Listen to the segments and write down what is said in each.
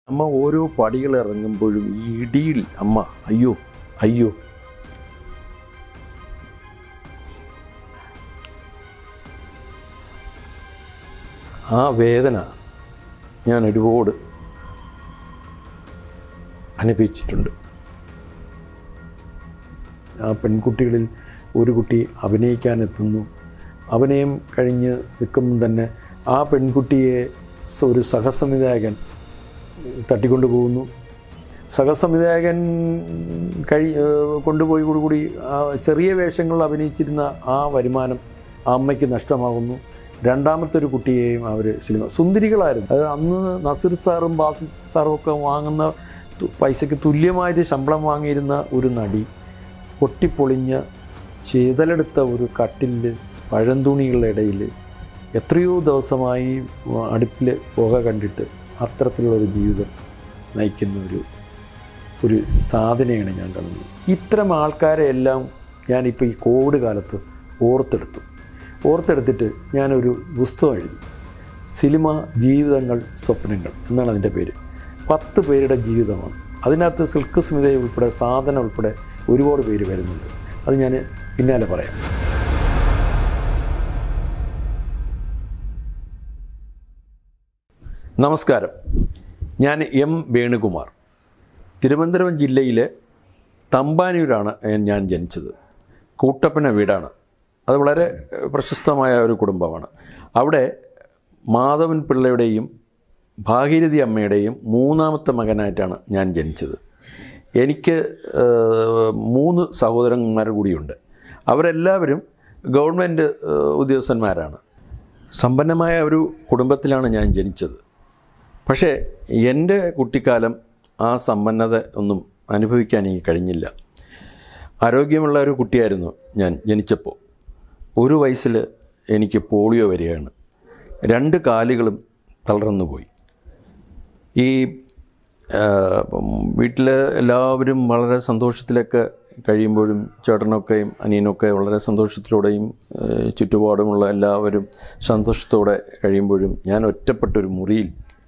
അമ്മ ഓരോ പടികൾ ഇറങ്ങുമ്പോഴും ഈ ഇടിയിൽ അമ്മ അയ്യോ അയ്യോ ആ വേദന ഞാൻ ഒരുപാട് അനുഭവിച്ചിട്ടുണ്ട് ആ പെൺകുട്ടികളിൽ ഒരു കുട്ടി അഭിനയിക്കാനെത്തുന്നു അഭിനയം കഴിഞ്ഞ് നിൽക്കുമ്പം തന്നെ ആ പെൺകുട്ടിയെ സ- ഒരു സഹസംവിധായകൻ തട്ടിക്കൊണ്ടു പോകുന്നു സഹസംവിധായകൻ കഴി ഏഹ് കൊണ്ടുപോയി കൂടി ആ ചെറിയ വേഷങ്ങളിൽ അഭിനയിച്ചിരുന്ന ആ വരുമാനം ആ അമ്മയ്ക്ക് നഷ്ടമാകുന്നു രണ്ടാമത്തെ ഒരു കുട്ടിയെയും അവർ സിനിമ സുന്ദരികളായിരുന്നു അത് അന്ന് നസീർ സാറും ബാസി സാറും ഒക്കെ വാങ്ങുന്ന തു- പൈസയ്ക്ക് തുല്യമായിട്ട് ശമ്പളം വാങ്ങിയിരുന്ന ഒരു നടി പൊട്ടിപ്പൊളിഞ്ഞ ചെയ്തലെടുത്ത ഒരു കട്ടിലിൽ പഴന്തുണികളുടെ ഇടയിൽ എത്രയോ ദിവസമായി അടുപ്പിൽ പുക കണ്ടിട്ട് അത്തരത്തിലുള്ളൊരു ജീവിതം നയിക്കുന്ന ഒരു ഒരു സാധനയാണ് ഞാൻ കാണുന്നത് ഇത്തരം ആൾക്കാരെ എല്ലാം ഞാനിപ്പോൾ ഈ കോവിഡ് കാലത്ത് ഓർത്തെടുത്തു ഓർത്തെടുത്തിട്ട് ഞാനൊരു പുസ്തകം എഴുതി സിനിമ ജീവിതങ്ങൾ സ്വപ്നങ്ങൾ എന്നാണ് അതിൻ്റെ പേര് പത്ത് പേരുടെ ജീവിതമാണ് അതിനകത്ത് സിൽക്ക് സ്മിതയെ ഉൾപ്പെടെ സാധന ഉൾപ്പെടെ ഒരുപാട് പേര് വരുന്നുണ്ട് അത് ഞാൻ പിന്നാലെ പറയാം നമസ്കാരം ഞാൻ എം വേണുകുമാർ തിരുവനന്തപുരം ജില്ലയിലെ തമ്പാനൂരാണ് ഞാൻ ജനിച്ചത് കൂട്ടപ്പന വീടാണ് അത് വളരെ ഏഹ്, പ്രശസ്തമായ ഒരു കുടുംബമാണ് അവിടെ മാധവൻ പിള്ളയുടെയും ഭാഗീരഥി അമ്മയുടെയും മൂന്നാമത്തെ മകനായിട്ടാണ് ഞാൻ ജനിച്ചത് എനിക്ക് ഏഹ്, മൂന്ന് സഹോദരന്മാർ കൂടിയുണ്ട് അവരെല്ലാവരും ഗവൺമെൻറ് ഏഹ്, ഉദ്യോഗസ്ഥന്മാരാണ് സമ്പന്നമായ ഒരു കുടുംബത്തിലാണ് ഞാൻ ജനിച്ചത് പക്ഷേ എൻ്റെ കുട്ടിക്കാലം ആ സമ്പന്നത ഒന്നും അനുഭവിക്കാൻ എനിക്ക് കഴിഞ്ഞില്ല ആരോഗ്യമുള്ള ഒരു കുട്ടിയായിരുന്നു ഞാൻ ജനിച്ചപ്പോൾ ഒരു വയസ്സിൽ എനിക്ക് പോളിയോ വരികയാണ് രണ്ട് കാലുകളും തളർന്നു പോയി ഈ വീട്ടിൽ എല്ലാവരും വളരെ സന്തോഷത്തിലൊക്കെ കഴിയുമ്പോഴും ചേട്ടനൊക്കെയും അനിയനൊക്കെ വളരെ സന്തോഷത്തിലൂടെയും ആ, ചുറ്റുപാടുമുള്ള എല്ലാവരും സന്തോഷത്തോടെ കഴിയുമ്പോഴും ഞാൻ ഒറ്റപ്പെട്ടൊരു മുറിയിൽ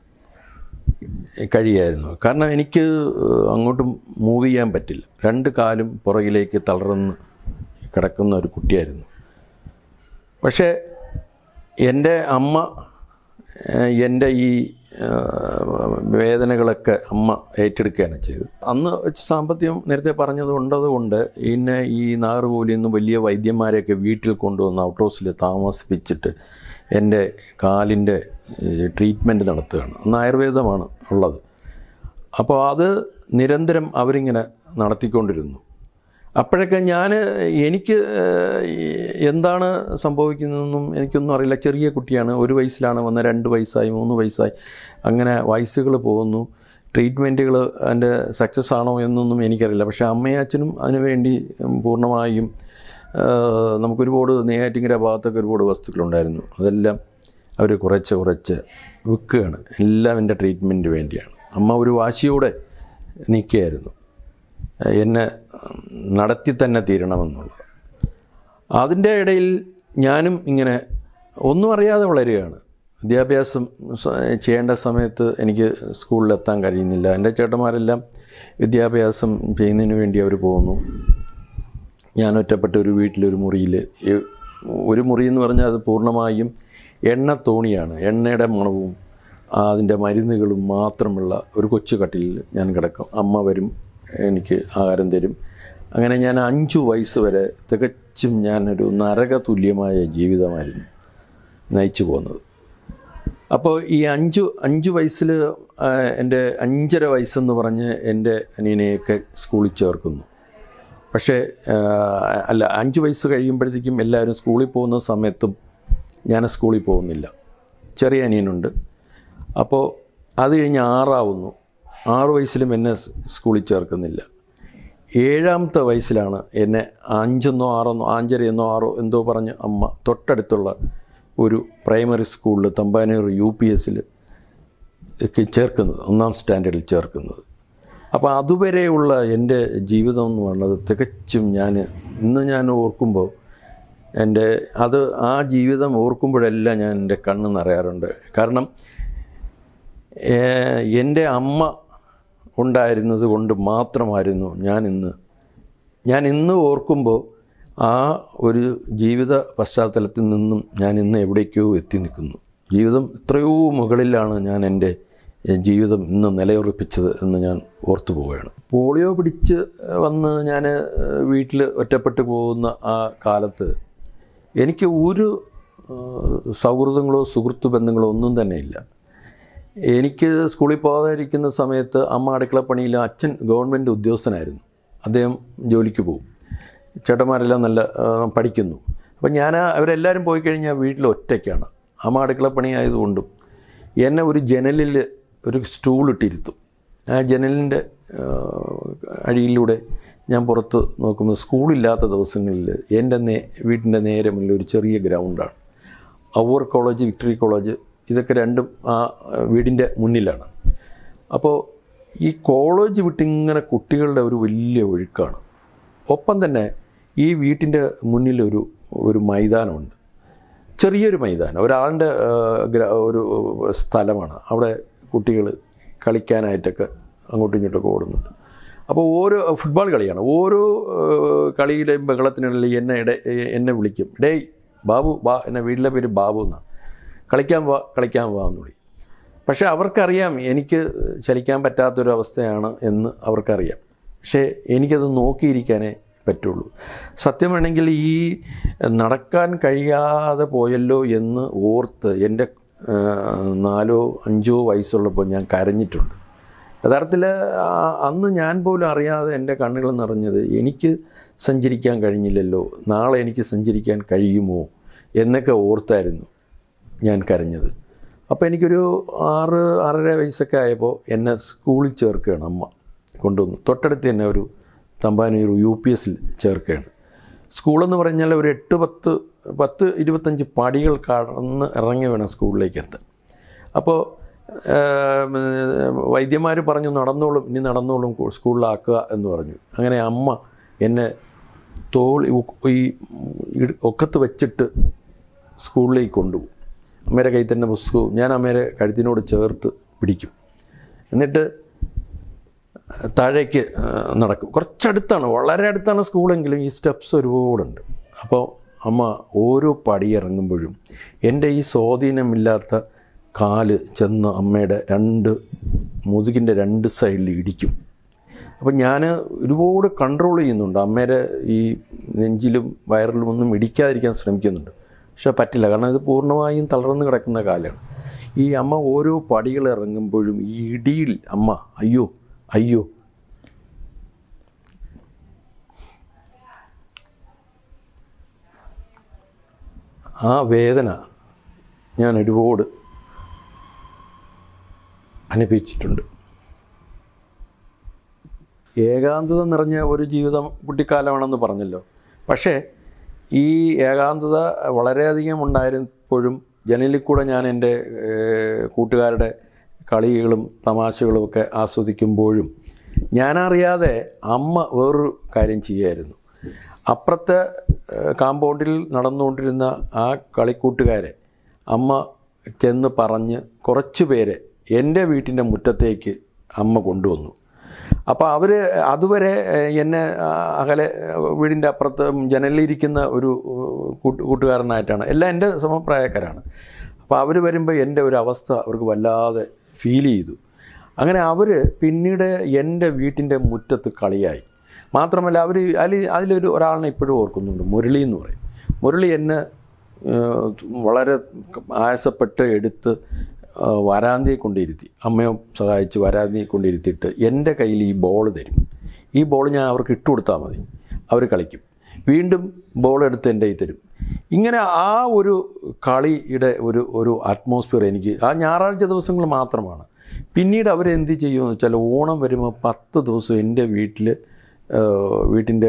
കഴിയായിരുന്നു കാരണം എനിക്ക് അങ്ങോട്ടും മൂവ് ചെയ്യാൻ പറ്റില്ല രണ്ട് കാലും പുറകിലേക്ക് തളർന്ന് കിടക്കുന്ന ഒരു കുട്ടിയായിരുന്നു പക്ഷേ എൻ്റെ അമ്മ ഏഹ്, എൻ്റെ ഈ ഏഹ്, വേദനകളൊക്കെ അമ്മ ഏറ്റെടുക്കുകയാണ് ചെയ്തത് അന്ന് സാമ്പത്തികം നേരത്തെ പറഞ്ഞത് ഉണ്ടതുകൊണ്ട് പിന്നെ ഈ നാഗർകോവിലിൽ നിന്ന് വലിയ വൈദ്യന്മാരെയൊക്കെ വീട്ടിൽ കൊണ്ടുവന്ന് ഔട്ട് ഹൗസിൽ താമസിപ്പിച്ചിട്ട് എൻ്റെ കാലിൻ്റെ ട്രീറ്റ്മെൻറ്റ് നടത്തുകയാണ് അന്ന് ആയുർവേദമാണ് ഉള്ളത് അപ്പോൾ അത് നിരന്തരം അവരിങ്ങനെ നടത്തിക്കൊണ്ടിരുന്നു അപ്പോഴൊക്കെ ഞാൻ എനിക്ക് ഏഹ്, എന്താണ് സംഭവിക്കുന്നതെന്നും എനിക്കൊന്നും അറിയില്ല ചെറിയ കുട്ടിയാണ് ഒരു വയസ്സിലാണ് വന്ന രണ്ട് വയസ്സായി മൂന്ന് വയസ്സായി അങ്ങനെ വയസ്സുകൾ പോകുന്നു ട്രീറ്റ്മെൻറ്റുകൾ അതിൻ്റെ സക്സസ് ആണോ എന്നൊന്നും എനിക്കറിയില്ല പക്ഷേ അമ്മയും അച്ഛനും അതിനുവേണ്ടി പൂർണ്ണമായും ഏഹ്, നമുക്കൊരുപാട് നെയ്യാറ്റിങ്കര ഭാഗത്തൊക്കെ ഒരുപാട് വസ്തുക്കളുണ്ടായിരുന്നു അതെല്ലാം അവർ കുറച്ച് കുറച്ച് വിൽക്കുകയാണ് എല്ലാം എൻ്റെ ട്രീറ്റ്മെൻറ്റ് വേണ്ടിയാണ് അമ്മ ഒരു വാശിയോടെ നിൽക്കുകയായിരുന്നു എന്നെ നടത്തി തന്നെ തീരണമെന്നുള്ളത് അതിൻ്റെ ഇടയിൽ ഞാനും ഇങ്ങനെ ഒന്നും അറിയാതെ വളരുകയാണ് വിദ്യാഭ്യാസം സ- ചെയ്യേണ്ട സമയത്ത് എനിക്ക് സ്കൂളിലെത്താൻ കഴിയുന്നില്ല എൻ്റെ ചേട്ടന്മാരെല്ലാം വിദ്യാഭ്യാസം ചെയ്യുന്നതിന് വേണ്ടി അവർ പോകുന്നു ഞാൻ ഒറ്റപ്പെട്ട ഒരു വീട്ടിലൊരു മുറിയിൽ ഒരു മുറി എന്ന് പറഞ്ഞാൽ അത് പൂർണ്ണമായും എണ്ണ തോണിയാണ് എണ്ണയുടെ മണവും ആ, അതിൻ്റെ മരുന്നുകളും മാത്രമുള്ള ഒരു കൊച്ചു കട്ടിലിൽ ഞാൻ കിടക്കും അമ്മ വരും എനിക്ക് ആഹാരം തരും അങ്ങനെ ഞാൻ അഞ്ചു വയസ്സ് വരെ തികച്ചും ഞാനൊരു നരക തുല്യമായ ജീവിതമായിരുന്നു നയിച്ചു പോകുന്നത് അപ്പോൾ ഈ അഞ്ചു അഞ്ച് വയസ്സിൽ എൻ്റെ അഞ്ചര വയസ്സെന്ന് പറഞ്ഞ് എൻ്റെ അനിയനെയൊക്കെ സ്കൂളിൽ ചേർക്കുന്നു പക്ഷേ ആ, അല്ല അഞ്ച് വയസ്സ് കഴിയുമ്പോഴത്തേക്കും എല്ലാവരും സ്കൂളിൽ പോകുന്ന സമയത്തും ഞാൻ സ്കൂളിൽ പോകുന്നില്ല ചെറിയ അനിയനുണ്ട് അപ്പോൾ അത് കഴിഞ്ഞ് ആറാവുന്നു ആറ് വയസ്സിലും എന്നെ സ് സ്കൂളിൽ ചേർക്കുന്നില്ല ഏഴാമത്തെ വയസ്സിലാണ് എന്നെ അഞ്ചെന്നോ ആറെന്നോ അഞ്ചരയെന്നോ ആറോ എന്തോ പറഞ്ഞ് അമ്മ തൊട്ടടുത്തുള്ള ഒരു പ്രൈമറി സ്കൂളിൽ തമ്പാനൂർ യു പി എസിൽ ഒക്കെ ചേർക്കുന്നത് ഒന്നാം സ്റ്റാൻഡേർഡിൽ ചേർക്കുന്നത് അപ്പോൾ അതുവരെയുള്ള എൻ്റെ ജീവിതം എന്ന് പറയുന്നത് തികച്ചും ഞാൻ ഇന്ന് ഞാൻ ഓർക്കുമ്പോൾ എൻ്റെ അത് ആ ജീവിതം ഓർക്കുമ്പോഴെല്ലാം ഞാൻ എൻ്റെ കണ്ണ് നിറയാറുണ്ട് കാരണം ഏഹ്, എൻ്റെ അമ്മ ഉണ്ടായിരുന്നത് കൊണ്ട് മാത്രമായിരുന്നു ഞാൻ ഇന്ന് ഞാൻ ഇന്ന് ഓർക്കുമ്പോൾ ആ ഒരു ജീവിത പശ്ചാത്തലത്തിൽ നിന്നും ഞാൻ ഇന്ന് എവിടേക്കോ എത്തി നിൽക്കുന്നു ജീവിതം എത്രയോ മുകളിലാണ് ഞാൻ എൻ്റെ എഹ്, ജീവിതം ഇന്ന് നിലയുറപ്പിച്ചത് എന്ന് ഞാൻ ഓർത്തു പോവുകയാണ് പോളിയോ പിടിച്ച് വന്ന് ഞാൻ വീട്ടിൽ ഒറ്റപ്പെട്ടു പോകുന്ന ആ കാലത്ത് എനിക്ക് ഒരു ഏഹ്, സൗഹൃദങ്ങളോ സുഹൃത്തു ബന്ധങ്ങളോ ഒന്നും തന്നെ ഇല്ല എനിക്ക് സ്കൂളിൽ പോകാതിരിക്കുന്ന സമയത്ത് അമ്മ അടുക്കളപ്പണിയിൽ അച്ഛൻ ഗവൺമെൻറ് ഉദ്യോഗസ്ഥനായിരുന്നു അദ്ദേഹം ജോലിക്ക് പോകും ചേട്ടന്മാരെല്ലാം നല്ല ആ, പഠിക്കുന്നു അപ്പം ഞാൻ അവരെല്ലാവരും പോയി കഴിഞ്ഞാൽ വീട്ടിൽ ഒറ്റയ്ക്കാണ് അമ്മ അടുക്കളപ്പണി ആയതുകൊണ്ടും എന്നെ ഒരു ജനലിൽ ഒരു സ്റ്റൂൾ ഇട്ടിരുത്തും ആ ജനലിൻ്റെ ആ, അടിയിലൂടെ ഞാൻ പുറത്ത് നോക്കുമ്പോൾ സ്കൂളില്ലാത്ത ദിവസങ്ങളിൽ എൻ്റെ നേ വീട്ടിൻ്റെ നേരെ മുന്നിൽ ഒരു ചെറിയ ഗ്രൗണ്ടാണ് അവർ കോളേജ് വിക്ടറി കോളേജ് ഇതൊക്കെ രണ്ടും ആ വീടിൻ്റെ മുന്നിലാണ് അപ്പോൾ ഈ കോളേജ് വിട്ടിങ്ങനെ കുട്ടികളുടെ ഒരു വലിയ ഒഴുക്കാണ് ഒപ്പം തന്നെ ഈ വീട്ടിൻ്റെ മുന്നിലൊരു ഒരു മൈതാനമുണ്ട് ചെറിയൊരു മൈതാനം ഒരാളുടെ ആ, ഗ്ര- ഒരു സ്ഥലമാണ് അവിടെ കുട്ടികൾ കളിക്കാനായിട്ടൊക്കെ അങ്ങോട്ടും ഇങ്ങോട്ടൊക്കെ ഓടുന്നുണ്ട് അപ്പോൾ ഓരോ ഫുട്ബോൾ കളിയാണ് ഓരോ ആ, കളിയിലെയും ബഹളത്തിനിടയിൽ എന്നെ ഇട എന്നെ വിളിക്കും ഡേയ് ബാബു ബാ എന്നെ വീട്ടിലെ പേര് ബാബു എന്നാണ് കളിക്കാൻ വാ കളിക്കാൻ വാ എന്ന് വിളിക്കും പക്ഷേ അവർക്കറിയാം എനിക്ക് ചലിക്കാൻ പറ്റാത്തൊരവസ്ഥയാണ് എന്ന് അവർക്കറിയാം പക്ഷേ എനിക്കത് നോക്കിയിരിക്കാനേ പറ്റുള്ളൂ സത്യം വേണമെങ്കിൽ ഈ നടക്കാൻ കഴിയാതെ പോയല്ലോ എന്ന് ഓർത്ത് എൻ്റെ ആ, നാലോ അഞ്ചോ വയസ്സുള്ളപ്പോൾ ഞാൻ കരഞ്ഞിട്ടുണ്ട് യഥാർത്ഥത്തിൽ ആ- അന്ന് ഞാൻ പോലും അറിയാതെ എൻ്റെ കണ്ണുകൾ നിറഞ്ഞത് എനിക്ക് സഞ്ചരിക്കാൻ കഴിഞ്ഞില്ലല്ലോ നാളെ എനിക്ക് സഞ്ചരിക്കാൻ കഴിയുമോ എന്നൊക്കെ ഓർത്തായിരുന്നു ഞാൻ കരഞ്ഞത് അപ്പോൾ എനിക്കൊരു ആറ് ആറര വയസ്സൊക്കെ ആയപ്പോൾ എന്നെ സ്കൂളിൽ ചേർക്കുകയാണ് അമ്മ കൊണ്ടുവന്നു തൊട്ടടുത്ത് തന്നെ ഒരു തമ്പാനൂർ യു പി എസിൽ ചേർക്കുകയാണ് സ്കൂളെന്ന് പറഞ്ഞാൽ ഒരു എട്ട് പത്ത് പത്ത് ഇരുപത്തഞ്ച് പടികൾ കടന്ന് ഇറങ്ങി വേണം സ്കൂളിലേക്ക് എത്താൻ അപ്പോൾ വൈദ്യന്മാർ പറഞ്ഞു നടന്നോളും ഇനി നടന്നോളും കു- സ്കൂളിലാക്കുക എന്ന് പറഞ്ഞു അങ്ങനെ അമ്മ എന്നെ തോൾ ഈ ഇട- ഒക്കത്ത് വെച്ചിട്ട് സ്കൂളിലേക്ക് കൊണ്ടുപോകും അമ്മയുടെ കയ്യിൽ തന്നെ പുസ്തകവും ഞാൻ അമ്മയുടെ കഴുത്തിനോട് ചേർത്ത് പിടിക്കും എന്നിട്ട് താഴേക്ക് ആ, നടക്കും കുറച്ചടുത്താണ് വളരെ അടുത്താണ് സ്കൂളെങ്കിലും ഈ സ്റ്റെപ്സ് ഒരുപാടുണ്ട് അപ്പോൾ അമ്മ ഓരോ പടി ഇറങ്ങുമ്പോഴും എൻ്റെ ഈ സ്വാധീനമില്ലാത്ത കാല് ചെന്ന് അമ്മയുടെ രണ്ട് മുതുകിൻ്റെ രണ്ട് സൈഡിൽ ഇടിക്കും അപ്പം ഞാൻ ഒരുപാട് കൺട്രോൾ ചെയ്യുന്നുണ്ട് അമ്മയുടെ ഈ നെഞ്ചിലും വയറിലും ഒന്നും ഇടിക്കാതിരിക്കാൻ ശ്രമിക്കുന്നുണ്ട് പക്ഷെ പറ്റില്ല കാരണം ഇത് പൂർണ്ണമായും തളർന്നു കിടക്കുന്ന കാലമാണ് ഈ അമ്മ ഓരോ പടികൾ ഇറങ്ങുമ്പോഴും ഈ ഇടിയിൽ അമ്മ അയ്യോ അയ്യോ ആ വേദന ഞാൻ ഒരുപാട് അനുഭവിച്ചിട്ടുണ്ട് ഏകാന്തത നിറഞ്ഞ ഒരു ജീവിതം കുട്ടിക്കാലമാണെന്ന് പറഞ്ഞല്ലോ പക്ഷേ ഈ ഏകാന്തത വളരെയധികം ഉണ്ടായിരുന്നപ്പോഴും ജനലിൽ കൂടെ ഞാൻ എൻ്റെ ഏഹ്, കൂട്ടുകാരുടെ കളികളും തമാശകളും ഒക്കെ ആസ്വദിക്കുമ്പോഴും ഞാനറിയാതെ അമ്മ വേറൊരു കാര്യം ചെയ്യുമായിരുന്നു അപ്പുറത്തെ ഏഹ്, കാമ്പൗണ്ടിൽ നടന്നുകൊണ്ടിരുന്ന ആ കളിക്കൂട്ടുകാരെ അമ്മ ചെന്ന് പറഞ്ഞ് കുറച്ച് പേരെ എൻ്റെ വീട്ടിൻ്റെ മുറ്റത്തേക്ക് അമ്മ കൊണ്ടുവന്നു അപ്പോൾ അവർ അതുവരെ ഏഹ്, എന്നെ ആ, അകലെ ഏഹ്, വീടിൻ്റെ അപ്പുറത്ത് ജനലിലിരിക്കുന്ന ഒരു ഏഹ്, കൂട്ട് കൂട്ടുകാരനായിട്ടാണ് എല്ലാം എൻ്റെ സമപ്രായക്കാരാണ് അപ്പോൾ അവർ വരുമ്പോൾ എൻ്റെ ഒരു അവസ്ഥ അവർക്ക് വല്ലാതെ ഫീൽ ചെയ്തു അങ്ങനെ അവർ പിന്നീട് എൻ്റെ വീട്ടിൻ്റെ മുറ്റത്ത് കളിയായി മാത്രമല്ല അവർ അതിൽ അതിലൊരു ഒരാളിനെ ഇപ്പോഴും ഓർക്കുന്നുണ്ട് മുരളി എന്ന് പറയും മുരളി എന്നെ ഏഹ്, വളരെ ആയാസപ്പെട്ട് എടുത്ത് ഏഹ്, വരാന്തിയെ കൊണ്ടിരുത്തി അമ്മയോ സഹായിച്ച് വരാന്തിയെ കൊണ്ടിരുത്തിയിട്ട് എൻ്റെ കയ്യിൽ ഈ ബോൾ തരും ഈ ബോൾ ഞാൻ അവർക്ക് ഇട്ട് കൊടുത്താൽ മതി അവർ കളിക്കും വീണ്ടും ബോൾ എടുത്ത് എൻ്റെ കയ്യിൽ തരും ഇങ്ങനെ ആ ഒരു കളിയുടെ ഒരു ഒരു അറ്റ്മോസ്ഫിയർ എനിക്ക് ആ ഞായറാഴ്ച ദിവസങ്ങൾ മാത്രമാണ് പിന്നീട് അവരെന്ത് ചെയ്യുമെന്ന് വെച്ചാൽ ഓണം വരുമ്പോൾ പത്ത് ദിവസം എൻ്റെ വീട്ടിൽ വീട്ടിൻ്റെ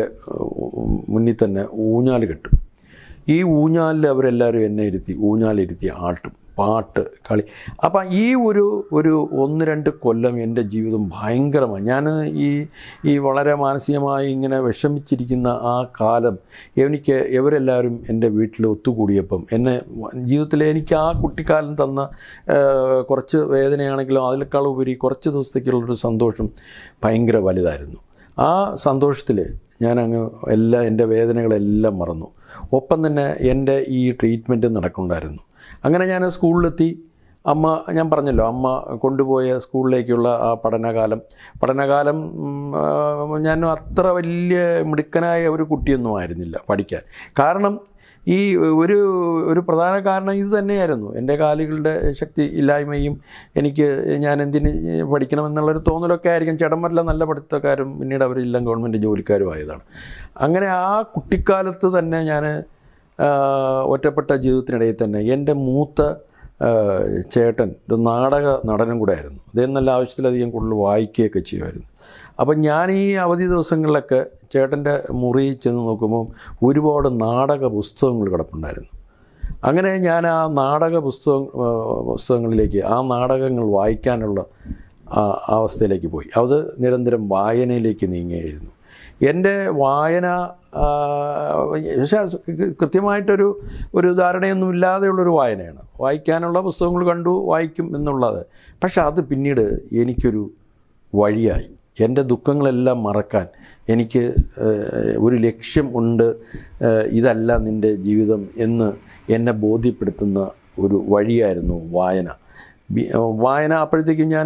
മുന്നിൽ തന്നെ ഊഞ്ഞാൽ കെട്ടും ഈ ഊഞ്ഞാലിൽ അവരെല്ലാവരും എന്നെ ഇരുത്തി ഊഞ്ഞാലിരുത്തി ആട്ടും പാട്ട് കളി അപ്പം ഈ ഒരു ഒരു ഒന്ന് രണ്ട് കൊല്ലം എൻ്റെ ജീവിതം ഭയങ്കരമാണ് ഞാൻ ഈ ഈ വളരെ മാനസികമായി ഇങ്ങനെ വിഷമിച്ചിരിക്കുന്ന ആ കാലം എനിക്ക് ഇവരെല്ലാവരും എൻ്റെ വീട്ടിൽ ഒത്തുകൂടിയപ്പം എന്നെ ജീവിതത്തിൽ എനിക്ക് ആ കുട്ടിക്കാലം തന്ന ആ, കുറച്ച് വേദനയാണെങ്കിലും അതിനേക്കാൾ ഉപരി കുറച്ച് ദിവസത്തേക്കുള്ളൊരു സന്തോഷം ഭയങ്കര വലുതായിരുന്നു ആ സന്തോഷത്തിൽ ഞാനങ്ങ് എല്ലാ എൻ്റെ വേദനകളെല്ലാം മറന്നു ഒപ്പം തന്നെ എൻ്റെ ഈ ട്രീറ്റ്മെൻറ്റ് നടക്കുന്നുണ്ടായിരുന്നു അങ്ങനെ ഞാൻ സ്കൂളിലെത്തി അമ്മ ഞാൻ പറഞ്ഞല്ലോ അമ്മ കൊണ്ടുപോയ സ്കൂളിലേക്കുള്ള ആ പഠനകാലം പഠനകാലം ഉം, ആ, ഞാൻ അത്ര വലിയ മിടുക്കനായ ഒരു കുട്ടിയൊന്നും ആയിരുന്നില്ല പഠിക്കാൻ കാരണം ഈ ഒരു ഒരു പ്രധാന കാരണം ഇത് തന്നെയായിരുന്നു എൻ്റെ കാലുകളുടെ ശക്തി ഇല്ലായ്മയും എനിക്ക് ഞാൻ എന്തിന് പഠിക്കണമെന്നുള്ളൊരു തോന്നലൊക്കെ ആയിരിക്കും ചേട്ടന്മാരെല്ലാം നല്ല പഠിത്തക്കാരും പിന്നീട് അവരെല്ലാം ഗവൺമെൻറ് ജോലിക്കാരും ആയതാണ് അങ്ങനെ ആ കുട്ടിക്കാലത്ത് തന്നെ ഞാൻ ഒറ്റപ്പെട്ട ജീവിതത്തിനിടയിൽ തന്നെ എൻ്റെ മൂത്ത ആ, ചേട്ടൻ ഒരു നാടക നടനും കൂടെ ആയിരുന്നു അദ്ദേഹം നല്ല ആവശ്യത്തിലധികം കൂടുതൽ വായിക്കുകയൊക്കെ ചെയ്യുമായിരുന്നു അപ്പം ഞാൻ ഈ അവധി ദിവസങ്ങളിലൊക്കെ ചേട്ടൻ്റെ മുറി ചെന്ന് നോക്കുമ്പോൾ ഒരുപാട് നാടക പുസ്തകങ്ങൾ കിടപ്പുണ്ടായിരുന്നു അങ്ങനെ ഞാൻ ആ നാടക പുസ്തകം ആ, പുസ്തകങ്ങളിലേക്ക് ആ നാടകങ്ങൾ വായിക്കാനുള്ള ആ അവസ്ഥയിലേക്ക് പോയി അത് നിരന്തരം വായനയിലേക്ക് നീങ്ങുകയായിരുന്നു എൻ്റെ വായന ആ, പക്ഷേ അത് കൃത്യമായിട്ടൊരു ഒരു ധാരണയൊന്നും ഇല്ലാതെയുള്ളൊരു വായനയാണ് വായിക്കാനുള്ള പുസ്തകങ്ങൾ കണ്ടു വായിക്കും എന്നുള്ളത് പക്ഷെ അത് പിന്നീട് എനിക്കൊരു വഴിയായി എൻ്റെ ദുഃഖങ്ങളെല്ലാം മറക്കാൻ എനിക്ക് ഏഹ്, ഒരു ലക്ഷ്യം ഉണ്ട് ഏഹ്, ഇതല്ല നിൻ്റെ ജീവിതം എന്ന് എന്നെ ബോധ്യപ്പെടുത്തുന്ന ഒരു വഴിയായിരുന്നു വായന ബി- വായന അപ്പോഴത്തേക്കും ഞാൻ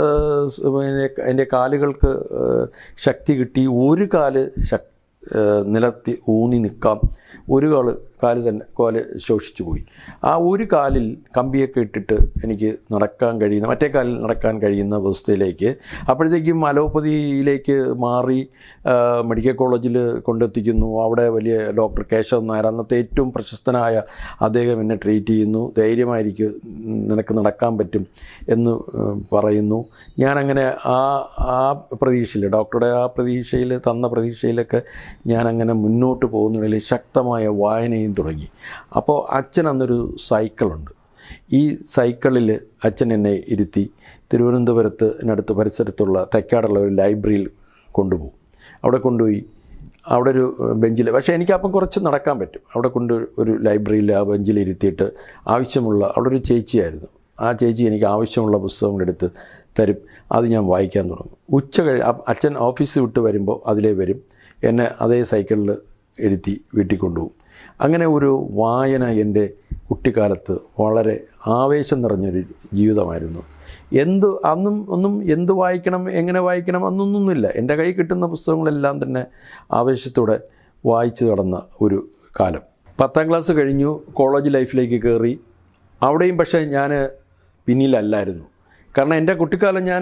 എൻ്റെ കാലുകൾക്ക് ഏഹ്, ശക്തി കിട്ടി ഒരു കാല് ശക് ഏഹ്, നിലത്തി ഊന്നി നിൽക്കാം ഒരു കാല് കാല് തന്നെ കാല് ശോഷിച്ചു പോയി ആ ഒരു കാലിൽ കമ്പിയൊക്കെ ഇട്ടിട്ട് എനിക്ക് നടക്കാൻ കഴിയുന്ന മറ്റേ കാലിൽ നടക്കാൻ കഴിയുന്ന അവസ്ഥയിലേക്ക് അപ്പോഴത്തേക്കും അലോപ്പതിയിലേക്ക് മാറി ആ, മെഡിക്കൽ കോളേജിൽ കൊണ്ടെത്തിക്കുന്നു അവിടെ വലിയ ഡോക്ടർ കേശവൻ നായർ അന്നത്തെ ഏറ്റവും പ്രശസ്തനായ അദ്ദേഹം എന്നെ ട്രീറ്റ് ചെയ്യുന്നു ധൈര്യമായിരിക്കും നിനക്ക് നടക്കാൻ പറ്റും എന്ന് ഉം, പറയുന്നു ഞാനങ്ങനെ ആ ആ പ്രതീക്ഷയിൽ ഡോക്ടറുടെ ആ പ്രതീക്ഷയിൽ തന്ന പ്രതീക്ഷയിലൊക്കെ ഞാനങ്ങനെ മുന്നോട്ട് പോകുന്നതിൽ ശക്തമായ വായനയും തുടങ്ങി അപ്പോൾ അച്ഛൻ അന്നൊരു സൈക്കിളുണ്ട് ഈ സൈക്കിളിൽ അച്ഛൻ എന്നെ ഇരുത്തി തിരുവനന്തപുരത്ത് അടുത്ത് പരിസരത്തുള്ള തെക്കാടുള്ള ഒരു ലൈബ്രറിയിൽ കൊണ്ടുപോകും അവിടെ കൊണ്ടുപോയി അവിടെ ഒരു ബെഞ്ചിൽ പക്ഷേ എനിക്കപ്പം കുറച്ച് നടക്കാൻ പറ്റും അവിടെ കൊണ്ട് ഒരു ലൈബ്രറിയിൽ ആ ബെഞ്ചിൽ ഇരുത്തിയിട്ട് ആവശ്യമുള്ള അവിടെ ഒരു ചേച്ചിയായിരുന്നു ആ ചേച്ചി എനിക്ക് ആവശ്യമുള്ള പുസ്തകങ്ങളെടുത്ത് തരും അത് ഞാൻ വായിക്കാൻ തുടങ്ങും ഉച്ച കഴി അ- അച്ഛൻ ഓഫീസ് വിട്ട് വരുമ്പോൾ അതിലേ വരും എന്നെ അതേ സൈക്കിളിൽ ഇരുത്തി വീട്ടിൽ കൊണ്ടുപോകും അങ്ങനെ ഒരു വായന എൻ്റെ കുട്ടിക്കാലത്ത് വളരെ ആവേശം നിറഞ്ഞൊരു ജീവിതമായിരുന്നു എന്ത് അന്നും ഒന്നും എന്ത് വായിക്കണം എങ്ങനെ വായിക്കണം അന്നൊന്നുമില്ല എൻ്റെ കൈ കിട്ടുന്ന പുസ്തകങ്ങളെല്ലാം തന്നെ ആവേശത്തോടെ വായിച്ചു നടന്ന ഒരു കാലം പത്താം ക്ലാസ് കഴിഞ്ഞു കോളേജ് ലൈഫിലേക്ക് കയറി അവിടെയും പക്ഷേ ഞാൻ പിന്നിലല്ലായിരുന്നു കാരണം എൻ്റെ കുട്ടിക്കാലം ഞാൻ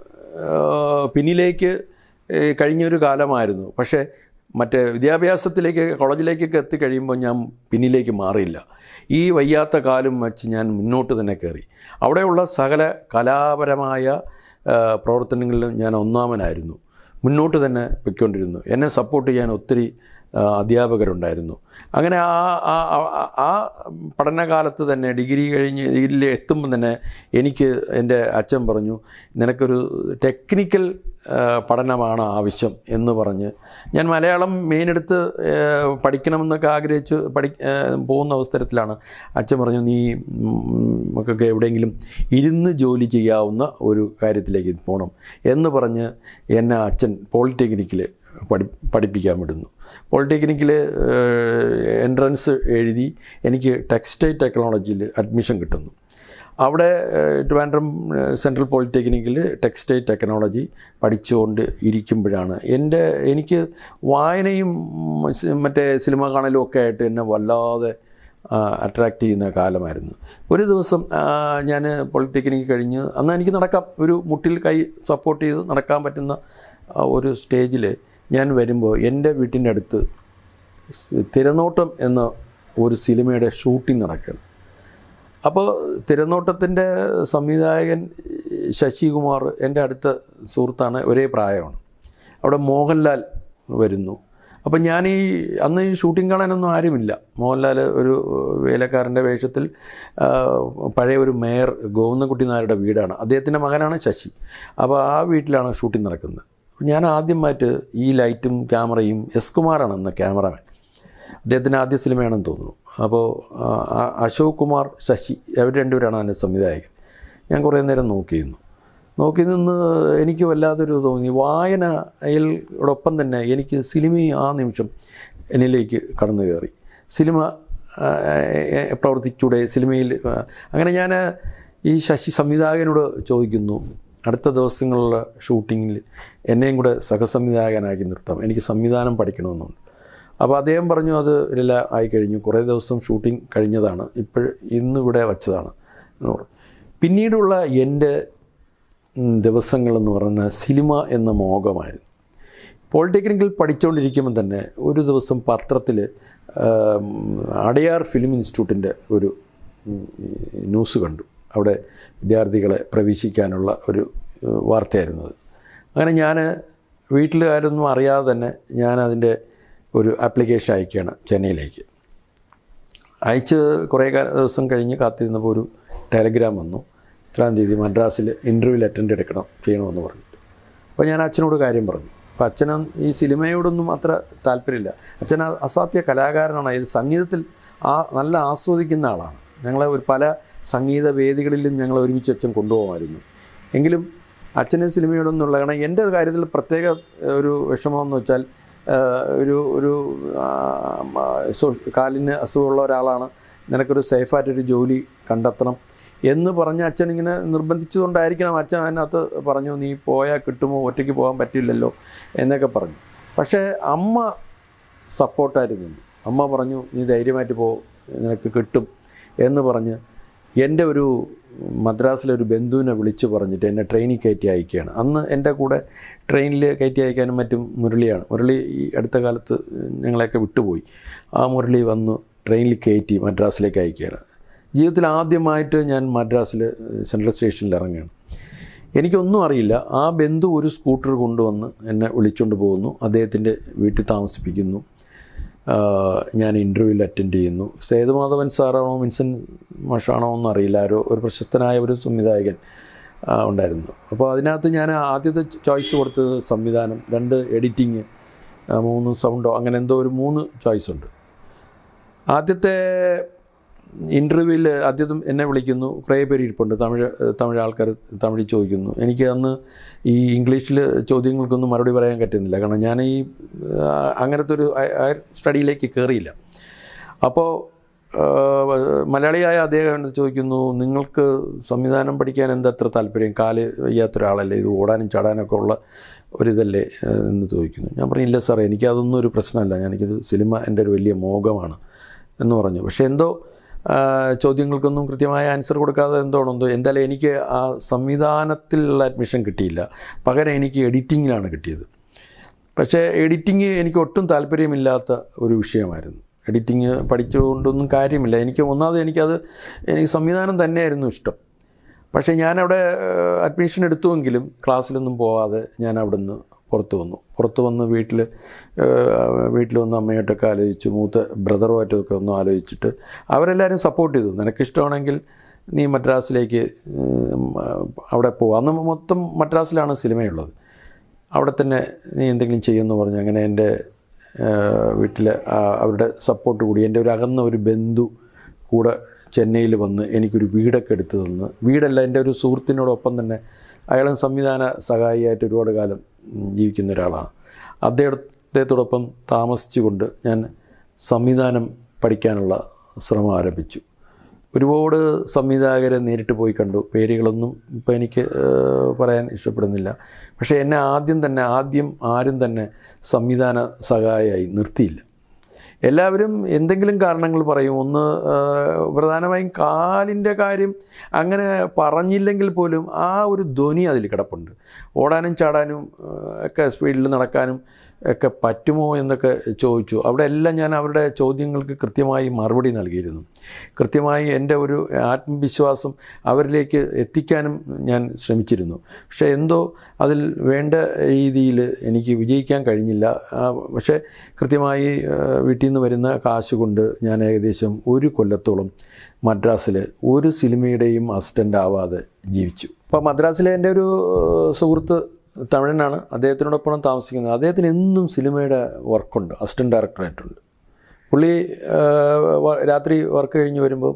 പിന്നിലേക്ക് ഏഹ്, കഴിഞ്ഞൊരു കാലമായിരുന്നു പക്ഷേ മറ്റേ വിദ്യാഭ്യാസത്തിലേക്ക് കോളേജിലേക്കൊക്കെ എത്തിക്കഴിയുമ്പോൾ ഞാൻ പിന്നിലേക്ക് മാറിയില്ല ഈ വയ്യാത്ത കാലും വച്ച് ഞാൻ മുന്നോട്ട് തന്നെ കയറി അവിടെയുള്ള സകല കലാപരമായ ആ, പ്രവർത്തനങ്ങളിലും ഞാൻ ഒന്നാമനായിരുന്നു മുന്നോട്ട് തന്നെ പൊയ്ക്കൊണ്ടിരുന്നു എന്നെ സപ്പോർട്ട് ചെയ്യാൻ ഒത്തിരി ആ, അധ്യാപകരുണ്ടായിരുന്നു അങ്ങനെ ആ ആ ആ- ആ പഠനകാലത്ത് തന്നെ ഡിഗ്രി കഴിഞ്ഞ് ഡിഗ്രിയിൽ എത്തുമ്പോൾ തന്നെ എനിക്ക് എൻ്റെ അച്ഛൻ പറഞ്ഞു നിനക്കൊരു ടെക്നിക്കൽ ആ, പഠനമാണ് ആവശ്യം എന്ന് പറഞ്ഞ് ഞാൻ മലയാളം മെയിൻ എടുത്ത് ആ, പഠിക്കണമെന്നൊക്കെ ആഗ്രഹിച്ച് പഠി ആ, പോകുന്ന അവസരത്തിലാണ് അച്ഛൻ പറഞ്ഞു നീ നമുക്കൊക്കെ എവിടെയെങ്കിലും ഇരുന്ന് ജോലി ചെയ്യാവുന്ന ഒരു കാര്യത്തിലേക്ക് പോകണം എന്ന് പറഞ്ഞ് എന്നെ അച്ഛൻ പോളിടെക്നിക്കിൽ പഠി പഠിപ്പിക്കാൻ വിടുന്നു പോളിടെക്നിക്കിൽ എൻട്രൻസ് എഴുതി എനിക്ക് ടെക്സ്റ്റൈൽ ടെക്നോളജിയിൽ അഡ്മിഷൻ കിട്ടുന്നു അവിടെ ഏഹ്, ട്രിവാൻഡ്രം ഏഹ്, സെൻട്രൽ പോളിടെക്നിക്കിൽ ടെക്സ്റ്റൈൽ ടെക്നോളജി പഠിച്ചുകൊണ്ട് ഇരിക്കുമ്പോഴാണ് എൻ്റെ എനിക്ക് വായനയും ഉം, സി- മറ്റേ സിനിമ കാണലും ഒക്കെ ആയിട്ട് എന്നെ വല്ലാതെ അട്രാക്റ്റ് ചെയ്യുന്ന കാലമായിരുന്നു ഒരു ദിവസം ഞാൻ പോളിടെക്നിക്ക് കഴിഞ്ഞ് അന്ന് എനിക്ക് നടക്കാം ഒരു മുട്ടിൽ കൈ സപ്പോർട്ട് ചെയ്ത് നടക്കാൻ പറ്റുന്ന ആ, ഒരു സ്റ്റേജിൽ ഞാൻ വരുമ്പോൾ എൻ്റെ വീട്ടിൻ്റെ അടുത്ത് സ് തിരനോട്ടം എന്ന ഒരു സിനിമയുടെ ഷൂട്ടിംഗ് നടക്കുകയാണ് അപ്പോൾ തിരനോട്ടത്തിൻ്റെ സംവിധായകൻ ശശികുമാർ എൻ്റെ അടുത്ത സുഹൃത്താണ് ഒരേ പ്രായമാണ് അവിടെ മോഹൻലാൽ വരുന്നു അപ്പം ഞാൻ ഈ അന്ന് ഈ ഷൂട്ടിംഗ് കാണാനൊന്നും ആരുമില്ല മോഹൻലാൽ ഒരു വേലക്കാരൻ്റെ വേഷത്തിൽ ആ, പഴയ ഒരു മേയർ ഗോവിന്ദൻകുട്ടി നായരുടെ വീടാണ് അദ്ദേഹത്തിൻ്റെ മകനാണ് ശശി അപ്പോൾ ആ വീട്ടിലാണ് ഷൂട്ടിംഗ് നടക്കുന്നത് ഞാൻ ആദ്യമായിട്ട് ഈ ലൈറ്റും ക്യാമറയും എസ് കുമാറാണ് അന്ന് ക്യാമറമാൻ അദ്ദേഹത്തിൻ്റെ ആദ്യ സിനിമയാണെന്ന് തോന്നുന്നു അപ്പോൾ ആ, ആ, അശോക് കുമാർ ശശി അവർ രണ്ടുപേരാണ് അതിൻ്റെ സംവിധായകൻ ഞാൻ കുറേ നേരം നോക്കിയിരുന്നു നോക്കി നിന്ന് എനിക്ക് വല്ലാതൊരു തോന്നി വായനയോടൊപ്പം തന്നെ എനിക്ക് സിനിമയും ആ നിമിഷം എന്നിലേക്ക് കടന്നു കയറി സിനിമ ആ, ഏ, പ്രവർത്തിച്ചൂടെ സിനിമയിൽ ആ, അങ്ങനെ ഞാൻ ഈ ശശി സംവിധായകനോട് ചോദിക്കുന്നു അടുത്ത ദിവസങ്ങളിലെ ഷൂട്ടിങ്ങിൽ എന്നെയും കൂടെ സഹസംവിധായകനാക്കി നിർത്താം എനിക്ക് സംവിധാനം പഠിക്കണമെന്നുണ്ട് അപ്പോൾ അദ്ദേഹം പറഞ്ഞു അത് ഇല്ല ആയിക്കഴിഞ്ഞു കുറേ ദിവസം ഷൂട്ടിംഗ് കഴിഞ്ഞതാണ് ഇപ്പോൾ ഇന്നിവിടെ വച്ചതാണ് എന്ന് പറഞ്ഞു പിന്നീടുള്ള എൻ്റെ ഉം, ദിവസങ്ങളെന്ന് പറയുന്ന സിനിമ എന്ന മോഹമായിരുന്നു പോളിടെക്നിക്കിൽ പഠിച്ചുകൊണ്ടിരിക്കുമ്പോൾ തന്നെ ഒരു ദിവസം പത്രത്തിൽ അടയാർ ഫിലിം ഇൻസ്റ്റിറ്റ്യൂട്ടിൻ്റെ ഒരു ഉം, ന്യൂസ് കണ്ടു അവിടെ വിദ്യാർത്ഥികളെ പ്രവേശിക്കാനുള്ള ഒരു ഏഹ്, വാർത്തയായിരുന്നു അത് അങ്ങനെ ഞാൻ വീട്ടിലുകാരൊന്നും അറിയാതെ തന്നെ ഞാൻ അതിൻ്റെ ഒരു ആപ്ലിക്കേഷൻ അയക്കുകയാണ് ചെന്നൈയിലേക്ക് അയച്ച് കുറേ കാല ദിവസം കഴിഞ്ഞ് കാത്തിരുന്നപ്പോൾ ഒരു ടെലഗ്രാം വന്നു ഇത്രാം തീയതി മദ്രാസിൽ ഇൻ്റർവ്യൂവിൽ അറ്റൻഡ് എടുക്കണം ചെയ്യണമെന്ന് പറഞ്ഞിട്ട് അപ്പോൾ ഞാൻ അച്ഛനോട് കാര്യം പറഞ്ഞു അപ്പോൾ അച്ഛനും ഈ സിനിമയോടൊന്നും അത്ര താല്പര്യമില്ല അച്ഛൻ അ- അസാധ്യ കലാകാരനാണ് ഇത് സംഗീതത്തിൽ ആ നല്ല ആസ്വദിക്കുന്ന ആളാണ് ഞങ്ങളെ ഒരു പല സംഗീത വേദികളിലും ഞങ്ങൾ ഒരുമിച്ച് അച്ഛൻ കൊണ്ടുപോകുമായിരുന്നു എങ്കിലും അച്ഛന് സിനിമയോടൊന്നുള്ള കാരണം എൻ്റെ കാര്യത്തിൽ പ്രത്യേക ഏഹ്, ഒരു വിഷമമെന്ന് വെച്ചാൽ ഏഹ്, ഒരു ഒരു ആ, ആ, സോ- കാലിന് അസുഖമുള്ള ഒരാളാണ് നിനക്കൊരു സേഫായിട്ടൊരു ജോലി കണ്ടെത്തണം എന്ന് പറഞ്ഞ് അച്ഛൻ ഇങ്ങനെ നിർബന്ധിച്ചതുകൊണ്ടായിരിക്കണം അച്ഛൻ അതിനകത്ത് പറഞ്ഞു നീ പോയാൽ കിട്ടുമോ ഒറ്റയ്ക്ക് പോകാൻ പറ്റില്ലല്ലോ എന്നൊക്കെ പറഞ്ഞു പക്ഷേ അമ്മ സപ്പോർട്ടായിരുന്നു അമ്മ പറഞ്ഞു നീ ധൈര്യമായിട്ട് പോ നിനക്ക് കിട്ടും എന്ന് പറഞ്ഞ് എൻ്റെ ഒരു മദ്രാസിലെ ഒരു ബന്ധുവിനെ വിളിച്ച് പറഞ്ഞിട്ട് എന്നെ ട്രെയിനിൽ കയറ്റി അയക്കുകയാണ് അന്ന് എൻ്റെ കൂടെ ട്രെയിനിൽ കയറ്റി അയക്കാനും മറ്റും മുരളിയാണ് മുരളി ഈ അടുത്ത കാലത്ത് ഞങ്ങളെയൊക്കെ വിട്ടുപോയി ആ മുരളി വന്ന് ട്രെയിനിൽ കയറ്റി മദ്രാസിലേക്ക് അയക്കുകയാണ് ജീവിതത്തിൽ ആദ്യമായിട്ട് ഞാൻ മദ്രാസിൽ സെൻട്രൽ സ്റ്റേഷനിൽ ഇറങ്ങുകയാണ് എനിക്കൊന്നും അറിയില്ല ആ ബന്ധു ഒരു സ്കൂട്ടർ കൊണ്ടുവന്ന് എന്നെ വിളിച്ചുകൊണ്ട് പോകുന്നു അദ്ദേഹത്തിൻ്റെ വീട്ടിൽ താമസിപ്പിക്കുന്നു ആ, ഞാൻ ഇൻ്റർവ്യൂവിൽ അറ്റൻഡ് ചെയ്യുന്നു സേതുമാധവൻ സാറാണോ വിൻസൻ മാഷാണോ എന്ന് അറിയില്ല ആരോ ഒരു പ്രശസ്തനായ ഒരു സംവിധായകൻ ആ, ഉണ്ടായിരുന്നു അപ്പോൾ അതിനകത്ത് ഞാൻ ആദ്യത്തെ ചോയ്സ് കൊടുത്തത് സംവിധാനം രണ്ട് എഡിറ്റിങ് മൂന്ന് സൗണ്ടോ അങ്ങനെ എന്തോ ഒരു മൂന്ന് ചോയ്സ് ഉണ്ട് ആദ്യത്തെ ഇൻ്റർവ്യൂവിൽ ആദ്യത്തും എന്നെ വിളിക്കുന്നു കുറേ പേര് ഇരിപ്പുണ്ട് തമിഴ് തമിഴ് ആൾക്കാർ തമിഴിൽ ചോദിക്കുന്നു എനിക്ക് അന്ന് ഈ ഇംഗ്ലീഷിൽ ചോദ്യങ്ങൾക്കൊന്നും മറുപടി പറയാൻ പറ്റുന്നില്ല കാരണം ഞാൻ ഈ ആ, അങ്ങനത്തെ ഒരു ഹയർ സ്റ്റഡിയിലേക്ക് കയറിയില്ല അപ്പോൾ ആ, മലയാളിയായ അദ്ദേഹം എന്നോട് ചോദിക്കുന്നു നിങ്ങൾക്ക് സംവിധാനം പഠിക്കാൻ എന്താ അത്ര താല്പര്യം കാല് വയ്യാത്ത ഒരാളല്ലേ ഇത് ഓടാനും ചാടാനൊക്കെ ഉള്ള ഒരിതല്ലേ ആ, എന്ന് ചോദിക്കുന്നു ഞാൻ പറഞ്ഞു ഇല്ല സാറേ എനിക്കതൊന്നും ഒരു പ്രശ്നമല്ല എനിക്കൊരു സിനിമ എൻ്റെ ഒരു വലിയ മോഹമാണ് എന്ന് പറഞ്ഞു പക്ഷേ എന്തോ ആ, ചോദ്യങ്ങൾക്കൊന്നും കൃത്യമായ ആൻസർ കൊടുക്കാതെ എന്തോണോ എന്തോ എന്തായാലും എനിക്ക് ആ സംവിധാനത്തിലുള്ള അഡ്മിഷൻ കിട്ടിയില്ല പകരം എനിക്ക് എഡിറ്റിങ്ങിലാണ് കിട്ടിയത് പക്ഷേ എഡിറ്റിങ് എനിക്ക് ഒട്ടും താല്പര്യമില്ലാത്ത ഒരു വിഷയമായിരുന്നു എഡിറ്റിങ് പഠിച്ചുകൊണ്ടൊന്നും കാര്യമില്ല എനിക്ക് ഒന്നാമത് എനിക്കത് എനിക്ക് സംവിധാനം തന്നെയായിരുന്നു ഇഷ്ടം പക്ഷേ ഞാനവിടെ അഡ്മിഷൻ എടുത്തുവെങ്കിലും ക്ലാസ്സിലൊന്നും പോകാതെ ഞാൻ അവിടുന്ന് പുറത്ത് വന്നു പുറത്ത് വന്ന് വീട്ടിൽ വീട്ടിൽ വന്ന് അമ്മയായിട്ടൊക്കെ ആലോചിച്ച് മൂത്ത ബ്രദറുമായിട്ടൊക്കെ ഒന്ന് ആലോചിച്ചിട്ട് അവരെല്ലാവരും സപ്പോർട്ട് ചെയ്തു നിനക്കിഷ്ടമാണെങ്കിൽ നീ മദ്രാസിലേക്ക് ഉം, അവിടെ പോകും അന്ന് മൊത്തം മദ്രാസിലാണ് സിനിമയുള്ളത് അവിടെ തന്നെ നീ എന്തെങ്കിലും ചെയ്യുമെന്ന് പറഞ്ഞു അങ്ങനെ എൻ്റെ വീട്ടിൽ അവരുടെ സപ്പോർട്ട് കൂടി എൻ്റെ ഒരു അകന്ന ഒരു ബന്ധു കൂടെ ചെന്നൈയിൽ വന്ന് എനിക്കൊരു വീടൊക്കെ എടുത്തു തന്ന് വീടല്ല എൻ്റെ ഒരു സുഹൃത്തിനോടൊപ്പം തന്നെ അയാളും സംവിധാന സഹായിയായിട്ട് ഒരുപാട് കാലം ഉം, ജീവിക്കുന്ന ഒരാളാണ് അദ്ദേഹത്തോടൊപ്പം താമസിച്ചുകൊണ്ട് ഞാൻ സംവിധാനം പഠിക്കാനുള്ള ശ്രമം ആരംഭിച്ചു ഒരുപാട് സംവിധായകരെ നേരിട്ട് പോയി കണ്ടു പേരുകളൊന്നും ഇപ്പോൾ എനിക്ക് ഏഹ്, പറയാൻ ഇഷ്ടപ്പെടുന്നില്ല പക്ഷേ എന്നെ ആദ്യം തന്നെ ആദ്യം ആരും തന്നെ സംവിധാന സഹായിയായി നിർത്തിയില്ല എല്ലാവരും എന്തെങ്കിലും കാരണങ്ങൾ പറയും ഒന്ന് ഏഹ്, പ്രധാനമായും കാലിൻ്റെ കാര്യം അങ്ങനെ പറഞ്ഞില്ലെങ്കിൽ പോലും ആ ഒരു ധ്വനി അതിൽ കിടപ്പുണ്ട് ഓടാനും ചാടാനും ഏഹ്, ഒക്കെ സ്പീഡിൽ നടക്കാനും ഒക്കെ പറ്റുമോ എന്നൊക്കെ ചോദിച്ചു അവിടെ എല്ലാം ഞാൻ അവരുടെ ചോദ്യങ്ങൾക്ക് കൃത്യമായി മറുപടി നൽകിയിരുന്നു കൃത്യമായി എൻ്റെ ഒരു ആത്മവിശ്വാസം അവരിലേക്ക് എത്തിക്കാനും ഞാൻ ശ്രമിച്ചിരുന്നു പക്ഷേ എന്തോ അതിൽ വേണ്ട രീതിയിൽ എനിക്ക് വിജയിക്കാൻ കഴിഞ്ഞില്ല ആ, പക്ഷേ കൃത്യമായി ആ, വീട്ടിൽ നിന്ന് വരുന്ന കാശ് കൊണ്ട് ഞാൻ ഏകദേശം ഒരു കൊല്ലത്തോളം മദ്രാസിൽ ഒരു സിനിമയുടെയും അസിസ്റ്റൻ്റ് ആവാതെ ജീവിച്ചു അപ്പോൾ മദ്രാസിലെ എൻ്റെ ഒരു ആ, സുഹൃത്ത് തമിഴനാണ് അദ്ദേഹത്തിനോടൊപ്പം താമസിക്കുന്നത് അദ്ദേഹത്തിന് എന്നും സിനിമയുടെ വർക്കുണ്ട് അസിസ്റ്റൻറ്റ് ഡയറക്ടറായിട്ടുണ്ട് പുള്ളി ആ, വ- രാത്രി വർക്ക് കഴിഞ്ഞ് വരുമ്പോൾ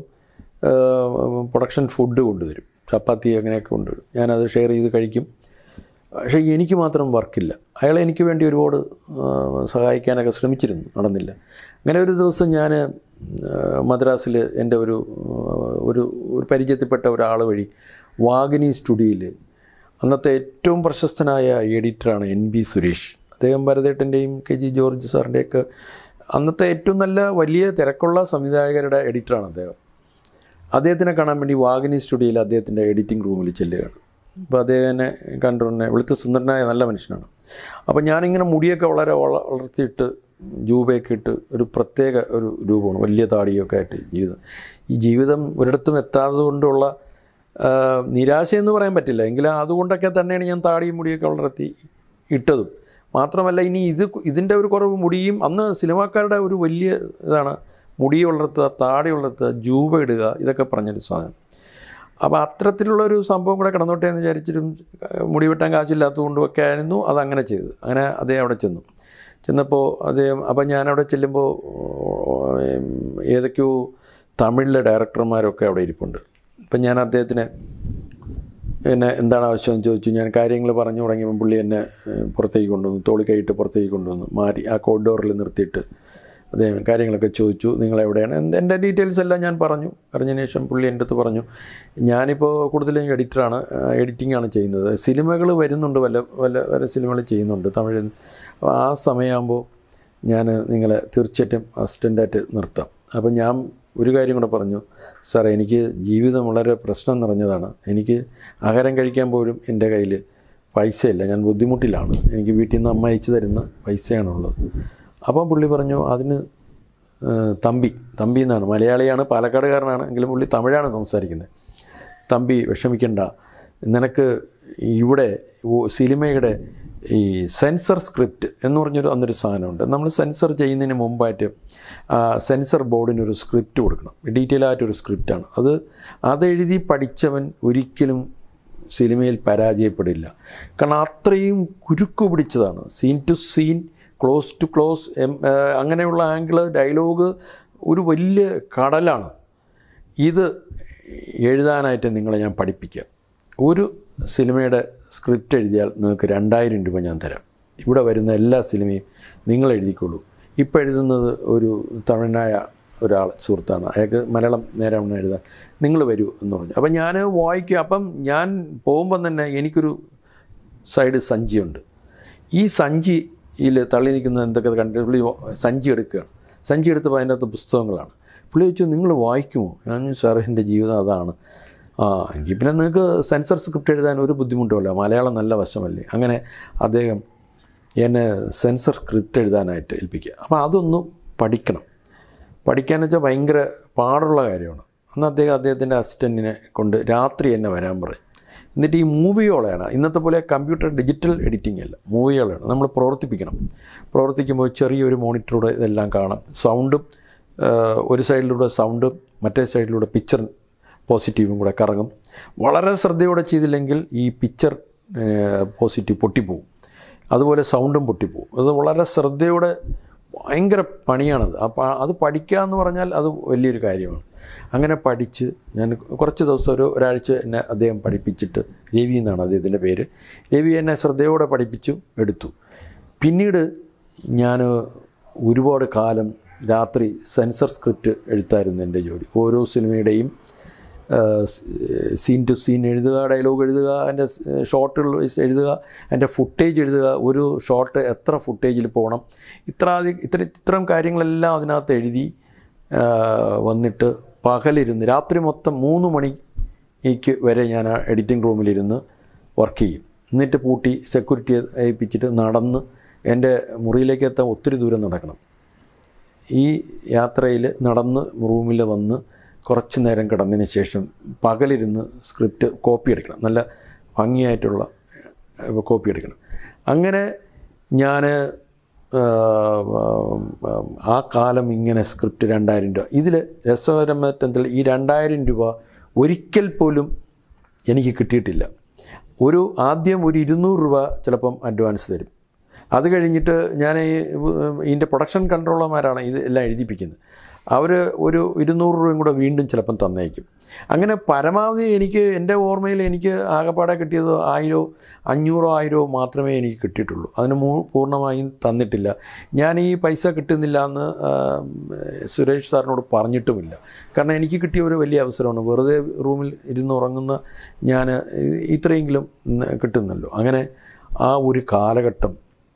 പ്രൊഡക്ഷൻ ഫുഡ് കൊണ്ടുവരും ചപ്പാത്തി അങ്ങനെയൊക്കെ കൊണ്ടുവരും ഞാനത് ഷെയർ ചെയ്ത് കഴിക്കും പക്ഷേ എനിക്ക് മാത്രം വർക്കില്ല അയാൾ എനിക്ക് വേണ്ടി ഒരുപാട് ആ, സഹായിക്കാനൊക്കെ ശ്രമിച്ചിരുന്നു നടന്നില്ല അങ്ങനെ ഒരു ദിവസം ഞാൻ മദ്രാസിൽ എൻ്റെ ഒരു ആ, ഒരു ഒരു പരിചയത്തിൽപ്പെട്ട ഒരാൾ വഴി വാഗിനി സ്റ്റുഡിയോയിൽ അന്നത്തെ ഏറ്റവും പ്രശസ്തനായ എഡിറ്ററാണ് എൻ ബി സുരേഷ് അദ്ദേഹം ഭരതേട്ടൻ്റെയും കെ ജി ജോർജ് സാറിൻ്റെയൊക്കെ അന്നത്തെ ഏറ്റവും നല്ല വലിയ തിരക്കുള്ള സംവിധായകരുടെ എഡിറ്ററാണ് അദ്ദേഹം അദ്ദേഹത്തിനെ കാണാൻ വേണ്ടി വാഗിനി സ്റ്റുഡിയോയിൽ അദ്ദേഹത്തിൻ്റെ എഡിറ്റിംഗ് റൂമിൽ ചെല്ലുകയാണ് അപ്പോൾ അദ്ദേഹം എന്നെ കണ്ടുടനെ വെളുത്ത സുന്ദരനായ നല്ല മനുഷ്യനാണ് അപ്പോൾ ഞാനിങ്ങനെ മുടിയൊക്കെ വളരെ വള- വളർത്തിയിട്ട് ജൂബയൊക്കെ ഇട്ട് ഒരു പ്രത്യേക ഒരു രൂപമാണ് വലിയ താടിയൊക്കെ ആയിട്ട് ജീവിതം ഈ ജീവിതം ഒരിടത്തും എത്താത്തത് കൊണ്ടുള്ള ആ, നിരാശയെന്ന് പറയാൻ പറ്റില്ല എങ്കിലും അതുകൊണ്ടൊക്കെ തന്നെയാണ് ഞാൻ താടിയും മുടിയൊക്കെ വളർത്തി ഇട്ടതും മാത്രമല്ല ഇനി ഇത് ഇതിൻ്റെ ഒരു കുറവ് മുടിയും അന്ന് സിനിമാക്കാരുടെ ഒരു വലിയ ഇതാണ് മുടി വളർത്തുക താടി വളർത്തുക ജൂബ ഇടുക ഇതൊക്കെ പറഞ്ഞൊരു സാധനം അപ്പോൾ അത്തരത്തിലുള്ള ഒരു സംഭവം കൂടെ കിടന്നോട്ടെ എന്ന് വിചാരിച്ചിട്ടും ഏഹ്, മുടി വെട്ടാൻ കാശില്ലാത്തതുകൊണ്ടും ഒക്കെ ആയിരുന്നു അതങ്ങനെ ചെയ്തു അങ്ങനെ അദ്ദേഹം അവിടെ ചെന്നു ചെന്നപ്പോൾ അദ്ദേഹം അപ്പം ഞാനവിടെ ചെല്ലുമ്പോൾ ഏം, ഏതൊക്കെയോ തമിഴിലെ ഡയറക്ടർമാരൊക്കെ അവിടെ ഇരിപ്പുണ്ട് അപ്പം ഞാൻ അദ്ദേഹത്തിന് എന്നെ എന്താണ് ആവശ്യം എന്ന് ചോദിച്ചു ഞാൻ കാര്യങ്ങൾ പറഞ്ഞു തുടങ്ങിയപ്പോൾ പുള്ളി എന്നെ ഏഹ്, പുറത്തേക്ക് കൊണ്ടുവന്നു തോളി കൈയിട്ട് പുറത്തേക്ക് കൊണ്ടുവന്നു മാറി ആ കോറിഡോറിൽ നിർത്തിയിട്ട് അദ്ദേഹം കാര്യങ്ങളൊക്കെ ചോദിച്ചു നിങ്ങൾ എവിടെയാണ് എന്ത് എൻ്റെ ഡീറ്റെയിൽസ് എല്ലാം ഞാൻ പറഞ്ഞു പറഞ്ഞതിന് ശേഷം പുള്ളി എൻ്റെ അടുത്ത് പറഞ്ഞു ഞാനിപ്പോൾ കൂടുതലും എഡിറ്ററാണ് എഡിറ്റിംഗ് ആണ് ചെയ്യുന്നത് സിനിമകൾ വരുന്നുണ്ട് വല്ല വല്ല വല്ല സിനിമകൾ ചെയ്യുന്നുണ്ട് തമിഴ് അപ്പോൾ ആ സമയമാകുമ്പോൾ ഞാൻ നിങ്ങളെ തീർച്ചയായിട്ടും അസിസ്റ്റൻ്റായിട്ട് നിർത്താം അപ്പോൾ ഞാൻ ഒരു കാര്യം കൂടെ പറഞ്ഞു സാർ എനിക്ക് ജീവിതം വളരെ പ്രശ്നം നിറഞ്ഞതാണ് എനിക്ക് ആഹാരം കഴിക്കാൻ പോലും എൻ്റെ കയ്യിൽ പൈസയില്ല ഞാൻ ബുദ്ധിമുട്ടിലാണ് എനിക്ക് വീട്ടിൽ നിന്ന് അമ്മ അയച്ചു തരുന്ന പൈസയാണുള്ളത് അപ്പം പുള്ളി പറഞ്ഞു അതിന് ഏഹ്, തമ്പി തമ്പി എന്നാണ് മലയാളിയാണ് പാലക്കാടുകാരനാണ് എങ്കിലും പുള്ളി തമിഴാണ് സംസാരിക്കുന്നത് തമ്പി വിഷമിക്കണ്ട നിനക്ക് ഇവിടെ ഓ- സിനിമയുടെ ഈ സെൻസർ സ്ക്രിപ്റ്റ് എന്ന് പറഞ്ഞൊരു അന്നൊരു സാധനമുണ്ട് നമ്മൾ സെൻസർ ചെയ്യുന്നതിന് മുമ്പായിട്ട് ആ സെൻസർ ബോർഡിനൊരു സ്ക്രിപ്റ്റ് കൊടുക്കണം ഡീറ്റെയിൽ ആയിട്ടൊരു സ്ക്രിപ്റ്റാണ് അത് അതെഴുതി പഠിച്ചവൻ ഒരിക്കലും സിനിമയിൽ പരാജയപ്പെടില്ല കാരണം അത്രയും കുരുക്ക് പിടിച്ചതാണ് scene to scene close to close എം ആ, അങ്ങനെയുള്ള ആംഗിള് ഡയലോഗ് ഒരു വലിയ കടലാണ് ഇത് എഴുതാനായിട്ട് നിങ്ങളെ ഞാൻ പഠിപ്പിക്കാം ഒരു സിനിമയുടെ സ്ക്രിപ്റ്റ് എഴുതിയാൽ നിങ്ങൾക്ക് രണ്ടായിരം രൂപ ഞാൻ തരാം ഇവിടെ വരുന്ന എല്ലാ സിനിമയും നിങ്ങൾ എഴുതിക്കോളൂ ഇപ്പോൾ എഴുതുന്നത് ഒരു തമിഴനായ ഒരാൾ സുഹൃത്താണ് അയാൾക്ക് മലയാളം നേരാവണ്ണം എഴുതാൻ നിങ്ങൾ വരൂ എന്ന് പറഞ്ഞു അപ്പം ഞാൻ വായിക്കും അപ്പം ഞാൻ പോകുമ്പം തന്നെ എനിക്കൊരു സൈഡ് സഞ്ചിയുണ്ട് ഈ സഞ്ചിയിൽ തള്ളി നിൽക്കുന്ന എന്തൊക്കെ കണ്ടിട്ട് പുള്ളി സഞ്ചി എടുക്കുകയാണ് സഞ്ചി എടുത്തപ്പോൾ അതിൻ്റെ അകത്ത് പുസ്തകങ്ങളാണ് പുള്ളി ചോദിച്ചു നിങ്ങൾ വായിക്കുമോ ഞാൻ ചോദിച്ചു, സാറേ എൻ്റെ ജീവിതം അതാണ് ആ എങ്കിൽ പിന്നെ നിങ്ങൾക്ക് സെൻസർ സ്ക്രിപ്റ്റ് എഴുതാൻ ഒരു ബുദ്ധിമുട്ടുമില്ല മലയാളം നല്ല വശമല്ലേ അങ്ങനെ അദ്ദേഹം എന്നെ സെൻസർ സ്ക്രിപ്റ്റ് എഴുതാനായിട്ട് ഏൽപ്പിക്കുക അപ്പോൾ അതൊന്നും പഠിക്കണം പഠിക്കാന്ന് വെച്ചാൽ ഭയങ്കര പാടുള്ള കാര്യമാണ് അന്ന് അദ്ദേഹം അദ്ദേഹത്തിൻ്റെ അസിസ്റ്റൻറ്റിനെ കൊണ്ട് രാത്രി എന്നെ വരാൻ പറയും എന്നിട്ട് ഈ മൂവിയോളാണ് ഇന്നത്തെ പോലെ കമ്പ്യൂട്ടർ ഡിജിറ്റൽ എഡിറ്റിംഗ് അല്ല മൂവിയോളാണ് നമ്മൾ പ്രവർത്തിപ്പിക്കണം പ്രവർത്തിക്കുമ്പോൾ ചെറിയൊരു മോണിറ്ററൂടെ ഇതെല്ലാം കാണാം സൗണ്ടും ഏഹ്, ഒരു സൈഡിലൂടെ സൗണ്ടും മറ്റേ സൈഡിലൂടെ പിക്ചർ പോസിറ്റീവും കൂടെ കറങ്ങും വളരെ ശ്രദ്ധയോടെ ചെയ്തില്ലെങ്കിൽ ഈ പിക്ചർ പോസിറ്റീവ് പൊട്ടിപ്പോവും അതുപോലെ സൗണ്ടും പൊട്ടിപ്പോവും അത് വളരെ ശ്രദ്ധയോടെ ഭയങ്കര പണിയാണത് അപ്പോൾ അത് പഠിക്കുക എന്ന് പറഞ്ഞാൽ അത് വലിയൊരു കാര്യമാണ് അങ്ങനെ പഠിച്ച് ഞാൻ കുറച്ച് ദിവസം ഒരു ഒരാഴ്ച എന്നെ അദ്ദേഹം പഠിപ്പിച്ചിട്ട് രവി എന്നാണ് അദ്ദേഹത്തിൻ്റെ പേര് രവി എന്നെ ശ്രദ്ധയോടെ പഠിപ്പിച്ചു എടുത്തു പിന്നീട് ഞാൻ ഒരുപാട് കാലം രാത്രി സെൻസർ സ്ക്രിപ്റ്റ് എഴുത്തായിരുന്നു എൻ്റെ ജോലി ഓരോ സിനിമയുടെയും സീൻ ടു സീൻ എഴുതുക ഡയലോഗ് എഴുതുക അതിൻ്റെ ഷോർട്ടുകൾ വൈസ് എഴുതുക അതിൻ്റെ ഫുട്ടേജ് എഴുതുക ഒരു ഷോട്ട് എത്ര ഫുട്ടേജിൽ പോകണം ഇത്ര അധി- ഇത്ര ഇത്തരം കാര്യങ്ങളെല്ലാം അതിനകത്ത് എഴുതി ആ, വന്നിട്ട് പകലിരുന്ന് രാത്രി മൊത്തം മൂന്ന് മണിക്ക് വരെ ഞാൻ ആ എഡിറ്റിംഗ് റൂമിലിരുന്ന് വർക്ക് ചെയ്യും എന്നിട്ട് പൂട്ടി സെക്യൂരിറ്റി ഏൽപ്പിച്ചിട്ട് നടന്ന് എൻ്റെ മുറിയിലേക്ക് എത്താൻ ഒത്തിരി ദൂരം നടക്കണം ഈ യാത്രയിൽ നടന്ന് റൂമിൽ വന്ന് കുറച്ച് നേരം കിടന്നതിന് ശേഷം പകലിരുന്ന് സ്ക്രിപ്റ്റ് കോപ്പി എടുക്കണം നല്ല ഭംഗിയായിട്ടുള്ള ഏഹ്, കോപ്പി എടുക്കണം അങ്ങനെ ഞാൻ ആ കാലം ഇങ്ങനെ സ്ക്രിപ്റ്റ് രണ്ടായിരം രൂപ ഇതിൽ രസകരമറ്റത്തിൽ ഈ രണ്ടായിരം രൂപ ഒരിക്കൽ പോലും എനിക്ക് കിട്ടിയിട്ടില്ല ഒരു ആദ്യം ഒരു ഇരുന്നൂറ് രൂപ ചിലപ്പം അഡ്വാൻസ് തരും അത് കഴിഞ്ഞിട്ട് ഞാൻ ഈ ഇതിൻ്റെ പ്രൊഡക്ഷൻ കൺട്രോളർമാരാണ് ഇത് എല്ലാം എഴുതിപ്പിക്കുന്നത് അവർ ഒരു ഇരുന്നൂറ് രൂപയും കൂടെ വീണ്ടും ചിലപ്പം തന്നേക്കും അങ്ങനെ പരമാവധി എനിക്ക് എൻ്റെ ഓർമ്മയിൽ എനിക്ക് ആകെപ്പാടെ കിട്ടിയത് ആയിരോ അഞ്ഞൂറോ ആയിരോ മാത്രമേ എനിക്ക് കിട്ടിയിട്ടുള്ളൂ അതിന് മൂ പൂർണ്ണമായും തന്നിട്ടില്ല ഞാൻ ഈ പൈസ കിട്ടുന്നില്ല എന്ന് ആ, സുരേഷ് സാറിനോട് പറഞ്ഞിട്ടുമില്ല കാരണം എനിക്ക് കിട്ടിയ ഒരു വലിയ അവസരമാണ് വെറുതെ റൂമിൽ ഇരുന്ന് ഉറങ്ങുന്ന ഞാൻ ഇത്രയെങ്കിലും കിട്ടുന്നല്ലോ അങ്ങനെ ആ ഒരു കാലഘട്ടം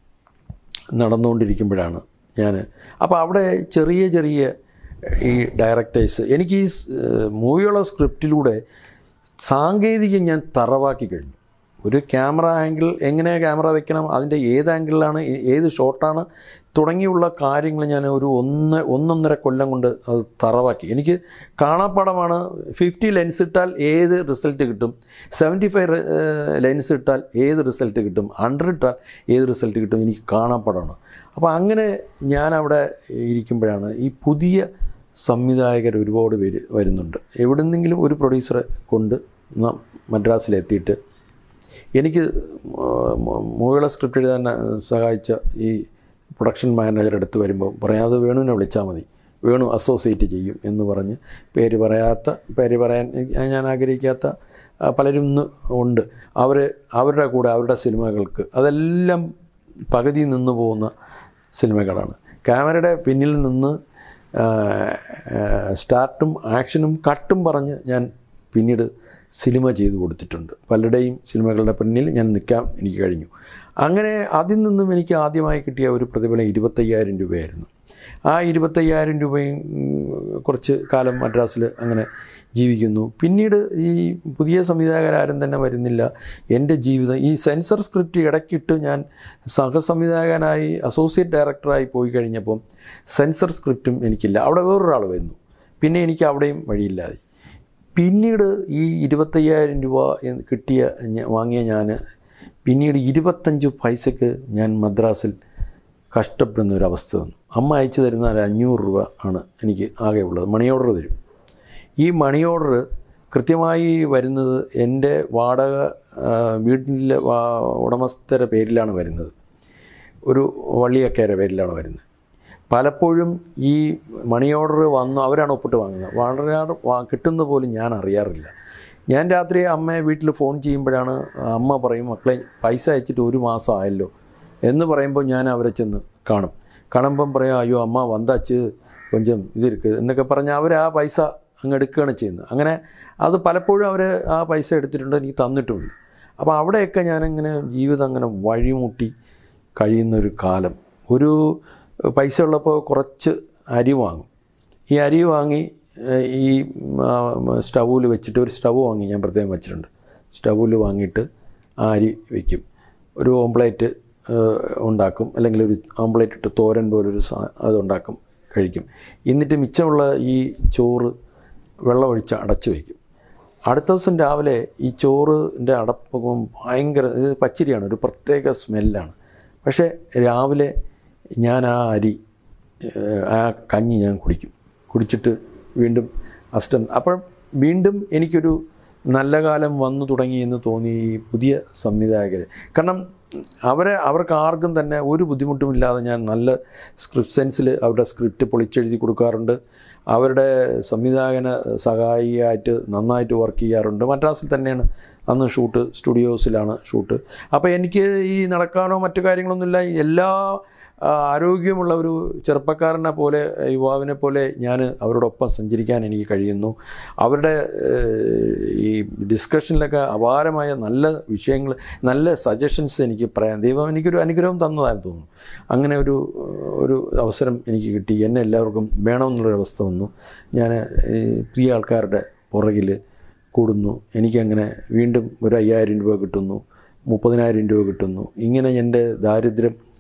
നടന്നുകൊണ്ടിരിക്കുമ്പോഴാണ് ഞാൻ അപ്പോൾ അവിടെ ചെറിയ ചെറിയ ഈ ഡയറക്ടേഴ്സ് എനിക്ക് ഈ സ്- മൂവിയുള്ള സ്ക്രിപ്റ്റിലൂടെ സാങ്കേതികം ഞാൻ തറവാക്കി കഴിഞ്ഞു ഒരു ക്യാമറ ആംഗിൾ എങ്ങനെ ക്യാമറ വെക്കണം അതിൻ്റെ ഏത് ആംഗിളിലാണ് ഏ- ഏത് ഷോട്ടാണ് തുടങ്ങിയുള്ള കാര്യങ്ങൾ ഞാൻ ഒരു ഒന്ന് ഒന്നൊന്നര കൊല്ലം കൊണ്ട് അത് തറവാക്കി എനിക്ക് കാണാപ്പാടമാണ് ഫിഫ്റ്റി ലെൻസ് ഇട്ടാൽ ഏത് റിസൾട്ട് കിട്ടും സെവൻറ്റി ഫൈവ് ലെൻസ് ഇട്ടാൽ ഏത് റിസൾട്ട് കിട്ടും ഹൺഡ്രഡ് ഇട്ടാൽ ഏത് റിസൾട്ട് കിട്ടും എനിക്ക് കാണാപ്പാടമാണ് അപ്പോൾ അങ്ങനെ ഞാൻ അവിടെ ഇരിക്കുമ്പോഴാണ് ഈ പുതിയ സംവിധായകർ ഒരുപാട് പേര് വരുന്നുണ്ട് എവിടെ നിന്നെങ്കിലും ഒരു പ്രൊഡ്യൂസറെ കൊണ്ട് ന- മദ്രാസിലെത്തിയിട്ട് എനിക്ക് മൂവികളെ സ്ക്രിപ്റ്റ് എഴുതാൻ സഹായിച്ച ഈ പ്രൊഡക്ഷൻ മാനേജർ അടുത്ത് വരുമ്പോൾ പറയാതെ വേണുവിനെ വിളിച്ചാൽ മതി വേണു അസോസിയേറ്റ് ചെയ്യും എന്ന് പറഞ്ഞ് പേര് പറയാത്ത പേര് പറയാൻ ഞാൻ ആഗ്രഹിക്കാത്ത ആ, പലരും ഇന്ന് ഉണ്ട് അവർ അവരുടെ കൂടെ അവരുടെ സിനിമകൾക്ക് അതെല്ലാം പകുതി നിന്ന് പോകുന്ന സിനിമകളാണ് ക്യാമറയുടെ പിന്നിൽ നിന്ന് ആ, ആ, സ്റ്റാർട്ടും ആക്ഷനും കട്ടും പറഞ്ഞ് ഞാൻ പിന്നീട് സിനിമ ചെയ്തു കൊടുത്തിട്ടുണ്ട് പലരുടെയും സിനിമകളുടെ പിന്നിൽ ഞാൻ നിൽക്കാൻ എനിക്ക് കഴിഞ്ഞു അങ്ങനെ അതിൽ നിന്നും എനിക്ക് ആദ്യമായി കിട്ടിയ ഒരു പ്രതിഫലം ഇരുപത്തയ്യായിരം രൂപയായിരുന്നു ആ ഇരുപത്തയ്യായിരം രൂപയും ഉം, കുറച്ച് കാലം മദ്രാസിൽ അങ്ങനെ ജീവിക്കുന്നു പിന്നീട് ഈ പുതിയ സംവിധായകരാരും തന്നെ വരുന്നില്ല എൻ്റെ ജീവിതം ഈ സെൻസർ സ്ക്രിപ്റ്റ് ഇടയ്ക്കിട്ട് ഞാൻ സഹസംവിധായകനായി അസോസിയേറ്റ് ഡയറക്ടറായി പോയി കഴിഞ്ഞപ്പം സെൻസർ സ്ക്രിപ്റ്റും എനിക്കില്ല അവിടെ വേറൊരാൾ വരുന്നു പിന്നെ എനിക്ക് അവിടെയും വഴിയില്ലാതെ പിന്നീട് ഈ ഇരുപത്തയ്യായിരം രൂപ എന്ന് കിട്ടിയ ഞ- വാങ്ങിയ ഞാൻ പിന്നീട് ഇരുപത്തഞ്ച് പൈസക്ക് ഞാൻ മദ്രാസിൽ കഷ്ടപ്പെടുന്ന ഒരു അവസ്ഥ വന്നു അമ്മ അയച്ചു തരുന്ന ഒരു അഞ്ഞൂറ് രൂപ ആണ് എനിക്ക് ആകെ ഉള്ളത് മണി ഓർഡർ തരും ഈ മണി ഓർഡർ കൃത്യമായി വരുന്നത് എൻ്റെ വാടക ആ, വീട്ടിലെ വാ- ഉടമസ്ഥരുടെ പേരിലാണ് വരുന്നത് ഒരു വള്ളിയക്കയുടെ പേരിലാണ് വരുന്നത് പലപ്പോഴും ഈ മണി ഓർഡർ വന്നു അവരാണ് ഒപ്പിട്ട് വാങ്ങുന്നത് വളരെ വാ കിട്ടുന്ന പോലും ഞാൻ അറിയാറില്ല ഞാൻ രാത്രി അമ്മയെ വീട്ടിൽ ഫോൺ ചെയ്യുമ്പോഴാണ് അമ്മ പറയും മക്കളെ പൈസ അയച്ചിട്ട് ഒരു മാസം ആയല്ലോ എന്ന് പറയുമ്പോൾ ഞാൻ അവരെ ചെന്ന് കാണും കാണുമ്പം പറയാം അയ്യോ അമ്മ വந்தாച്ച് കൊഞ്ചം ഇതിരിക്ക് എന്നൊക്കെ പറഞ്ഞ് അവർ ആ പൈസ അങ്ങ് എടുക്കുകയാണ് ചെയ്യുന്നത് അങ്ങനെ അത് പലപ്പോഴും അവർ ആ പൈസ എടുത്തിട്ടുണ്ട് എനിക്ക് തന്നിട്ടുമില്ല അപ്പോൾ അവിടെയൊക്കെ ഞാനിങ്ങനെ ജീവിതം അങ്ങനെ വഴിമുട്ടി കഴിയുന്നൊരു കാലം ഒരു പൈസ ഉള്ളപ്പോൾ കുറച്ച് അരി വാങ്ങും ഈ അരി വാങ്ങി ഏഹ്, ഈ സ്റ്റൗവിൽ വെച്ചിട്ട് ഒരു സ്റ്റവ് വാങ്ങി ഞാൻ പ്രത്യേകം വെച്ചിട്ടുണ്ട് സ്റ്റൗവിൽ വാങ്ങിയിട്ട് ആ അരി വയ്ക്കും ഒരു ഓംപ്ലേറ്റ് ഏഹ്, ഉണ്ടാക്കും അല്ലെങ്കിൽ ഒരു ഓംപ്ലേറ്റ് ഇട്ട് തോരൻ പോലൊരു സാ അതുണ്ടാക്കും കഴിക്കും എന്നിട്ട് മിച്ചമുള്ള ഈ ചോറ് വെള്ളമൊഴിച്ച് അടച്ച് വയ്ക്കും അടുത്ത ദിവസം രാവിലെ ഈ ചോറിൻ്റെ അടപ്പകം ഭയങ്കര ഇത് പച്ചരിയാണ് ഒരു പ്രത്യേക സ്മെല്ലാണ് പക്ഷേ രാവിലെ ഞാൻ ആ അരി ഏഹ്, ആ കഞ്ഞി ഞാൻ കുടിക്കും കുടിച്ചിട്ട് വീണ്ടും അസ്റ്റൻ അപ്പോൾ വീണ്ടും എനിക്കൊരു നല്ല കാലം വന്നു തുടങ്ങി എന്ന് തോന്നി ഈ പുതിയ സംവിധായകർ കാരണം അവരെ അവർക്ക് ആർക്കും തന്നെ ഒരു ബുദ്ധിമുട്ടുമില്ലാതെ ഞാൻ നല്ല സ്ക്രിപ്റ്റ് സെൻസിൽ അവരുടെ സ്ക്രിപ്റ്റ് പൊളിച്ചെഴുതി കൊടുക്കാറുണ്ട് അവരുടെ സംവിധായകന് സഹായിയായിട്ട് നന്നായിട്ട് വർക്ക് ചെയ്യാറുണ്ട് മദ്രാസിൽ തന്നെയാണ് അന്ന് ഷൂട്ട് സ്റ്റുഡിയോസിലാണ് ഷൂട്ട് അപ്പോൾ എനിക്ക് ഈ നടക്കാനോ മറ്റു കാര്യങ്ങളൊന്നുമില്ല എല്ലാ ആ, ആരോഗ്യമുള്ള ഒരു ചെറുപ്പക്കാരനെ പോലെ യുവാവിനെ പോലെ ഞാൻ അവരോടൊപ്പം സഞ്ചരിക്കാൻ എനിക്ക് കഴിയുന്നു അവരുടെ ഏഹ്, ഈ ഡിസ്കഷനിലൊക്കെ അപാരമായ നല്ല വിഷയങ്ങൾ നല്ല സജഷൻസ് എനിക്ക് പറയാം ദൈവം എനിക്കൊരു അനുഗ്രഹം തന്നതായി തോന്നുന്നു അങ്ങനെ ഒരു ഒരു അവസരം എനിക്ക് കിട്ടി എന്നെ എല്ലാവർക്കും വേണമെന്നുള്ളൊരവസ്ഥ വന്നു ഞാൻ ഈ പുതിയ ആൾക്കാരുടെ പുറകിൽ കൂടുന്നു എനിക്കങ്ങനെ വീണ്ടും ഒരു അയ്യായിരം രൂപ കിട്ടുന്നു മുപ്പതിനായിരം രൂപ കിട്ടുന്നു ഇങ്ങനെ എൻ്റെ ദാരിദ്ര്യം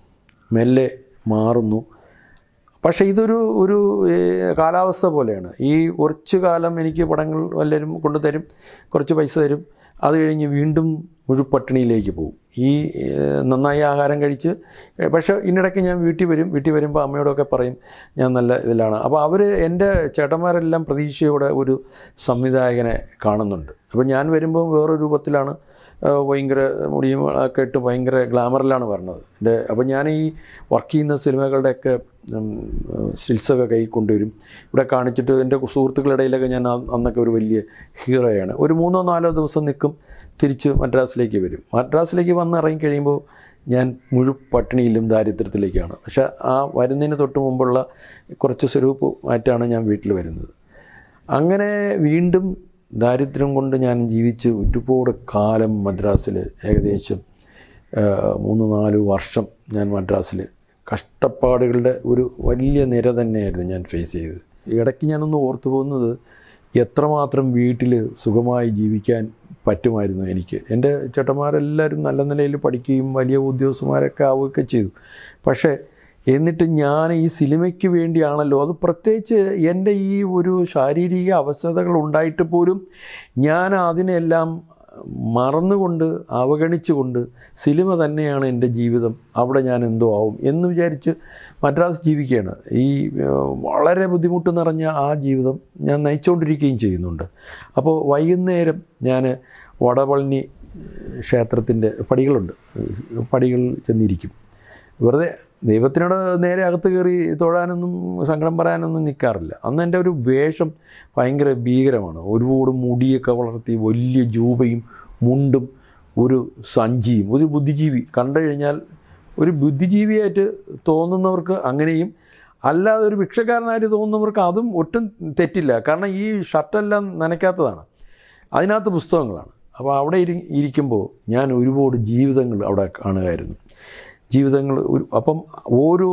മെല്ലെ മാറുന്നു പക്ഷേ ഇതൊരു ഒരു ഏഹ്, കാലാവസ്ഥ പോലെയാണ് ഈ കുറച്ച് കാലം എനിക്ക് പടങ്ങൾ വല്ലവരും കൊണ്ടു തരും കുറച്ച് പൈസ തരും അത് കഴിഞ്ഞ് വീണ്ടും മുഴുപട്ടിണിയിലേക്ക് പോകും ഈ ഏഹ്, നന്നായി ആഹാരം കഴിച്ച് ഏഹ്, പക്ഷേ ഇതിനിടയ്ക്ക് ഞാൻ വീട്ടിൽ വരും വീട്ടിൽ വരുമ്പോൾ അമ്മയോടൊക്കെ പറയും ഞാൻ നല്ല ഇതിലാണ് അപ്പോൾ അവർ എൻ്റെ ചേട്ടന്മാരെല്ലാം പ്രതീക്ഷയോടെ ഒരു സംവിധായകനെ കാണുന്നുണ്ട് അപ്പോൾ ഞാൻ വരുമ്പോൾ വേറൊരു രൂപത്തിലാണ് ഏഹ് ഭയങ്കര മുടിയും ഒക്കെ ഇട്ട് ഭയങ്കര ഗ്ലാമറിലാണ് വരുന്നത് എൻ്റെ അപ്പോൾ ഞാൻ ഈ വർക്ക് ചെയ്യുന്ന സിനിമകളുടെയൊക്കെ സ്റ്റിൽസൊക്കെ കൈ കൊണ്ടുവരും ഇവിടെ കാണിച്ചിട്ട് എൻ്റെ സുഹൃത്തുക്കളുടെ ഇടയിലൊക്കെ ഞാൻ അ- അന്നൊക്കെ ഒരു വലിയ ഹീറോയാണ് ഒരു മൂന്നോ നാലോ ദിവസം നിൽക്കും തിരിച്ച് മദ്രാസിലേക്ക് വരും മദ്രാസിലേക്ക് വന്ന് ഇറങ്ങി കഴിയുമ്പോൾ ഞാൻ മുഴു പട്ടിണിയിലും ദാരിദ്ര്യത്തിലേക്കാണ് പക്ഷേ ആ വരുന്നതിന് തൊട്ട് മുമ്പുള്ള കുറച്ച് സ്വരൂപ്പ് മാറ്റാണ് ഞാൻ വീട്ടിൽ വരുന്നത് അങ്ങനെ വീണ്ടും ദാരിദ്ര്യം കൊണ്ട് ഞാൻ ജീവിച്ച് ഒരുപാട് കാലം മദ്രാസിൽ ഏകദേശം ആ, മൂന്ന് നാല് വർഷം ഞാൻ മദ്രാസിൽ കഷ്ടപ്പാടുകളുടെ ഒരു വലിയ നിര തന്നെയായിരുന്നു ഞാൻ ഫേസ് ചെയ്തത് ഇടയ്ക്ക് ഞാനൊന്ന് ഓർത്തു പോകുന്നത് എത്രമാത്രം വീട്ടിൽ സുഖമായി ജീവിക്കാൻ പറ്റുമായിരുന്നു എനിക്ക് എൻ്റെ ചേട്ടന്മാരെല്ലാവരും നല്ല നിലയിൽ പഠിക്കുകയും വലിയ ഉദ്യോഗസ്ഥന്മാരൊക്കെ ആവുകയൊക്കെ ചെയ്തു പക്ഷേ എന്നിട്ട് ഞാൻ ഈ സിനിമയ്ക്ക് വേണ്ടിയാണല്ലോ അത് പ്രത്യേകിച്ച് എൻ്റെ ഈ ഒരു ശാരീരിക അവസ്ഥകൾ ഉണ്ടായിട്ട് പോലും ഞാൻ അതിനെല്ലാം മറന്നുകൊണ്ട് അവഗണിച്ചുകൊണ്ട് സിനിമ തന്നെയാണ് എൻ്റെ ജീവിതം അവിടെ ഞാൻ എന്തോ ആവും എന്ന് വിചാരിച്ച് മദ്രാസ് ജീവിക്കുകയാണ് ഈ ഏഹ്, വളരെ ബുദ്ധിമുട്ട് നിറഞ്ഞ ആ ജീവിതം ഞാൻ നയിച്ചുകൊണ്ടിരിക്കുകയും ചെയ്യുന്നുണ്ട് അപ്പോൾ വൈകുന്നേരം ഞാൻ വടപളനി ക്ഷേത്രത്തിൻ്റെ പടികളുണ്ട് പടികൾ ചെന്നിരിക്കും വെറുതെ ദൈവത്തിനോട് നേരെ അകത്ത് കയറി തൊഴാനൊന്നും സങ്കടം പറയാനൊന്നും നിൽക്കാറില്ല അന്ന് എൻ്റെ ഒരു വേഷം ഭയങ്കര ഭീകരമാണ് ഒരുപാട് മുടിയൊക്കെ വളർത്തി വലിയ ജൂബയും മുണ്ടും ഒരു സഞ്ചിയും ഒരു ബുദ്ധിജീവി കണ്ടു കഴിഞ്ഞാൽ ഒരു ബുദ്ധിജീവിയായിട്ട് തോന്നുന്നവർക്ക് അങ്ങനെയും അല്ലാതെ ഒരു ഭിക്ഷക്കാരനായിട്ട് തോന്നുന്നവർക്ക് അതും ഒട്ടും തെറ്റില്ല കാരണം ഈ ഷർട്ടെല്ലാം നനയ്ക്കാത്തതാണ് അതിനകത്ത് പുസ്തകങ്ങളാണ് അപ്പോൾ അവിടെ ഇരി ഇരിക്കുമ്പോൾ ഞാൻ ഒരുപാട് ജീവിതങ്ങൾ അവിടെ കാണുമായിരുന്നു ജീവിതങ്ങൾ ഒരു അപ്പം ഓരോ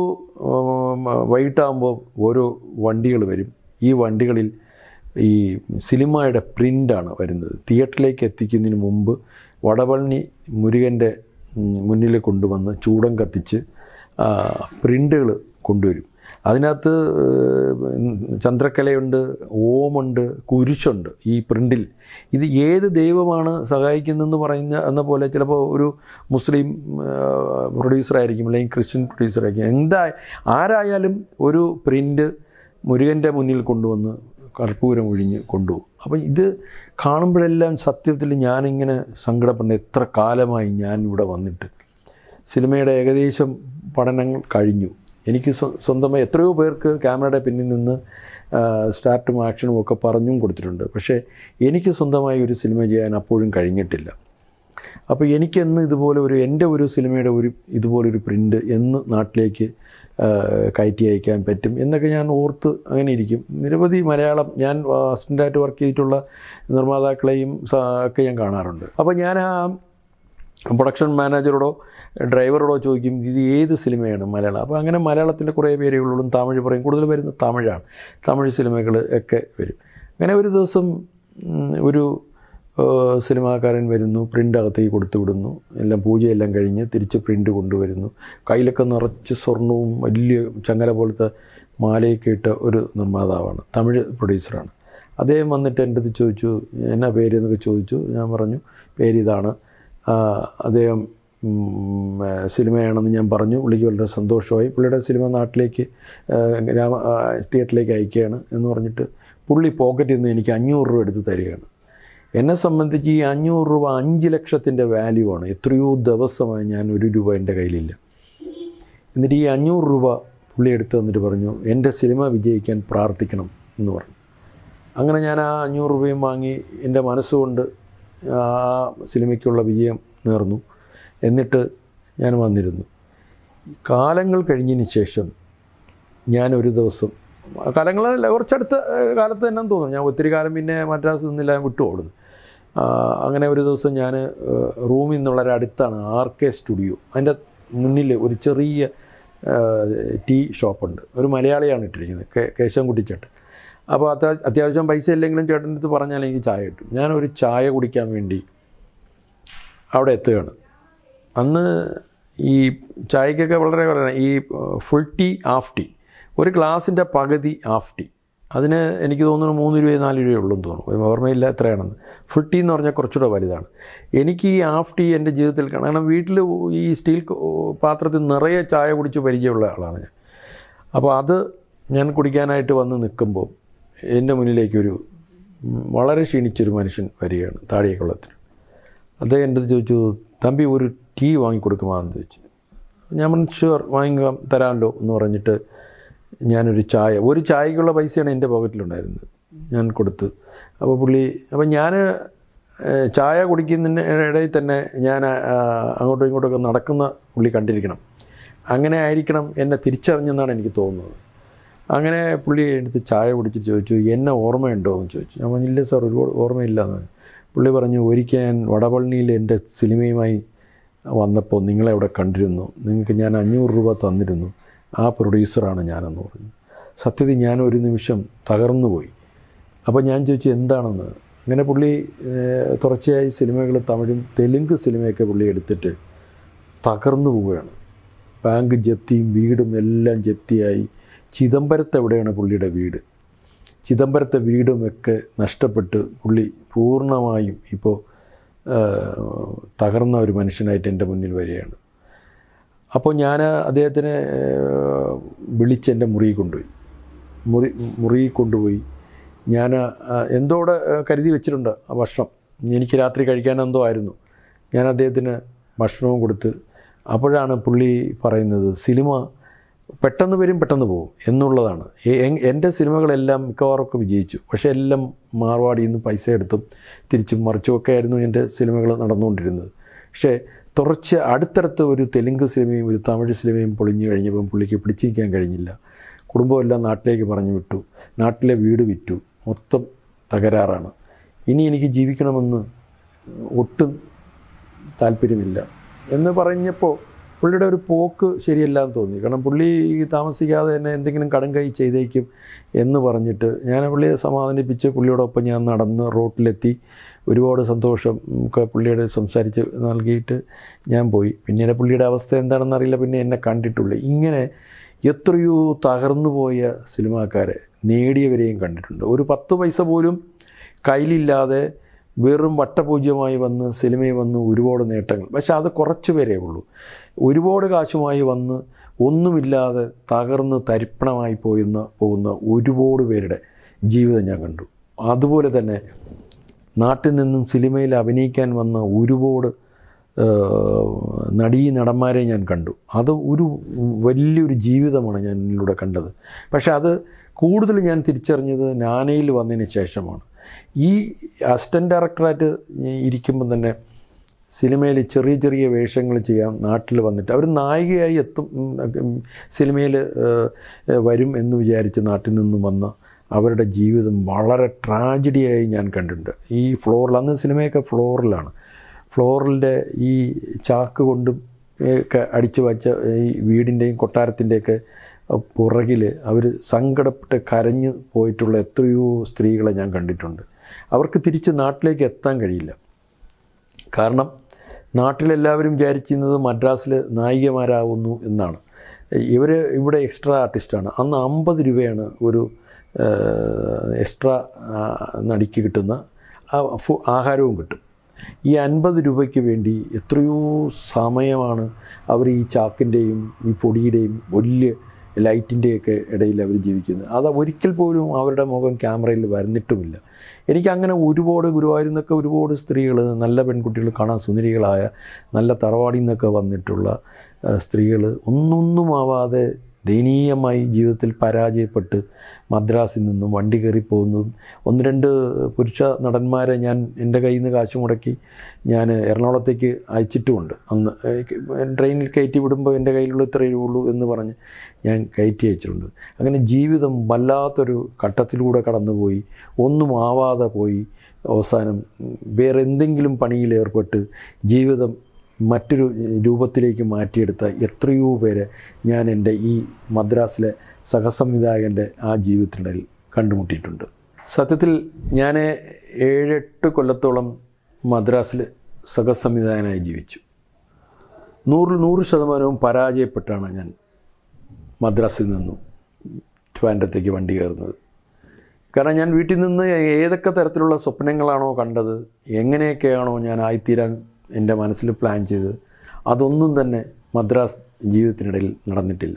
ഉം, വൈകിട്ടാകുമ്പോൾ ഓരോ വണ്ടികൾ വരും ഈ വണ്ടികളിൽ ഈ സിനിമയുടെ പ്രിൻ്റാണ് വരുന്നത് തിയേറ്ററിലേക്ക് എത്തിക്കുന്നതിന് മുമ്പ് വടപളനി മുരുകൻ്റെ ഉം, മുന്നിൽ കൊണ്ടുവന്ന് ചൂടം കത്തിച്ച് പ്രിൻ്റുകൾ കൊണ്ടുവരും അതിനകത്ത് ഏഹ്, ചന്ദ്രക്കലയുണ്ട് ഓമുണ്ട് കുരിശുണ്ട് ഈ പ്രിൻ്റിൽ ഇത് ഏത് ദൈവമാണ് സഹായിക്കുന്നതെന്ന് പറയുന്ന എന്ന പോലെ ചിലപ്പോൾ ഒരു മുസ്ലിം പ്രൊഡ്യൂസറായിരിക്കും അല്ലെങ്കിൽ ക്രിസ്ത്യൻ പ്രൊഡ്യൂസറായിരിക്കും എന്താ ആരായാലും ഒരു പ്രിൻ്റ് മുരുകൻ്റെ മുന്നിൽ കൊണ്ടുവന്ന് കർപ്പൂരം ഒഴിഞ്ഞ് കൊണ്ടുപോകും അപ്പം ഇത് കാണുമ്പോഴെല്ലാം സത്യത്തിൽ ഞാനിങ്ങനെ സങ്കടപ്പെടുന്ന എത്ര കാലമായി ഞാൻ ഇവിടെ വന്നിട്ട് സിനിമയുടെ ഏകദേശം പഠനങ്ങൾ കഴിഞ്ഞു എനിക്ക് സ്വ- സ്വന്തമായി എത്രയോ പേർക്ക് ക്യാമറയുടെ പിന്നിൽ നിന്ന് ആ, സ്റ്റാർട്ടും ആക്ഷനും ഒക്കെ പറഞ്ഞും കൊടുത്തിട്ടുണ്ട് പക്ഷേ എനിക്ക് സ്വന്തമായി ഒരു സിനിമ ചെയ്യാൻ അപ്പോഴും കഴിഞ്ഞിട്ടില്ല അപ്പോൾ എനിക്കെന്ന് ഇതുപോലെ ഒരു എൻ്റെ ഒരു സിനിമയുടെ ഒരു ഇതുപോലൊരു പ്രിൻ്റ് എന്ന് നാട്ടിലേക്ക് ആ, കയറ്റി അയക്കാൻ പറ്റും എന്നൊക്കെ ഞാൻ ഓർത്ത് അങ്ങനെ ഇരിക്കും നിരവധി മലയാളം ഞാൻ അസിസ്റ്റൻ്റായിട്ട് വർക്ക് ചെയ്തിട്ടുള്ള നിർമ്മാതാക്കളെയും സ- ഒക്കെ ഞാൻ കാണാറുണ്ട് അപ്പോൾ ഞാൻ ആ പ്രൊഡക്ഷൻ മാനേജറോടോ ഡ്രൈവറോടോ ചോദിക്കും ഇത് ഏത് സിനിമയാണ് മലയാളം അപ്പോൾ അങ്ങനെ മലയാളത്തിൻ്റെ കുറേ പേരേ ഉള്ളൂ തമിഴ് പറയും കൂടുതൽ വരുന്നത് തമിഴാണ് തമിഴ് സിനിമകൾ ഒക്കെ വരും അങ്ങനെ ഒരു ദിവസം ഉം, ഒരു ഏഹ്, സിനിമാക്കാരൻ വരുന്നു പ്രിൻ്റ് അകത്തേക്ക് കൊടുത്തു വിടുന്നു എല്ലാം പൂജയെല്ലാം കഴിഞ്ഞ് തിരിച്ച് പ്രിൻ്റ് കൊണ്ടുവരുന്നു കയ്യിലൊക്കെ നിറച്ച് സ്വർണവും വലിയ ചങ്ങല പോലത്തെ മാലയൊക്കെ ഇട്ട ഒരു നിർമ്മാതാവാണ് തമിഴ് പ്രൊഡ്യൂസറാണ് അദ്ദേഹം വന്നിട്ട് എൻ്റെ അടുത്ത് ചോദിച്ചു എന്നാ പേര് എന്നൊക്കെ ചോദിച്ചു ഞാൻ പറഞ്ഞു പേര് ഇതാണ് ആ, അദ്ദേഹം ഉം, ആ, സിനിമയാണെന്ന് ഞാൻ പറഞ്ഞു പുള്ളിക്ക് വളരെ സന്തോഷമായി പുള്ളിയുടെ സിനിമ നാട്ടിലേക്ക് ആ, ഗ്രാമ ആ, തിയേറ്ററിലേക്ക് അയക്കുകയാണ് എന്ന് പറഞ്ഞിട്ട് പുള്ളി പോക്കറ്റിൽ നിന്ന് എനിക്ക് അഞ്ഞൂറ് രൂപ എടുത്ത് തരികയാണ് എന്നെ സംബന്ധിച്ച് ഈ അഞ്ഞൂറ് രൂപ അഞ്ച് ലക്ഷത്തിൻ്റെ വാല്യൂ ആണ് എത്രയോ ദിവസമായി ഞാൻ ഒരു രൂപ എൻ്റെ കയ്യിലില്ല എന്നിട്ട് ഈ അഞ്ഞൂറ് രൂപ പുള്ളി എടുത്ത് തന്നിട്ട് പറഞ്ഞു എൻ്റെ സിനിമ വിജയിക്കാൻ പ്രാർത്ഥിക്കണം എന്ന് പറഞ്ഞു അങ്ങനെ ഞാൻ ആ അഞ്ഞൂറ് രൂപയും വാങ്ങി എൻ്റെ മനസ്സുകൊണ്ട് ആ സിനിമയ്ക്കുള്ള വിജയം നേർന്നു എന്നിട്ട് ഞാൻ വന്നിരുന്നു കാലങ്ങൾ കഴിഞ്ഞതിന് ശേഷം ഞാൻ ഒരു ദിവസം കാലങ്ങളല്ല കുറച്ചടുത്ത ഏഹ്, കാലത്ത് തന്നെ തോന്നുന്നു ഞാൻ ഒത്തിരി കാലം പിന്നെ മദ്രാസ് നിന്നില്ല വിട്ടു ഓടുന്നു ആ, അങ്ങനെ ഒരു ദിവസം ഞാൻ ഏഹ്, റൂമിൽ നിന്നുള്ള ഒരു അടുത്താണ് ആർ കെ സ്റ്റുഡിയോ അതിൻ്റെ മുന്നിൽ ഒരു ചെറിയ ഏഹ്, ടീ ഷോപ്പുണ്ട് ഒരു മലയാളിയാണ് ഇട്ടിരിക്കുന്നത് കേ കേശവൻകുട്ടി ചേട്ടൻ അപ്പോൾ അത്യാ അത്യാവശ്യം പൈസ ഇല്ലെങ്കിലും ചേട്ടൻ്റെ അടുത്ത് പറഞ്ഞാൽ എനിക്ക് ചായ കിട്ടും ഞാനൊരു ചായ കുടിക്കാൻ വേണ്ടി അവിടെ എത്തുകയാണ് അന്ന് ഈ ചായക്കൊക്കെ വളരെ വളരെ ഈ ഫുൾ ടീ ഹാഫ് ടീ ഒരു ഗ്ലാസിൻ്റെ പകുതി ഹാഫ് ടീ അതിന് എനിക്ക് തോന്നുന്നു മൂന്ന് രൂപയോ നാല് രൂപയേ ഉള്ളൂ എന്ന് തോന്നുന്നു ഓർമ്മയില്ല എത്രയാണെന്ന് ഫുൾ ടീ എന്ന് പറഞ്ഞാൽ കുറച്ചുകൂടെ വലുതാണ് എനിക്ക് ഈ ഹാഫ് ടീ എൻ്റെ ജീവിതത്തിൽ കാണാം കാരണം വീട്ടിൽ ഈ സ്റ്റീൽ പാത്രത്തിൽ നിറയെ ചായ കുടിച്ച് പരിചയമുള്ള ആളാണ് ഞാൻ അപ്പോൾ അത് ഞാൻ കുടിക്കാനായിട്ട് വന്ന് നിൽക്കുമ്പോൾ എൻ്റെ മുന്നിലേക്കൊരു ഉം, വളരെ ക്ഷീണിച്ചൊരു മനുഷ്യൻ വരികയാണ് താടിയക്കുള്ളത്തിൽ അദ്ദേഹം എൻ്റെ അടുത്ത് ചോദിച്ചു തമ്പി ഒരു ടീ വാങ്ങിക്കൊടുക്കുമാന്ന് ചോദിച്ചു ഞാൻ പറഞ്ഞു ഷുവർ വാങ്ങിക്കാം തരാമല്ലോ എന്ന് പറഞ്ഞിട്ട് ഞാനൊരു ചായ ഒരു ചായക്കുള്ള പൈസയാണ് എൻ്റെ പോക്കറ്റിലുണ്ടായിരുന്നത് ഞാൻ കൊടുത്ത് അപ്പോൾ പുള്ളി അപ്പോൾ ഞാൻ ഏഹ്, ചായ കുടിക്കുന്നതിന് ഇടയിൽ തന്നെ ഞാൻ ആ, അങ്ങോട്ടും ഇങ്ങോട്ടൊക്കെ നടക്കുന്ന പുള്ളി കണ്ടിരിക്കണം അങ്ങനെ ആയിരിക്കണം എന്നെ തിരിച്ചറിഞ്ഞെന്നാണ് എനിക്ക് തോന്നുന്നത് അങ്ങനെ പുള്ളി എടുത്ത് ചായ കുടിച്ചിട്ട് ചോദിച്ചു എന്നെ ഓർമ്മയുണ്ടോ എന്ന് ചോദിച്ചു ഞാൻ പറഞ്ഞു ഇല്ല സാർ ഒരുപാട് ഓർമ്മയില്ല എന്ന് പുള്ളി പറഞ്ഞു ഒരിക്കൽ ഞാൻ വടപളനിയിൽ എൻ്റെ സിനിമയുമായി വന്നപ്പോൾ നിങ്ങളെ അവിടെ കണ്ടിരുന്നു നിങ്ങൾക്ക് ഞാൻ അഞ്ഞൂറ് രൂപ തന്നിരുന്നു ആ പ്രൊഡ്യൂസറാണ് ഞാനെന്ന് പറഞ്ഞു സത്യത്തിൽ ഞാൻ ഒരു നിമിഷം തകർന്നു പോയി അപ്പോൾ ഞാൻ ചോദിച്ചു എന്താണെന്ന് അങ്ങനെ പുള്ളി ഏഹ്, തുടർച്ചയായി സിനിമകൾ തമിഴും തെലുങ്ക് സിനിമയൊക്കെ പുള്ളി എടുത്തിട്ട് തകർന്നു പോവുകയാണ് ബാങ്ക് ജപ്തിയും വീടും എല്ലാം ജപ്തിയായി ചിദംബരത്ത് എവിടെയാണ് പുള്ളിയുടെ വീട് ചിദംബരത്തെ വീടും ഒക്കെ നഷ്ടപ്പെട്ട് പുള്ളി പൂർണ്ണമായും ഇപ്പോൾ തകർന്ന ഒരു മനുഷ്യനായിട്ട് എൻ്റെ മുന്നിൽ വരികയാണ് അപ്പോൾ ഞാൻ അദ്ദേഹത്തിനെ ഏഹ്, വിളിച്ച് എൻ്റെ മുറിയിൽ കൊണ്ടുപോയി മുറി മുറിയിൽ കൊണ്ടുപോയി ഞാൻ ആ, എന്തോ അവിടെ ആ, കരുതി വെച്ചിട്ടുണ്ട് ആ ഭക്ഷണം എനിക്ക് രാത്രി കഴിക്കാൻ എന്തോ ആയിരുന്നു ഞാൻ അദ്ദേഹത്തിന് ഭക്ഷണവും കൊടുത്ത് അപ്പോഴാണ് പുള്ളി പറയുന്നത് സിനിമ പെട്ടെന്ന് വരും പെട്ടെന്ന് പോകും എന്നുള്ളതാണ് എ- എ- എൻ്റെ സിനിമകളെല്ലാം മിക്കവാറൊക്കെ വിജയിച്ചു പക്ഷേ എല്ലാം മാർവാടിയിൽ നിന്ന് പൈസ എടുത്തും തിരിച്ചും മറിച്ചുമൊക്കെ ആയിരുന്നു എൻ്റെ സിനിമകൾ നടന്നുകൊണ്ടിരുന്നത് പക്ഷേ തുടർച്ച അടുത്തടുത്ത് ഒരു തെലുങ്ക് സിനിമയും ഒരു തമിഴ് സിനിമയും പൊളിഞ്ഞു കഴിഞ്ഞപ്പം പുള്ളിക്ക് പിടിച്ചിരിക്കാൻ കഴിഞ്ഞില്ല കുടുംബമെല്ലാം നാട്ടിലേക്ക് പറഞ്ഞു വിട്ടു നാട്ടിലെ വീട് വിറ്റു മൊത്തം തകരാറാണ് ഇനി എനിക്ക് ജീവിക്കണമെന്ന് ഒട്ടും താല്പര്യമില്ല എന്ന് പറഞ്ഞപ്പോൾ പുള്ളിയുടെ ഒരു പോക്ക് ശരിയല്ല എന്ന് തോന്നി കാരണം പുള്ളി താമസിക്കാതെ തന്നെ എന്തെങ്കിലും കടും കൈ ചെയ്തേക്കും എന്ന് പറഞ്ഞിട്ട് ഞാൻ പുള്ളിയെ സമാധാനിപ്പിച്ച് പുള്ളിയോടൊപ്പം ഞാൻ നടന്ന് റോട്ടിലെത്തി ഒരുപാട് സന്തോഷം ഒക്കെ പുള്ളിയോട് സംസാരിച്ച് നൽകിയിട്ട് ഞാൻ പോയി പിന്നീട് പുള്ളിയുടെ അവസ്ഥ എന്താണെന്ന് അറിയില്ല പിന്നെ എന്നെ കണ്ടിട്ടുള്ളൂ ഇങ്ങനെ എത്രയോ തകർന്നു പോയ സിനിമാക്കാരെ നേടിയവരെയും കണ്ടിട്ടുണ്ട് ഒരു പത്ത് പൈസ പോലും കയ്യിലില്ലാതെ വെറും വട്ടപൂജ്യമായി വന്ന് സിനിമയിൽ വന്ന് ഒരുപാട് നേട്ടങ്ങൾ പക്ഷെ അത് കുറച്ച് പേരേ ഉള്ളൂ ഒരുപാട് കാശുമായി വന്ന് ഒന്നുമില്ലാതെ തകർന്ന് തരിപ്പണമായി പോയുന്ന പോകുന്ന ഒരുപാട് പേരുടെ ജീവിതം ഞാൻ കണ്ടു അതുപോലെ തന്നെ നാട്ടിൽ നിന്നും സിനിമയിൽ അഭിനയിക്കാൻ വന്ന ഒരുപാട് നടീ നടന്മാരെ ഞാൻ കണ്ടു അത് ഒരു വലിയൊരു ജീവിതമാണ് ഞാൻ ഇതിലൂടെ കണ്ടത് പക്ഷെ അത് കൂടുതൽ ഞാൻ തിരിച്ചറിഞ്ഞത് നാനയിൽ വന്നതിന് ശേഷമാണ് ഈ അസിസ്റ്റൻറ്റ് ഡയറക്ടറായിട്ട് ഇരിക്കുമ്പം തന്നെ സിനിമയിൽ ചെറിയ ചെറിയ വേഷങ്ങൾ ചെയ്യാം നാട്ടിൽ വന്നിട്ട് അവർ നായികയായി എത്തും സിനിമയിൽ വരും എന്ന് വിചാരിച്ച് നാട്ടിൽ നിന്നും വന്ന അവരുടെ ജീവിതം വളരെ ട്രാജഡിയായി ഞാൻ കണ്ടിട്ടുണ്ട് ഈ ഫ്ലോറിൽ അന്ന് സിനിമയൊക്കെ ഫ്ലോറിലാണ് ഫ്ലോറിൻ്റെ ഈ ചാക്ക് കൊണ്ടും ഒക്കെ അടിച്ചു വച്ച ഈ വീടിൻ്റെയും കൊട്ടാരത്തിൻ്റെയൊക്കെ പുറകിൽ അവർ സങ്കടപ്പെട്ട് കരഞ്ഞു പോയിട്ടുള്ള എത്രയോ സ്ത്രീകളെ ഞാൻ കണ്ടിട്ടുണ്ട് അവർക്ക് തിരിച്ച് നാട്ടിലേക്ക് എത്താൻ കഴിയില്ല കാരണം നാട്ടിലെല്ലാവരും വിചാരിച്ചിരുന്നത് മദ്രാസിൽ നായികമാരാകുന്നു എന്നാണ് ഇവർ ഇവിടെ എക്സ്ട്രാ ആർട്ടിസ്റ്റാണ് അന്ന് അമ്പത് രൂപയാണ് ഒരു എക്സ്ട്രാ നടിക്ക് കിട്ടുന്ന ആഹാരവും കിട്ടും ഈ അൻപത് രൂപയ്ക്ക് വേണ്ടി എത്രയോ സമയമാണ് അവർ ഈ ചാക്കിൻ്റെയും ഈ പൊടിയുടെയും വലിയ ലൈറ്റിൻ്റെയൊക്കെ ഇടയിൽ അവർ ജീവിക്കുന്നത് അത് ഒരിക്കൽ പോലും അവരുടെ മുഖം ക്യാമറയിൽ വരുന്നിട്ടുമില്ല എനിക്ക് അങ്ങനെ ഒരുപാട് ഗുരുവായൂരിൽ നിന്നൊക്കെ ഒരുപാട് സ്ത്രീകൾ നല്ല പെൺകുട്ടികൾ കാണാൻ സുന്ദരികളായ നല്ല തറവാടിൽ നിന്നൊക്കെ വന്നിട്ടുള്ള സ്ത്രീകൾ ഒന്നൊന്നും ആവാതെ ദയനീയമായി ജീവിതത്തിൽ പരാജയപ്പെട്ട് മദ്രാസിൽ നിന്നും വണ്ടി കയറി പോകുന്നതും ഒന്ന് രണ്ട് പുരുഷ നടന്മാരെ ഞാൻ എൻ്റെ കയ്യിൽ നിന്ന് കാശ് മുടക്കി ഞാൻ എറണാകുളത്തേക്ക് അയച്ചിട്ടുമുണ്ട് അന്ന് ട്രെയിനിൽ കയറ്റി വിടുമ്പോൾ എൻ്റെ കയ്യിലുള്ള ഇത്രയേ ഉള്ളൂ എന്ന് പറഞ്ഞ് ഞാൻ കയറ്റി അയച്ചിട്ടുണ്ട് അങ്ങനെ ജീവിതം വല്ലാത്തൊരു ഘട്ടത്തിലൂടെ കടന്നുപോയി ഒന്നും ആവാതെ പോയി അവസാനം വേറെ എന്തെങ്കിലും പണിയിൽ ഏർപ്പെട്ട് ജീവിതം മറ്റൊരു രൂപത്തിലേക്ക് മാറ്റിയെടുത്ത എത്രയോ പേരെ ഞാൻ എൻ്റെ ഈ മദ്രാസിലെ സഹസംവിധായകൻ്റെ ആ ജീവിതത്തിനിടയിൽ കണ്ടുമുട്ടിയിട്ടുണ്ട് സത്യത്തിൽ ഞാൻ ഏഴെട്ട് കൊല്ലത്തോളം മദ്രാസിൽ സഹസംവിധായകനായി ജീവിച്ചു നൂറിൽ നൂറ് ശതമാനവും പരാജയപ്പെട്ടാണ് ഞാൻ മദ്രാസിൽ നിന്നും ട്രിവാൻഡ്രത്തേക്ക് വണ്ടി കയറുന്നത് കാരണം ഞാൻ വീട്ടിൽ നിന്ന് ഏതൊക്കെ തരത്തിലുള്ള സ്വപ്നങ്ങളാണോ കണ്ടത് എങ്ങനെയൊക്കെയാണോ ഞാൻ ആയിത്തീരാൻ എൻ്റെ മനസ്സിൽ പ്ലാൻ ചെയ്ത് അതൊന്നും തന്നെ മദ്രാസ് ജീവിതത്തിനിടയിൽ നടന്നിട്ടില്ല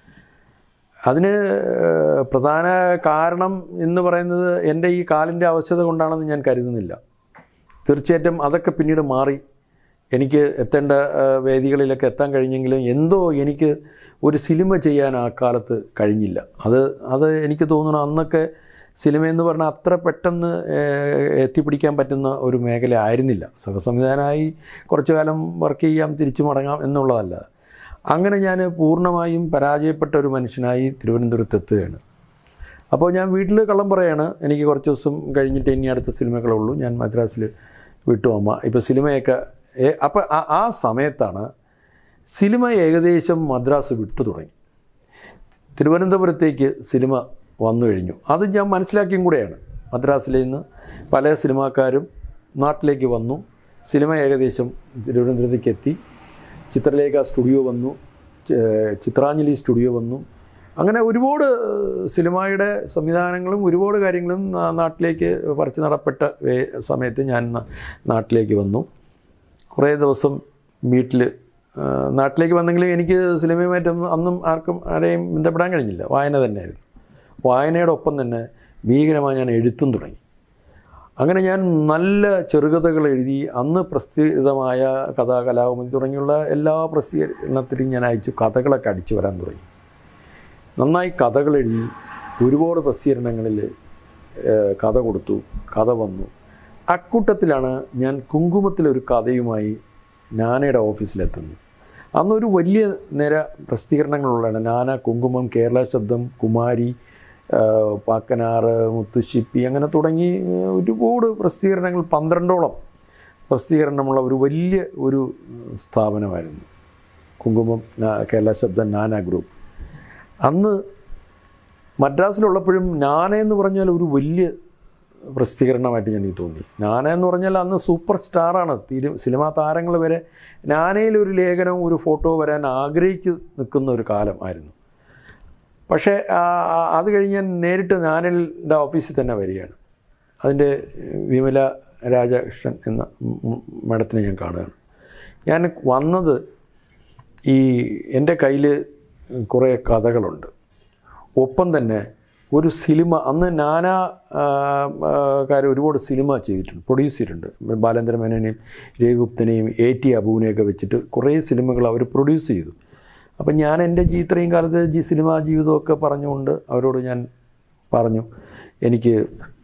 അതിന് ഏഹ്, പ്രധാന കാരണം എന്ന് പറയുന്നത് എൻ്റെ ഈ കാലിൻ്റെ അവശത കൊണ്ടാണെന്ന് ഞാൻ കരുതുന്നില്ല തീർച്ചയായിട്ടും അതൊക്കെ പിന്നീട് മാറി എനിക്ക് എത്തേണ്ട ഏഹ്, വേദികളിലൊക്കെ എത്താൻ കഴിഞ്ഞെങ്കിലും എന്തോ എനിക്ക് ഒരു സിനിമ ചെയ്യാൻ ആ കാലത്ത് കഴിഞ്ഞില്ല അത് അത് എനിക്ക് തോന്നുന്നു അന്നൊക്കെ സിനിമ എന്ന് പറഞ്ഞാൽ അത്ര പെട്ടെന്ന് ഏഹ്, എത്തിപ്പിടിക്കാൻ പറ്റുന്ന ഒരു മേഖല ആയിരുന്നില്ല സഹസംവിധാനമായി കുറച്ചു കാലം വർക്ക് ചെയ്യാം തിരിച്ചു മടങ്ങാം എന്നുള്ളതല്ല അങ്ങനെ ഞാൻ പൂർണ്ണമായും പരാജയപ്പെട്ട ഒരു മനുഷ്യനായി തിരുവനന്തപുരത്ത് എത്തുകയാണ് അപ്പോൾ ഞാൻ വീട്ടിൽ കള്ളം പറയാണ് എനിക്ക് കുറച്ച് ദിവസം കഴിഞ്ഞിട്ട് ഇനി അടുത്ത സിനിമകളേ ഉള്ളൂ ഞാൻ മദ്രാസിൽ വിട്ടു അമ്മ ഇപ്പോൾ സിനിമയൊക്കെ ഏ- അപ്പോൾ ആ- ആ സമയത്താണ് സിനിമ ഏകദേശം മദ്രാസ് വിട്ടു തുടങ്ങി തിരുവനന്തപുരത്തേക്ക് സിനിമ വന്നു കഴിഞ്ഞു അത് ഞാൻ മനസ്സിലാക്കിയും കൂടെയാണ് മദ്രാസിൽ നിന്ന് പല സിനിമാക്കാരും നാട്ടിലേക്ക് വന്നു സിനിമ ഏകദേശം തിരുവനന്തപുരത്തേക്ക് എത്തി ചിത്രലേഖ സ്റ്റുഡിയോ വന്നു ച- ചിത്രാഞ്ജലി സ്റ്റുഡിയോ വന്നു അങ്ങനെ ഒരുപാട് ഏഹ്, സിനിമയുടെ സംവിധാനങ്ങളും ഒരുപാട് കാര്യങ്ങളും നാ- നാട്ടിലേക്ക് പറിച്ചു നടപ്പെട്ട വേ- സമയത്ത് ഞാൻ ന- നാട്ടിലേക്ക് വന്നു കുറേ ദിവസം വീട്ടിൽ നാട്ടിലേക്ക് വന്നെങ്കിലും എനിക്ക് സിനിമയുമായിട്ടൊന്നും അന്നും ആർക്കും ആരെയും ബന്ധപ്പെടാൻ കഴിഞ്ഞില്ല വായന തന്നെയായിരുന്നു വായനയുടെ ഒപ്പം തന്നെ ഭീകരമായി ഞാൻ എഴുത്തും തുടങ്ങി അങ്ങനെ ഞാൻ നല്ല ചെറുകഥകൾ എഴുതി അന്ന് പ്രസിദ്ധമായ കഥാ കലാകുമതി തുടങ്ങിയുള്ള എല്ലാ പ്രസിദ്ധീകരണത്തിലും ഞാൻ അയച്ചു കഥകളൊക്കെ അടിച്ചു വരാൻ തുടങ്ങി നന്നായി കഥകൾ എഴുതി ഒരുപാട് പ്രസിദ്ധീകരണങ്ങളിൽ ഏഹ്, കഥ കൊടുത്തു കഥ വന്നു അക്കൂട്ടത്തിലാണ് ഞാൻ കുങ്കുമത്തിലൊരു കഥയുമായി നാനയുടെ ഓഫീസിലെത്തുന്നത് അന്നൊരു വലിയ നിര പ്രസിദ്ധീകരണങ്ങളുള്ളതാണ് നാന കുങ്കുമം കേരള ശബ്ദം കുമാരി ഏഹ്, പാക്കനാറ് മുത്തുശിപ്പി അങ്ങനെ തുടങ്ങി ഏഹ്, ഒരുപാട് പ്രസിദ്ധീകരണങ്ങൾ പന്ത്രണ്ടോളം പ്രസിദ്ധീകരണമുള്ള ഒരു വലിയ ഒരു സ്ഥാപനമായിരുന്നു കുങ്കുമം നാ- കേരള ശബ്ദം നാന ഗ്രൂപ്പ് അന്ന് മദ്രാസിലുള്ളപ്പോഴും നാന എന്ന് പറഞ്ഞാൽ ഒരു വലിയ പ്രസിദ്ധീകരണമായിട്ട് എനിക്ക് തോന്നി നാന എന്ന് പറഞ്ഞാൽ അന്ന് സൂപ്പർ സ്റ്റാറാണ് തിരു സിനിമാ താരങ്ങൾ വരെ നാനയിൽ ഒരു ലേഖനം ഒരു ഫോട്ടോ വരാൻ ആഗ്രഹിച്ച് നിൽക്കുന്ന ഒരു കാലം ആയിരുന്നു പക്ഷേ ആ, ആ, അത് കഴിഞ്ഞ് ഞാൻ നേരിട്ട് നാനലിൻ്റെ ഓഫീസിൽ തന്നെ വരികയാണ് അതിൻ്റെ വിമല രാജകൃഷ്ണൻ എന്ന മേഡത്തിനെ ഞാൻ കാണുകയാണ് ഞാൻ വന്നത് ഈ എൻ്റെ കയ്യിൽ കുറേ കഥകളുണ്ട് ഒപ്പം തന്നെ ഒരു സിനിമ അന്ന് നാനാ ആ, ആ, കാര് ഒരുപാട് സിനിമ ചെയ്തിട്ടുണ്ട് പ്രൊഡ്യൂസ് ചെയ്തിട്ടുണ്ട് ബാലേന്ദ്ര മേനോനെയും രഘുപ്തനെയും എ ടി അബുവിനെയൊക്കെ വെച്ചിട്ട് കുറേ സിനിമകൾ അവർ പ്രൊഡ്യൂസ് ചെയ്തു അപ്പം ഞാൻ എൻ്റെ ജി- ഇത്രയും കാലത്ത് ജി സിനിമാ ജീവിതമൊക്കെ പറഞ്ഞുകൊണ്ട് അവരോട് ഞാൻ പറഞ്ഞു എനിക്ക്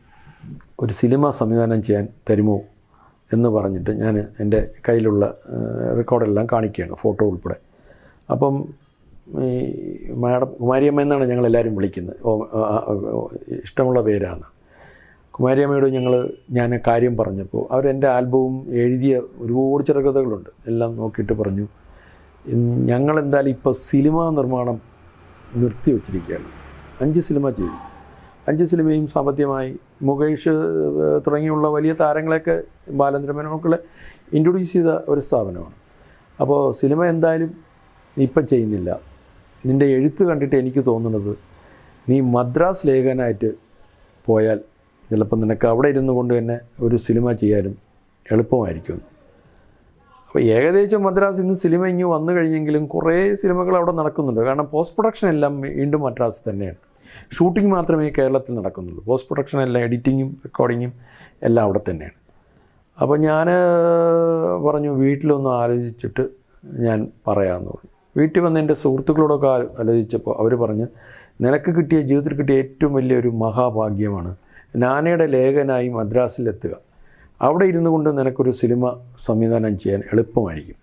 ഒരു സിനിമ സംവിധാനം ചെയ്യാൻ തരുമോ എന്ന് പറഞ്ഞിട്ട് ഞാൻ എൻ്റെ കയ്യിലുള്ള ഏഹ്, റെക്കോർഡെല്ലാം കാണിക്കുകയാണ് ഫോട്ടോ ഉൾപ്പെടെ അപ്പം ഈ മാഡം കുമാരിയമ്മ എന്നാണ് ഞങ്ങളെല്ലാവരും വിളിക്കുന്നത് ഓ ആ, ആ, ഓ, ഇഷ്ടമുള്ള പേരാണ് കുമാരിയമ്മയോട് ഞങ്ങൾ ഞാൻ കാര്യം പറഞ്ഞപ്പോൾ അവരെൻ്റെ ആൽബവും എഴുതിയ ഒരുപാട് ചെറുകഥകളുണ്ട് എല്ലാം നോക്കിയിട്ട് പറഞ്ഞു "ഇൻ- ഞങ്ങളെന്തായാലും ഇപ്പോൾ സിനിമാ നിർമ്മാണം നിർത്തി വച്ചിരിക്കുകയാണ് അഞ്ച് സിനിമ ചെയ്തു അഞ്ച് സിനിമയും സാമ്പത്തികമായി മുകേഷ് ഏഹ്, തുടങ്ങിയുള്ള വലിയ താരങ്ങളെയൊക്കെ ബാലേന്ദ്ര മേനോക്കളെ ഇൻട്രൊഡ്യൂസ് ചെയ്ത ഒരു സ്ഥാപനമാണ് അപ്പോൾ സിനിമ എന്തായാലും ഇപ്പം ചെയ്യുന്നില്ല നിൻ്റെ എഴുത്ത് കണ്ടിട്ട് എനിക്ക് തോന്നുന്നത് നീ മദ്രാസ് ലേഖനായിട്ട് പോയാൽ ചിലപ്പോൾ നിനക്ക് അവിടെ ഇരുന്നു കൊണ്ട് തന്നെ ഒരു സിനിമ ചെയ്യാനും എളുപ്പമായിരിക്കും അപ്പോൾ ഏകദേശം മദ്രാസ് ഇന്ന് സിനിമ ഇങ്ങ് വന്നു കഴിഞ്ഞെങ്കിലും കുറേ സിനിമകൾ അവിടെ നടക്കുന്നുണ്ട് കാരണം പോസ്റ്റ് പ്രൊഡക്ഷൻ എല്ലാം വീണ്ടും മദ്രാസ് തന്നെയാണ് ഷൂട്ടിംഗ് മാത്രമേ കേരളത്തിൽ നടക്കുന്നുള്ളൂ പോസ്റ്റ് പ്രൊഡക്ഷൻ എല്ലാം എഡിറ്റിങ്ങും റെക്കോർഡിങ്ങും എല്ലാം അവിടെ തന്നെയാണ് അപ്പോൾ ഞാൻ പറഞ്ഞു വീട്ടിലൊന്ന് ആലോചിച്ചിട്ട് ഞാൻ പറയാമെന്ന് പറഞ്ഞു വീട്ടിൽ വന്ന് എൻ്റെ സുഹൃത്തുക്കളോടൊക്കെ ആ- ആലോചിച്ചപ്പോൾ അവർ പറഞ്ഞ് നിനക്ക് കിട്ടിയ ജീവിതത്തിൽ കിട്ടിയ ഏറ്റവും വലിയൊരു മഹാഭാഗ്യമാണ് നാനയുടെ ലേഖനായി മദ്രാസിലെത്തുക അവിടെ ഇരുന്നു കൊണ്ട് നിനക്കൊരു സിനിമ സംവിധാനം ചെയ്യാൻ എളുപ്പമായിരിക്കും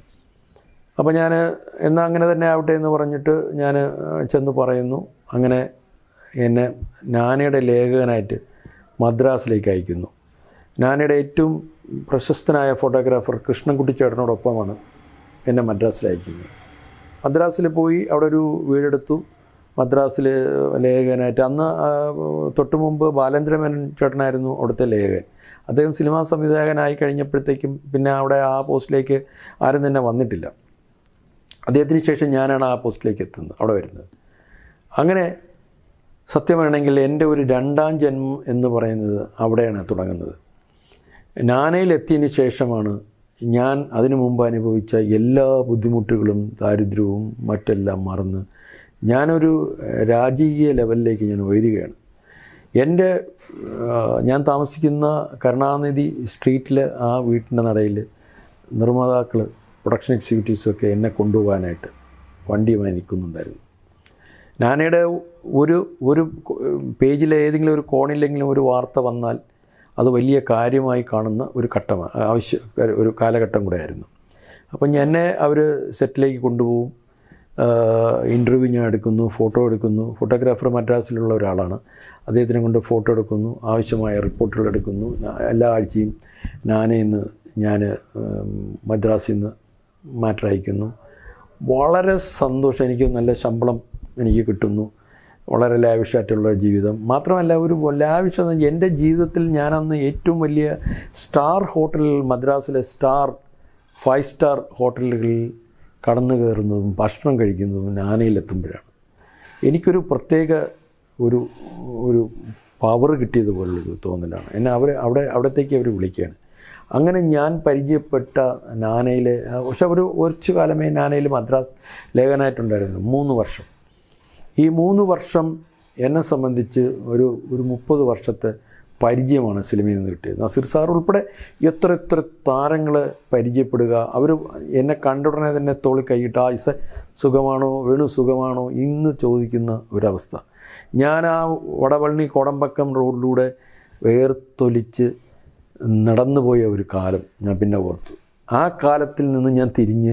അപ്പോൾ ഞാൻ എന്നാൽ അങ്ങനെ തന്നെ ആവട്ടെ എന്ന് പറഞ്ഞിട്ട് ഞാൻ ചെന്ന് പറയുന്നു അങ്ങനെ എന്നെ നാനയുടെ ലേഖകനായിട്ട് മദ്രാസിലേക്ക് അയക്കുന്നു നാനയുടെ ഏറ്റവും പ്രശസ്തനായ ഫോട്ടോഗ്രാഫർ കൃഷ്ണൻകുട്ടി ചേട്ടനോടൊപ്പമാണ് എന്നെ മദ്രാസിൽ അയക്കുന്നത് മദ്രാസിൽ പോയി അവിടെ ഒരു വീടെടുത്തു മദ്രാസിൽ ലേഖകനായിട്ട് അന്ന് ആ, തൊട്ട് മുമ്പ് ബാലേന്ദ്രമേനൻ ചേട്ടനായിരുന്നു അവിടുത്തെ ലേഖകൻ അദ്ദേഹം സിനിമാ സംവിധായകനായി കഴിഞ്ഞപ്പോഴത്തേക്കും പിന്നെ അവിടെ ആ പോസ്റ്റിലേക്ക് ആരും തന്നെ വന്നിട്ടില്ല അദ്ദേഹത്തിന് ശേഷം ഞാനാണ് ആ പോസ്റ്റിലേക്ക് എത്തുന്നത് അവിടെ വരുന്നത് അങ്ങനെ സത്യമാണെങ്കിൽ എൻ്റെ ഒരു രണ്ടാം ജന്മം എന്ന് പറയുന്നത് അവിടെയാണ് തുടങ്ങുന്നത് നാനയിലെത്തിയതിന് ശേഷമാണ് ഞാൻ അതിനു മുമ്പ് അനുഭവിച്ച എല്ലാ ബുദ്ധിമുട്ടുകളും ദാരിദ്ര്യവും മറ്റെല്ലാം മറന്ന് ഞാനൊരു ഏഹ്, രാജകീയ ലെവലിലേക്ക് ഞാൻ ഉയരുകയാണ് എൻ്റെ ആ, ഞാൻ താമസിക്കുന്ന കരുണാനിധി സ്ട്രീറ്റിൽ ആ വീട്ടിൻ്റെ നടയിൽ നിർമ്മാതാക്കൾ പ്രൊഡക്ഷൻ എക്സിക്യൂട്ടീവ്സൊക്കെ എന്നെ കൊണ്ടുപോകാനായിട്ട് വണ്ടിയുമായി നിൽക്കുന്നുണ്ടായിരുന്നു നാനയുടെ ഒരു ഒരു പേജിലെ ഏതെങ്കിലും ഒരു കോണിലെങ്കിലും ഒരു വാർത്ത വന്നാൽ അത് വലിയ കാര്യമായി കാണുന്ന ഒരു ഘട്ടമാണ് ആവശ്യ ഒരു കാലഘട്ടം കൂടെ ആയിരുന്നു അപ്പം എന്നെ അവർ സെറ്റിലേക്ക് കൊണ്ടുപോകും ഇൻ്റർവ്യൂ ഞാൻ എടുക്കുന്നു ഫോട്ടോ എടുക്കുന്നു ഫോട്ടോഗ്രാഫർ മദ്രാസിലുള്ള ഒരാളാണ് അദ്ദേഹത്തിനെ കൊണ്ട് ഫോട്ടോ എടുക്കുന്നു ആവശ്യമായ റിപ്പോർട്ടുകൾ എടുക്കുന്നു ഞാ- എല്ലാ ആഴ്ചയും നാനയിൽ ഞാൻ മദ്രാസിൽ നിന്ന് മാറ്റർ അയക്കുന്നു വളരെ സന്തോഷം എനിക്ക് നല്ല ശമ്പളം എനിക്ക് കിട്ടുന്നു വളരെ ലാവിഷായിട്ടുള്ള ജീവിതം മാത്രമല്ല ഒരു ലാവിഷ് എന്ന് പറഞ്ഞാൽ എൻ്റെ ജീവിതത്തിൽ ഞാനന്ന് ഏറ്റവും വലിയ സ്റ്റാർ ഹോട്ടലിൽ മദ്രാസിലെ സ്റ്റാർ ഫൈവ് സ്റ്റാർ ഹോട്ടലുകളിൽ കടന്നു കയറുന്നതും ഭക്ഷണം കഴിക്കുന്നതും നാനയിലെത്തുമ്പോഴാണ് എനിക്കൊരു പ്രത്യേക ഒരു ഒരു പവർ കിട്ടിയതുപോലുള്ളൊരു തോന്നലാണ് എന്നെ അവർ അവിടെ അവിടത്തേക്ക് അവർ വിളിക്കുകയാണ് അങ്ങനെ ഞാൻ പരിചയപ്പെട്ട നാനയിൽ പക്ഷെ ഒരു കുറച്ചു കാലമേ നാനയിൽ മദ്രാസ് ലേഖനായിട്ടുണ്ടായിരുന്നു മൂന്ന് വർഷം ഈ മൂന്ന് വർഷം എന്നെ സംബന്ധിച്ച് ഒരു ഒരു മുപ്പത് വർഷത്തെ പരിചയമാണ് സിനിമയിൽ നിന്ന് കിട്ടിയത് നസീർ സാർ ഉൾപ്പെടെ എത്ര എത്ര താരങ്ങൾ പരിചയപ്പെടുക അവർ എന്നെ കണ്ടുടനെ തന്നെ തോളി കൈയിട്ട് ആ ഇസ സുഖമാണോ വേണു സുഖമാണോ ഇന്ന് ചോദിക്കുന്ന ഒരവസ്ഥ ഞാൻ ആ വടവള്ളി കോടമ്പക്കം റോഡിലൂടെ വേർത്തൊലിച്ച് നടന്നുപോയ ഒരു കാലം ഞാൻ പിന്നെ ഓർത്തു ആ കാലത്തിൽ നിന്ന് ഞാൻ തിരിഞ്ഞ്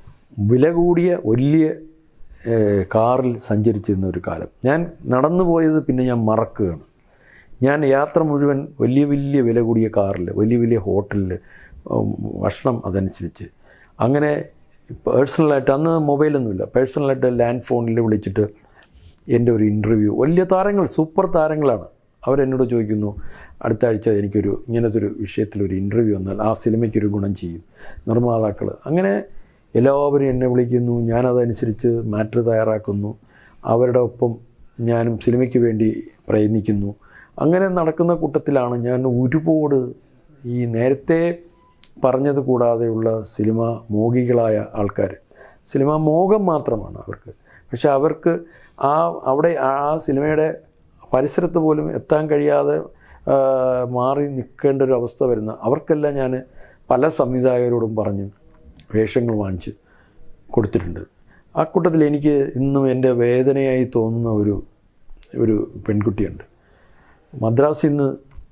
വില കൂടിയ വലിയ ഏഹ്, കാറിൽ സഞ്ചരിച്ചിരുന്ന ഒരു കാലം ഞാൻ നടന്നു പോയത് പിന്നെ ഞാൻ മറക്കുകയാണ് ഞാൻ യാത്ര മുഴുവൻ വലിയ വലിയ വില കൂടിയ കാറിൽ വലിയ വലിയ ഹോട്ടലിൽ ഉം, ഭക്ഷണം അതനുസരിച്ച് അങ്ങനെ പേഴ്സണലായിട്ട് അന്ന് മൊബൈലൊന്നുമില്ല പേഴ്സണലായിട്ട് ലാൻഡ് ഫോണിൽ വിളിച്ചിട്ട് എൻ്റെ ഒരു ഇൻ്റർവ്യൂ വലിയ താരങ്ങൾ സൂപ്പർ താരങ്ങളാണ് അവരെന്നോട് ചോദിക്കുന്നു അടുത്ത ആഴ്ച എനിക്കൊരു ഇങ്ങനത്തെ ഒരു വിഷയത്തിൽ ഒരു ഇൻ്റർവ്യൂ വന്നാൽ ആ സിനിമയ്ക്കൊരു ഗുണം ചെയ്യും നിർമ്മാതാക്കൾ അങ്ങനെ എല്ലാവരും എന്നെ വിളിക്കുന്നു ഞാനതനുസരിച്ച് മാറ്റർ തയ്യാറാക്കുന്നു അവരുടെ ഒപ്പം ഞാനും സിനിമയ്ക്ക് വേണ്ടി പ്രയത്നിക്കുന്നു അങ്ങനെ നടക്കുന്ന കൂട്ടത്തിലാണ് ഞാൻ ഒരുപാട് ഈ നേരത്തെ പറഞ്ഞത് കൂടാതെയുള്ള സിനിമ മോഹികളായ ആൾക്കാർ സിനിമ മോഹം മാത്രമാണ് അവർക്ക് പക്ഷെ അവർക്ക് ആ അവിടെ ആ സിനിമയുടെ പരിസരത്ത് പോലും എത്താൻ കഴിയാതെ ആ, മാറി നിൽക്കേണ്ട ഒരു അവസ്ഥ വരുന്ന അവർക്കെല്ലാം ഞാൻ പല സംവിധായകരോടും പറഞ്ഞ് വേഷങ്ങൾ വാങ്ങിച്ച് കൊടുത്തിട്ടുണ്ട് ആ കൂട്ടത്തിൽ എനിക്ക് ഇന്നും എൻ്റെ വേദനയായി തോന്നുന്ന ഒരു ഒരു പെൺകുട്ടിയുണ്ട് മദ്രാസിൽ നിന്ന്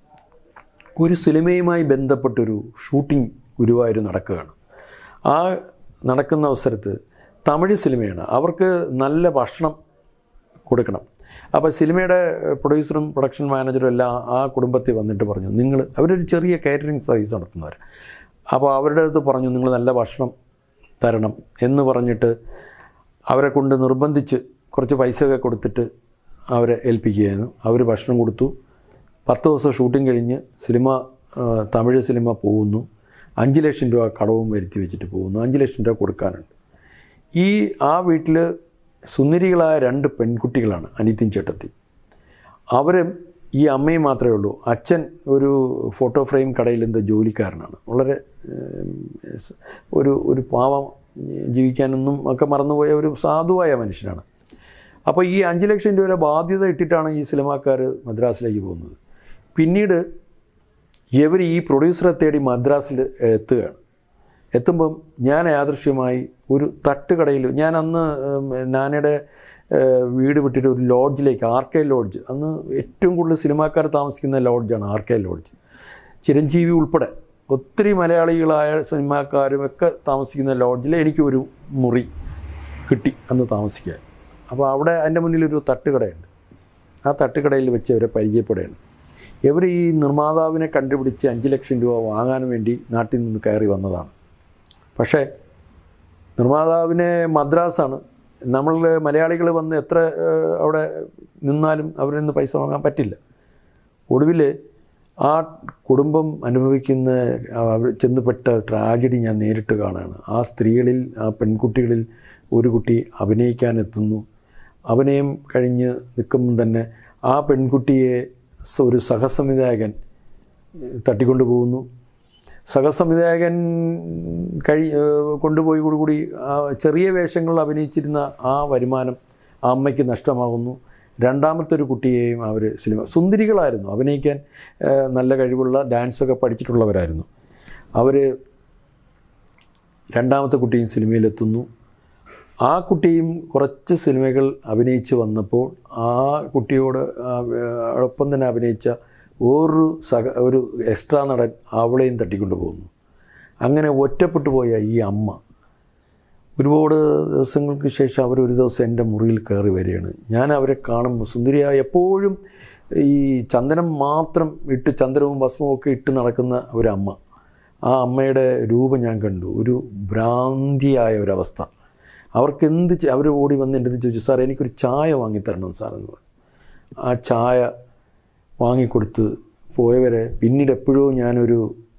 ഒരു സിനിമയുമായി ബന്ധപ്പെട്ടൊരു ഷൂട്ടിംഗ് ഗുരുവായൂർ നടക്കുകയാണ് ആ നടക്കുന്ന അവസരത്ത് തമിഴ് സിനിമയാണ് അവർക്ക് നല്ല ഭക്ഷണം കൊടുക്കണം അപ്പോൾ സിനിമയുടെ പ്രൊഡ്യൂസറും പ്രൊഡക്ഷൻ മാനേജറും എല്ലാം ആ കുടുംബത്തിൽ വന്നിട്ട് പറഞ്ഞു നിങ്ങൾ അവരൊരു ചെറിയ കാറ്ററിംഗ് സർവീസ് നടത്തുന്നവർ അപ്പോൾ അവരുടെ അടുത്ത് പറഞ്ഞു നിങ്ങൾ നല്ല ഭക്ഷണം തരണം എന്ന് പറഞ്ഞിട്ട് അവരെ കൊണ്ട് നിർബന്ധിച്ച് കുറച്ച് പൈസയൊക്കെ കൊടുത്തിട്ട് അവരെ ഏൽപ്പിക്കുകയായിരുന്നു അവർ ഭക്ഷണം കൊടുത്തു പത്ത് ദിവസം ഷൂട്ടിംഗ് കഴിഞ്ഞ് സിനിമ ആ, തമിഴ് സിനിമ പോകുന്നു അഞ്ച് ലക്ഷം രൂപ കടവും വരുത്തി വെച്ചിട്ട് പോകുന്നു അഞ്ച് ലക്ഷം രൂപ കൊടുക്കാനുണ്ട് ഈ ആ വീട്ടിൽ സുന്ദരികളായ രണ്ട് പെൺകുട്ടികളാണ് അനിത്യൻ ചേട്ടത്തി അവരും ഈ അമ്മയും മാത്രമേ ഉള്ളൂ അച്ഛൻ ഒരു ഫോട്ടോ ഫ്രെയിം കടയിൽ എന്തോ ജോലിക്കാരനാണ് വളരെ ഏം, സ് ഒരു ഒരു പാവം ജീവിക്കാനൊന്നും ഒക്കെ മറന്നുപോയ ഒരു സാധുവായ മനുഷ്യനാണ് അപ്പോൾ ഈ അഞ്ച് ലക്ഷം രൂപയുടെ ബാധ്യത ഇട്ടിട്ടാണ് ഈ സിനിമാക്കാർ മദ്രാസിലേക്ക് പോകുന്നത് പിന്നീട് ഇവർ ഈ പ്രൊഡ്യൂസറെ തേടി മദ്രാസിൽ എത്തുകയാണ് എത്തുമ്പം ഞാൻ യാദൃശ്യമായി ഒരു തട്ടുകടയിൽ ഞാൻ അന്ന് ഉം, നാനയുടെ ഏഹ്, വീട് വിട്ടിട്ട് ഒരു ലോഡ്ജിലേക്ക് ആർ കെ ലോഡ്ജ് അന്ന് ഏറ്റവും കൂടുതൽ സിനിമാക്കാർ താമസിക്കുന്ന ലോഡ്ജാണ് ആർ കെ ലോഡ്ജ് ചിരഞ്ജീവി ഉൾപ്പെടെ ഒത്തിരി മലയാളികളായ സിനിമാക്കാരും ഒക്കെ താമസിക്കുന്ന ലോഡ്ജിൽ എനിക്കൊരു മുറി കിട്ടി അന്ന് താമസിക്കാൻ അപ്പോൾ അവിടെ എൻ്റെ മുന്നിലൊരു തട്ടുകടയുണ്ട് ആ തട്ടുകടയിൽ വെച്ച് അവരെ പരിചയപ്പെടുകയാണ് ഇവർ ഈ നിർമ്മാതാവിനെ കണ്ടുപിടിച്ച് അഞ്ച് ലക്ഷം രൂപ വാങ്ങാൻ വേണ്ടി നാട്ടിൽ നിന്ന് കയറി വന്നതാണ് പക്ഷേ നിർമ്മാതാവിനെ മദ്രാസാണ് നമ്മൾ മലയാളികൾ വന്ന് എത്ര ഏഹ്, അവിടെ നിന്നാലും അവരിൽ നിന്ന് പൈസ വാങ്ങാൻ പറ്റില്ല ഒടുവിൽ ആ കുടുംബം അനുഭവിക്കുന്ന അവർ ചെന്നുപെട്ട ട്രാജഡി ഞാൻ നേരിട്ട് കാണുകയാണ് ആ സ്ത്രീകളിൽ ആ പെൺകുട്ടികളിൽ ഒരു കുട്ടി അഭിനയിക്കാനെത്തുന്നു അഭിനയം കഴിഞ്ഞ് നിൽക്കുമ്പം തന്നെ ആ പെൺകുട്ടിയെ സ- ഒരു സഹസംവിധായകൻ ഏഹ്, തട്ടിക്കൊണ്ടു പോകുന്നു സഹസംവിധായകൻ കഴി ഏഹ്, കൊണ്ടുപോയി കൂടി ആ ചെറിയ വേഷങ്ങൾ അഭിനയിച്ചിരുന്ന ആ വരുമാനം ആ അമ്മയ്ക്ക് നഷ്ടമാകുന്നു രണ്ടാമത്തെ ഒരു കുട്ടിയെയും അവർ സിനിമ സുന്ദരികളായിരുന്നു അഭിനയിക്കാൻ ഏഹ്, നല്ല കഴിവുള്ള ഡാൻസൊക്കെ പഠിച്ചിട്ടുള്ളവരായിരുന്നു അവർ രണ്ടാമത്തെ കുട്ടിയും സിനിമയിലെത്തുന്നു ആ കുട്ടിയും കുറച്ച് സിനിമകൾ അഭിനയിച്ച് വന്നപ്പോൾ ആ കുട്ടിയോട് ആ, ഏഹ്, ഒപ്പം തന്നെ അഭിനയിച്ച ഒരു സഹ ഒരു എക്സ്ട്രാ നടൻ അവളെയും തട്ടിക്കൊണ്ടു പോകുന്നു അങ്ങനെ ഒറ്റപ്പെട്ടു പോയ ഈ അമ്മ ഒരുപാട് ദിവസങ്ങൾക്ക് ശേഷം അവർ ഒരു ദിവസം എൻ്റെ മുറിയിൽ കയറി വരികയാണ് ഞാൻ അവരെ കാണുമ്പോൾ സുന്ദരിയായ എപ്പോഴും ഈ ചന്ദനം മാത്രം ഇട്ട് ചന്ദനവും ഭസ്മവും ഒക്കെ ഇട്ട് നടക്കുന്ന ഒരമ്മ ആ അമ്മയുടെ രൂപം ഞാൻ കണ്ടു ഒരു ഭ്രാന്തിയായ ഒരവസ്ഥ അവർക്ക് എന്ത് ചെ- അവർ ഓടി വന്ന് എൻ്റെ അടുത്ത് ചോദിച്ചു സാർ എനിക്കൊരു ചായ വാങ്ങിത്തരണം സാർ എന്ന് പറഞ്ഞു ആ ചായ വാങ്ങിക്കൊടുത്ത് പോയവരെ പിന്നീട് എപ്പോഴോ ഞാനൊരു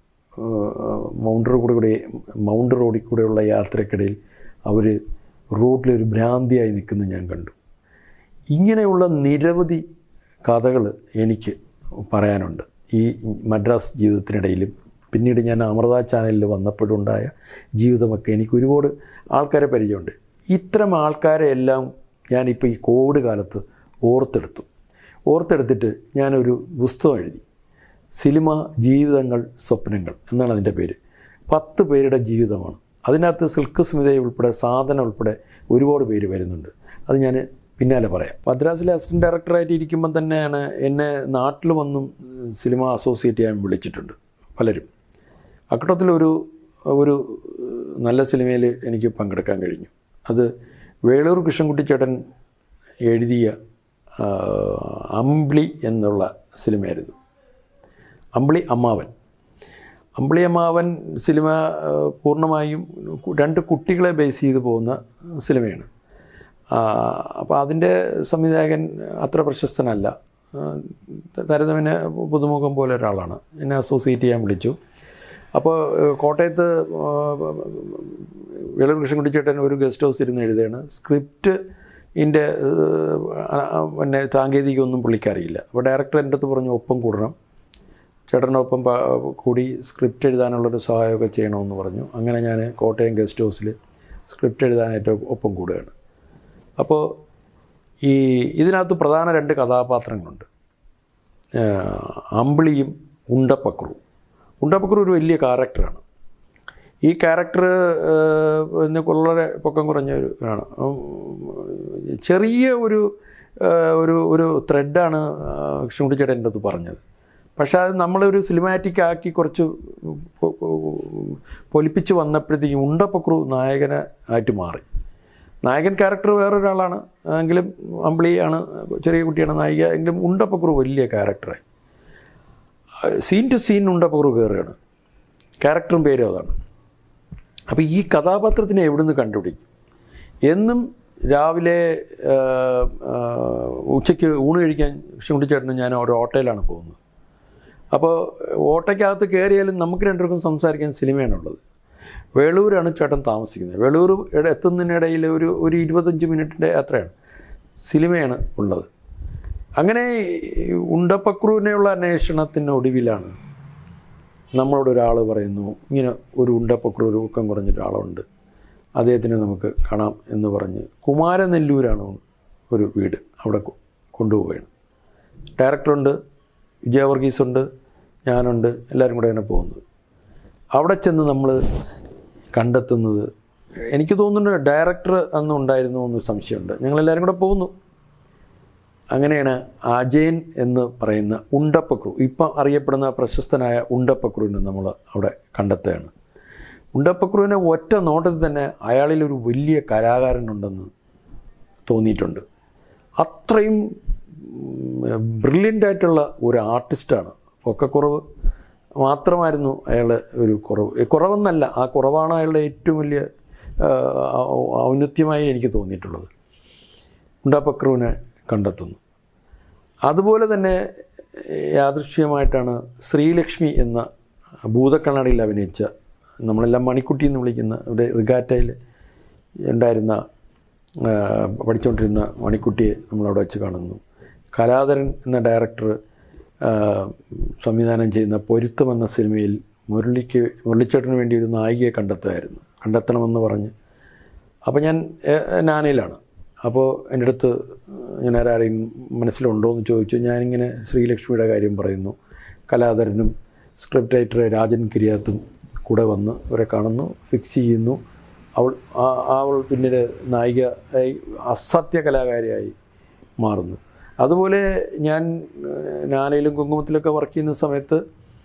മൗണ്ട് റോഡ് കൂടെ മൗണ്ട് റോഡിൽ കൂടെയുള്ള യാത്രക്കിടയിൽ അവർ റോഡിലൊരു ഭ്രാന്തിയായി നിൽക്കുന്നത് ഞാൻ കണ്ടു ഇങ്ങനെയുള്ള നിരവധി കഥകൾ എനിക്ക് പറയാനുണ്ട് ഈ മദ്രാസ് ജീവിതത്തിനിടയിലും പിന്നീട് ഞാൻ അമൃത ചാനലിൽ വന്നപ്പോഴുണ്ടായ ജീവിതമൊക്കെ എനിക്ക് ഒരുപാട് ആൾക്കാരെ പരിചയമുണ്ട് ഇത്തരം ആൾക്കാരെ എല്ലാം ഞാനിപ്പോൾ ഈ കോവിഡ് കാലത്ത് ഓർത്തെടുത്തു ഓർത്തെടുത്തിട്ട് ഞാനൊരു പുസ്തകം എഴുതി സിനിമ ജീവിതങ്ങൾ സ്വപ്നങ്ങൾ എന്നാണ് അതിൻ്റെ പേര് പത്ത് പേരുടെ ജീവിതമാണ് അതിനകത്ത് സിൽക്ക് സ്മിതയെ ഉൾപ്പെടെ സാധന ഉൾപ്പെടെ ഒരുപാട് പേര് വരുന്നുണ്ട് അത് ഞാൻ പിന്നാലെ പറയാം മദ്രാസിലെ അസിസ്റ്റൻറ്റ് ഡയറക്ടറായിട്ട് ഇരിക്കുമ്പം തന്നെയാണ് എന്നെ നാട്ടിൽ വന്നും ഉം, സിനിമ അസോസിയേറ്റ് ചെയ്യാൻ വിളിച്ചിട്ടുണ്ട് പലരും അക്കൂട്ടത്തിലൊരു ഒരു ഏഹ്, നല്ല സിനിമയിൽ എനിക്ക് പങ്കെടുക്കാൻ കഴിഞ്ഞു അത് വേളൂർ കൃഷ്ണൻകുട്ടി ചേട്ടൻ എഴുതിയ ആ, അമ്പിളി എന്നുള്ള സിനിമയായിരുന്നു അമ്പിളി അമ്മാവൻ അമ്പിളി അമ്മാവൻ സിനിമ ആ, പൂർണ്ണമായും കു- രണ്ട് കുട്ടികളെ ബേസ് ചെയ്ത് പോകുന്ന സിനിമയാണ് അപ്പോൾ അതിൻ്റെ സംവിധായകൻ അത്ര പ്രശസ്തനല്ല ആ, തരതമിന് പുതുമുഖം പോലെ ഒരാളാണ് എന്നെ അസോസിയേറ്റ് ചെയ്യാൻ വിളിച്ചു അപ്പോൾ ഏഹ്, കോട്ടയത്ത് ആ, വേളൂർ കൃഷ്ണൻകുട്ടി ചേട്ടൻ ഒരു ഗസ്റ്റ് ഹൗസ് ഇരുന്ന് എഴുതുകയാണ് സ്ക്രിപ്റ്റ് ഇതിൻ്റെ പിന്നെ സാങ്കേതികമൊന്നും പുള്ളിക്കറിയില്ല അപ്പോൾ ഡയറക്ടർ എൻ്റെ അടുത്ത് പറഞ്ഞു ഒപ്പം കൂടണം ചേട്ടനൊപ്പം പ- കൂടി സ്ക്രിപ്റ്റ് എഴുതാനുള്ളൊരു സഹായമൊക്കെ ചെയ്യണമെന്ന് പറഞ്ഞു അങ്ങനെ ഞാൻ കോട്ടയം ഗസ്റ്റ് ഹൗസിൽ സ്ക്രിപ്റ്റ് എഴുതാനായിട്ട് ഒപ്പം കൂടുകയാണ് അപ്പോൾ ഈ ഇതിനകത്ത് പ്രധാന രണ്ട് കഥാപാത്രങ്ങളുണ്ട് ആഹ് അമ്പിളിയും ഉണ്ടപ്പക്രു ഉണ്ടപ്പക്രു ഒരു വലിയ ക്യാരക്ടറാണ് ഈ ക്യാരക്ടർ പിന്നെ വളരെ പൊക്കം കുറഞ്ഞ ഒരു ആണ് ഉം, ചെറിയ ഒരു ആഹ് ഒരു ഒരു ത്രെഡാണ് കൃഷ്ണൻകുട്ടി ചേട്ടൻ എൻ്റെ അടുത്ത് പറഞ്ഞത് പക്ഷേ അത് നമ്മളൊരു സിനിമാറ്റിക് ആക്കി കുറച്ച് പൊ- പൊ- പൊലിപ്പിച്ച് വന്നപ്പോഴത്തേക്കും ഉണ്ടപ്പക്രു നായകനെ ആയിട്ട് മാറി നായകൻ ക്യാരക്ടർ വേറൊരാളാണ് എങ്കിലും അമ്പിളിയാണ് ചെറിയ കുട്ടിയാണ് നായിക എങ്കിലും ഉണ്ടപ്പക്രു വലിയ ക്യാരക്ടറായി സീൻ ടു സീൻ ഉണ്ടപ്പക്രു കയറുകയാണ് ക്യാരക്ടറും പേരും അതാണ് അപ്പോൾ ഈ കഥാപാത്രത്തിനെ എവിടുന്ന് കണ്ടുപിടിക്കും എന്നും രാവിലെ ആ, ആ, ഉച്ചയ്ക്ക് ഊണ് കഴിക്കാൻ കൃഷ്ണൻകുട്ടിച്ചേട്ടനും ഞാൻ ഒരു ഓട്ടോയിലാണ് പോകുന്നത് അപ്പോൾ ഓട്ടോയ്ക്കകത്ത് കയറിയാലും നമുക്ക് രണ്ടുപേർക്കും സംസാരിക്കാൻ സിനിമയാണുള്ളത് വേളൂരാണ് ചേട്ടൻ താമസിക്കുന്നത് വേളൂർ ഇട- എത്തുന്നതിനിടയിൽ ഒരു ഒരു ഇരുപത്തഞ്ച് മിനിറ്റിൻ്റെ യാത്രയാണ് സിനിമയാണ് ഉള്ളത് അങ്ങനെ ഈ ഉണ്ടപ്പക്രുവിനെയുള്ള അന്വേഷണത്തിന് ഒടുവിലാണ് നമ്മളോട് ഒരാൾ പറയുന്നു ഇങ്ങനെ ഒരു ഉണ്ടപ്പക്രു ഒരു ഊക്കം കുറഞ്ഞ ഒരാളുണ്ട് അദ്ദേഹത്തിനെ നമുക്ക് കാണാം എന്ന് പറഞ്ഞ് കുമാരനെല്ലൂരാണ് ഒരു വീട് അവിടെ കൊ- കൊണ്ടുപോവുകയാണ് ഡയറക്ടറുണ്ട് വിജയവർഗീസുണ്ട് ഞാനുണ്ട് എല്ലാവരും കൂടെ അങ്ങനെ പോകുന്നത് അവിടെ ചെന്ന് നമ്മൾ കണ്ടെത്തുന്നത് എനിക്ക് തോന്നുന്നു ഡയറക്ടർ അന്ന് ഉണ്ടായിരുന്നു എന്ന് സംശയമുണ്ട് ഞങ്ങളെല്ലാവരും കൂടെ പോകുന്നു അങ്ങനെയാണ് അജയൻ എന്ന് പറയുന്ന ഉണ്ടപ്പക്രു ഇപ്പം അറിയപ്പെടുന്ന പ്രശസ്തനായ ഉണ്ടപ്പക്രുവിനെ നമ്മൾ അവിടെ കണ്ടെത്തുകയാണ് ഉണ്ടപ്പക്രുവിനെ ഒറ്റ നോട്ടത്തിൽ തന്നെ അയാളിൽ ഒരു വലിയ കലാകാരനുണ്ടെന്ന് തോന്നിയിട്ടുണ്ട് അത്രയും ബ്രില്യൻ്റ് ആയിട്ടുള്ള ഒരു ആർട്ടിസ്റ്റാണ് പൊക്കക്കുറവ് മാത്രമായിരുന്നു അയാളുടെ ഒരു കുറവ് ഏ, കുറവെന്നല്ല ആ കുറവാണ് അയാളുടെ ഏറ്റവും വലിയ ആ, ഔ- ഔന്നത്യമായി എനിക്ക് തോന്നിയിട്ടുള്ളത് ഉണ്ടാപ്പക്രുവിനെ കണ്ടെത്തുന്നു അതുപോലെ തന്നെ യാദൃശ്യമായിട്ടാണ് ശ്രീലക്ഷ്മി എന്ന ഭൂതക്കണ്ണാടിയിൽ അഭിനയിച്ച നമ്മളെല്ലാം മണിക്കുട്ടി എന്ന് വിളിക്കുന്ന ഇവിടെ റിഗാറ്റയിൽ ഉണ്ടായിരുന്ന ആ, പഠിച്ചുകൊണ്ടിരുന്ന മണിക്കുട്ടിയെ നമ്മളവിടെ വെച്ച് കാണുന്നു കലാധരൻ എന്ന ഡയറക്ടർ ആ, സംവിധാനം ചെയ്യുന്ന പൊരുത്തം എന്ന സിനിമയിൽ മുരളിക്ക് മുരളിച്ചേട്ടന് വേണ്ടി ഒരു നായികയെ കണ്ടെത്തുമായിരുന്നു കണ്ടെത്തണമെന്ന് പറഞ്ഞ് അപ്പോൾ ഞാൻ ഏഹ്, നാനയിലാണ് അപ്പോൾ എൻ്റെ അടുത്ത് ഞാൻ ആരെയും മനസ്സിലുണ്ടോ എന്ന് ചോദിച്ചു ഞാനിങ്ങനെ ശ്രീലക്ഷ്മിയുടെ കാര്യം പറയുന്നു കലാധരനും സ്ക്രിപ്റ്റ് റൈറ്റർ രാജൻ കിരിയാത്തും കൂടെ വന്ന് ഇവരെ കാണുന്നു ഫിക്സ് ചെയ്യുന്നു അവൾ ആ- അവൾ പിന്നീട് നായിക ആയി അസത്യ കലാകാരിയായി മാറുന്നു അതുപോലെ ഞാൻ ഏഹ്, നാനയിലും കുങ്കുമത്തിലൊക്കെ വർക്ക് ചെയ്യുന്ന സമയത്ത്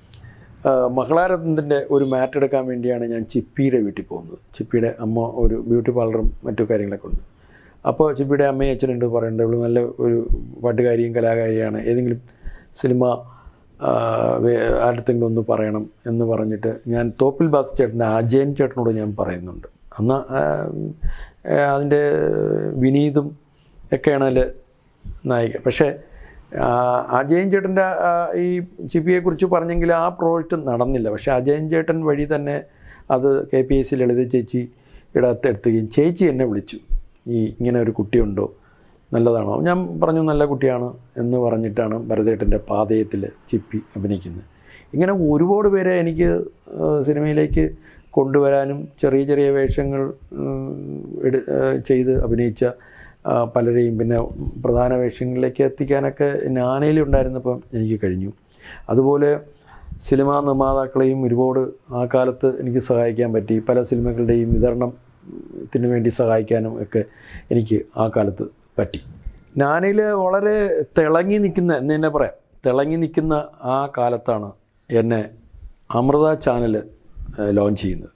മകളാരത്തിൻ്റെ ഒരു മാറ്റ് എടുക്കാൻ വേണ്ടിയാണ് ഞാൻ ചിപ്പിയുടെ വീട്ടിൽ പോകുന്നത് ചിപ്പിയുടെ അമ്മ ഒരു ബ്യൂട്ടി പാർലറും മറ്റു കാര്യങ്ങളൊക്കെ ഉണ്ട് അപ്പോൾ ചിപ്പിയുടെ അമ്മയും അച്ഛനുണ്ട് പറയേണ്ടത് ഇവള് നല്ല ഒരു പാട്ടുകാരിയും കലാകാരിയാണ് ഏതെങ്കിലും സിനിമ ആ, വേ- ആരുടെത്തെങ്കിലും ഒന്ന് പറയണം എന്ന് പറഞ്ഞിട്ട് ഞാൻ തോപ്പിൽ ബാസ് ചേട്ടൻ്റെ അജയൻ ചേട്ടനോട് ഞാൻ പറയുന്നുണ്ട് അന്ന് ആ, ആ, അതിൻ്റെ വിനീതും ഒക്കെയാണ് അതിൽ നായിക പക്ഷേ ആ, അജയൻ ചേട്ടൻ്റെ ആ, ഈ ചിപ്പിയെക്കുറിച്ച് പറഞ്ഞെങ്കിൽ ആ പ്രോജക്റ്റ് നടന്നില്ല പക്ഷേ അജയൻ ചേട്ടൻ വഴി തന്നെ അത് K P S C Lalitha ചേച്ചി ഇടത്തെടുത്തുകയും ചേച്ചി എന്നെ വിളിച്ചു ഈ ഇങ്ങനെ ഒരു കുട്ടിയുണ്ടോ നല്ലതാണോ ഞാൻ പറഞ്ഞു നല്ല കുട്ടിയാണ് എന്ന് പറഞ്ഞിട്ടാണ് ഭരതേട്ടൻ്റെ പാതയത്തിൽ ചിപ്പി അഭിനയിക്കുന്നത് ഇങ്ങനെ ഒരുപാട് പേരെ എനിക്ക് ആ, സിനിമയിലേക്ക് കൊണ്ടുവരാനും ചെറിയ ചെറിയ വേഷങ്ങൾ ഉം, എടു ആ, ചെയ്ത് അഭിനയിച്ച ആ, പലരെയും പിന്നെ പ്രധാന വേഷങ്ങളിലേക്ക് എത്തിക്കാനൊക്കെ നാനയിലുണ്ടായിരുന്നപ്പം എനിക്ക് കഴിഞ്ഞു അതുപോലെ സിനിമാ നിർമ്മാതാക്കളെയും ഒരുപാട് ആ കാലത്ത് എനിക്ക് സഹായിക്കാൻ പറ്റി പല സിനിമകളുടെയും വിതരണത്തിന് വേണ്ടി സഹായിക്കാനും ഒക്കെ എനിക്ക് ആ കാലത്ത് പറ്റി നാനയിൽ വളരെ തിളങ്ങി നിൽക്കുന്ന എന്ന് തന്നെ പറയാം തിളങ്ങി നിൽക്കുന്ന ആ കാലത്താണ് എന്നെ അമൃത ചാനൽ ലോഞ്ച് ചെയ്യുന്നത്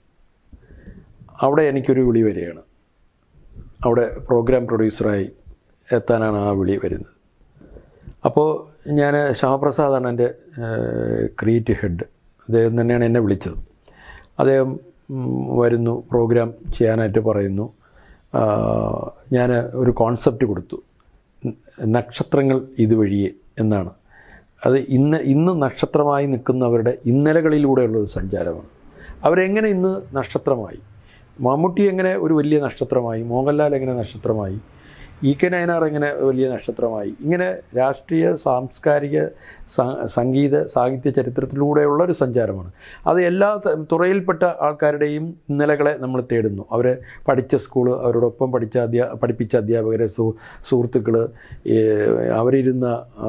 അവിടെ എനിക്കൊരു വിളി വരികയാണ് അവിടെ പ്രോഗ്രാം പ്രൊഡ്യൂസറായി എത്താനാണ് ആ വിളി വരുന്നത് അപ്പോൾ ഞാൻ ശ്യാമപ്രസാദാണ് എൻ്റെ ക്രിയേറ്റീവ് ഹെഡ് അദ്ദേഹം തന്നെയാണ് എന്നെ വിളിച്ചത് അദ്ദേഹം ഉം, വരുന്നു പ്രോഗ്രാം ചെയ്യാനായിട്ട് പറയുന്നു ഞാൻ ഒരു കോൺസെപ്റ്റ് കൊടുത്തു ന- നക്ഷത്രങ്ങൾ ഇതുവഴിയെ എന്നാണ് അത് ഇന്ന് ഇന്ന് നക്ഷത്രമായി നിൽക്കുന്നവരുടെ ഇന്നലകളിലൂടെയുള്ള ഒരു സഞ്ചാരമാണ് അവരെങ്ങനെ ഇന്ന് നക്ഷത്രമായി മമ്മൂട്ടി എങ്ങനെ ഒരു വലിയ നക്ഷത്രമായി മോഹൻലാൽ എങ്ങനെ നക്ഷത്രമായി ഇ കെ നയനാർ എങ്ങനെ വലിയ നക്ഷത്രമായി ഇങ്ങനെ രാഷ്ട്രീയ സാംസ്കാരിക സ- സംഗീത സാഹിത്യ ചരിത്രത്തിലൂടെയുള്ള ഒരു സഞ്ചാരമാണ് അത് എല്ലാ ത- തുറയിൽപ്പെട്ട ആൾക്കാരുടെയും ഇന്നലകളെ നമ്മൾ തേടുന്നു അവർ പഠിച്ച സ്കൂള് അവരോടൊപ്പം പഠിച്ച അധ്യാ പഠിപ്പിച്ച അധ്യാപകരെ സു സുഹൃത്തുക്കൾ അവരിരുന്ന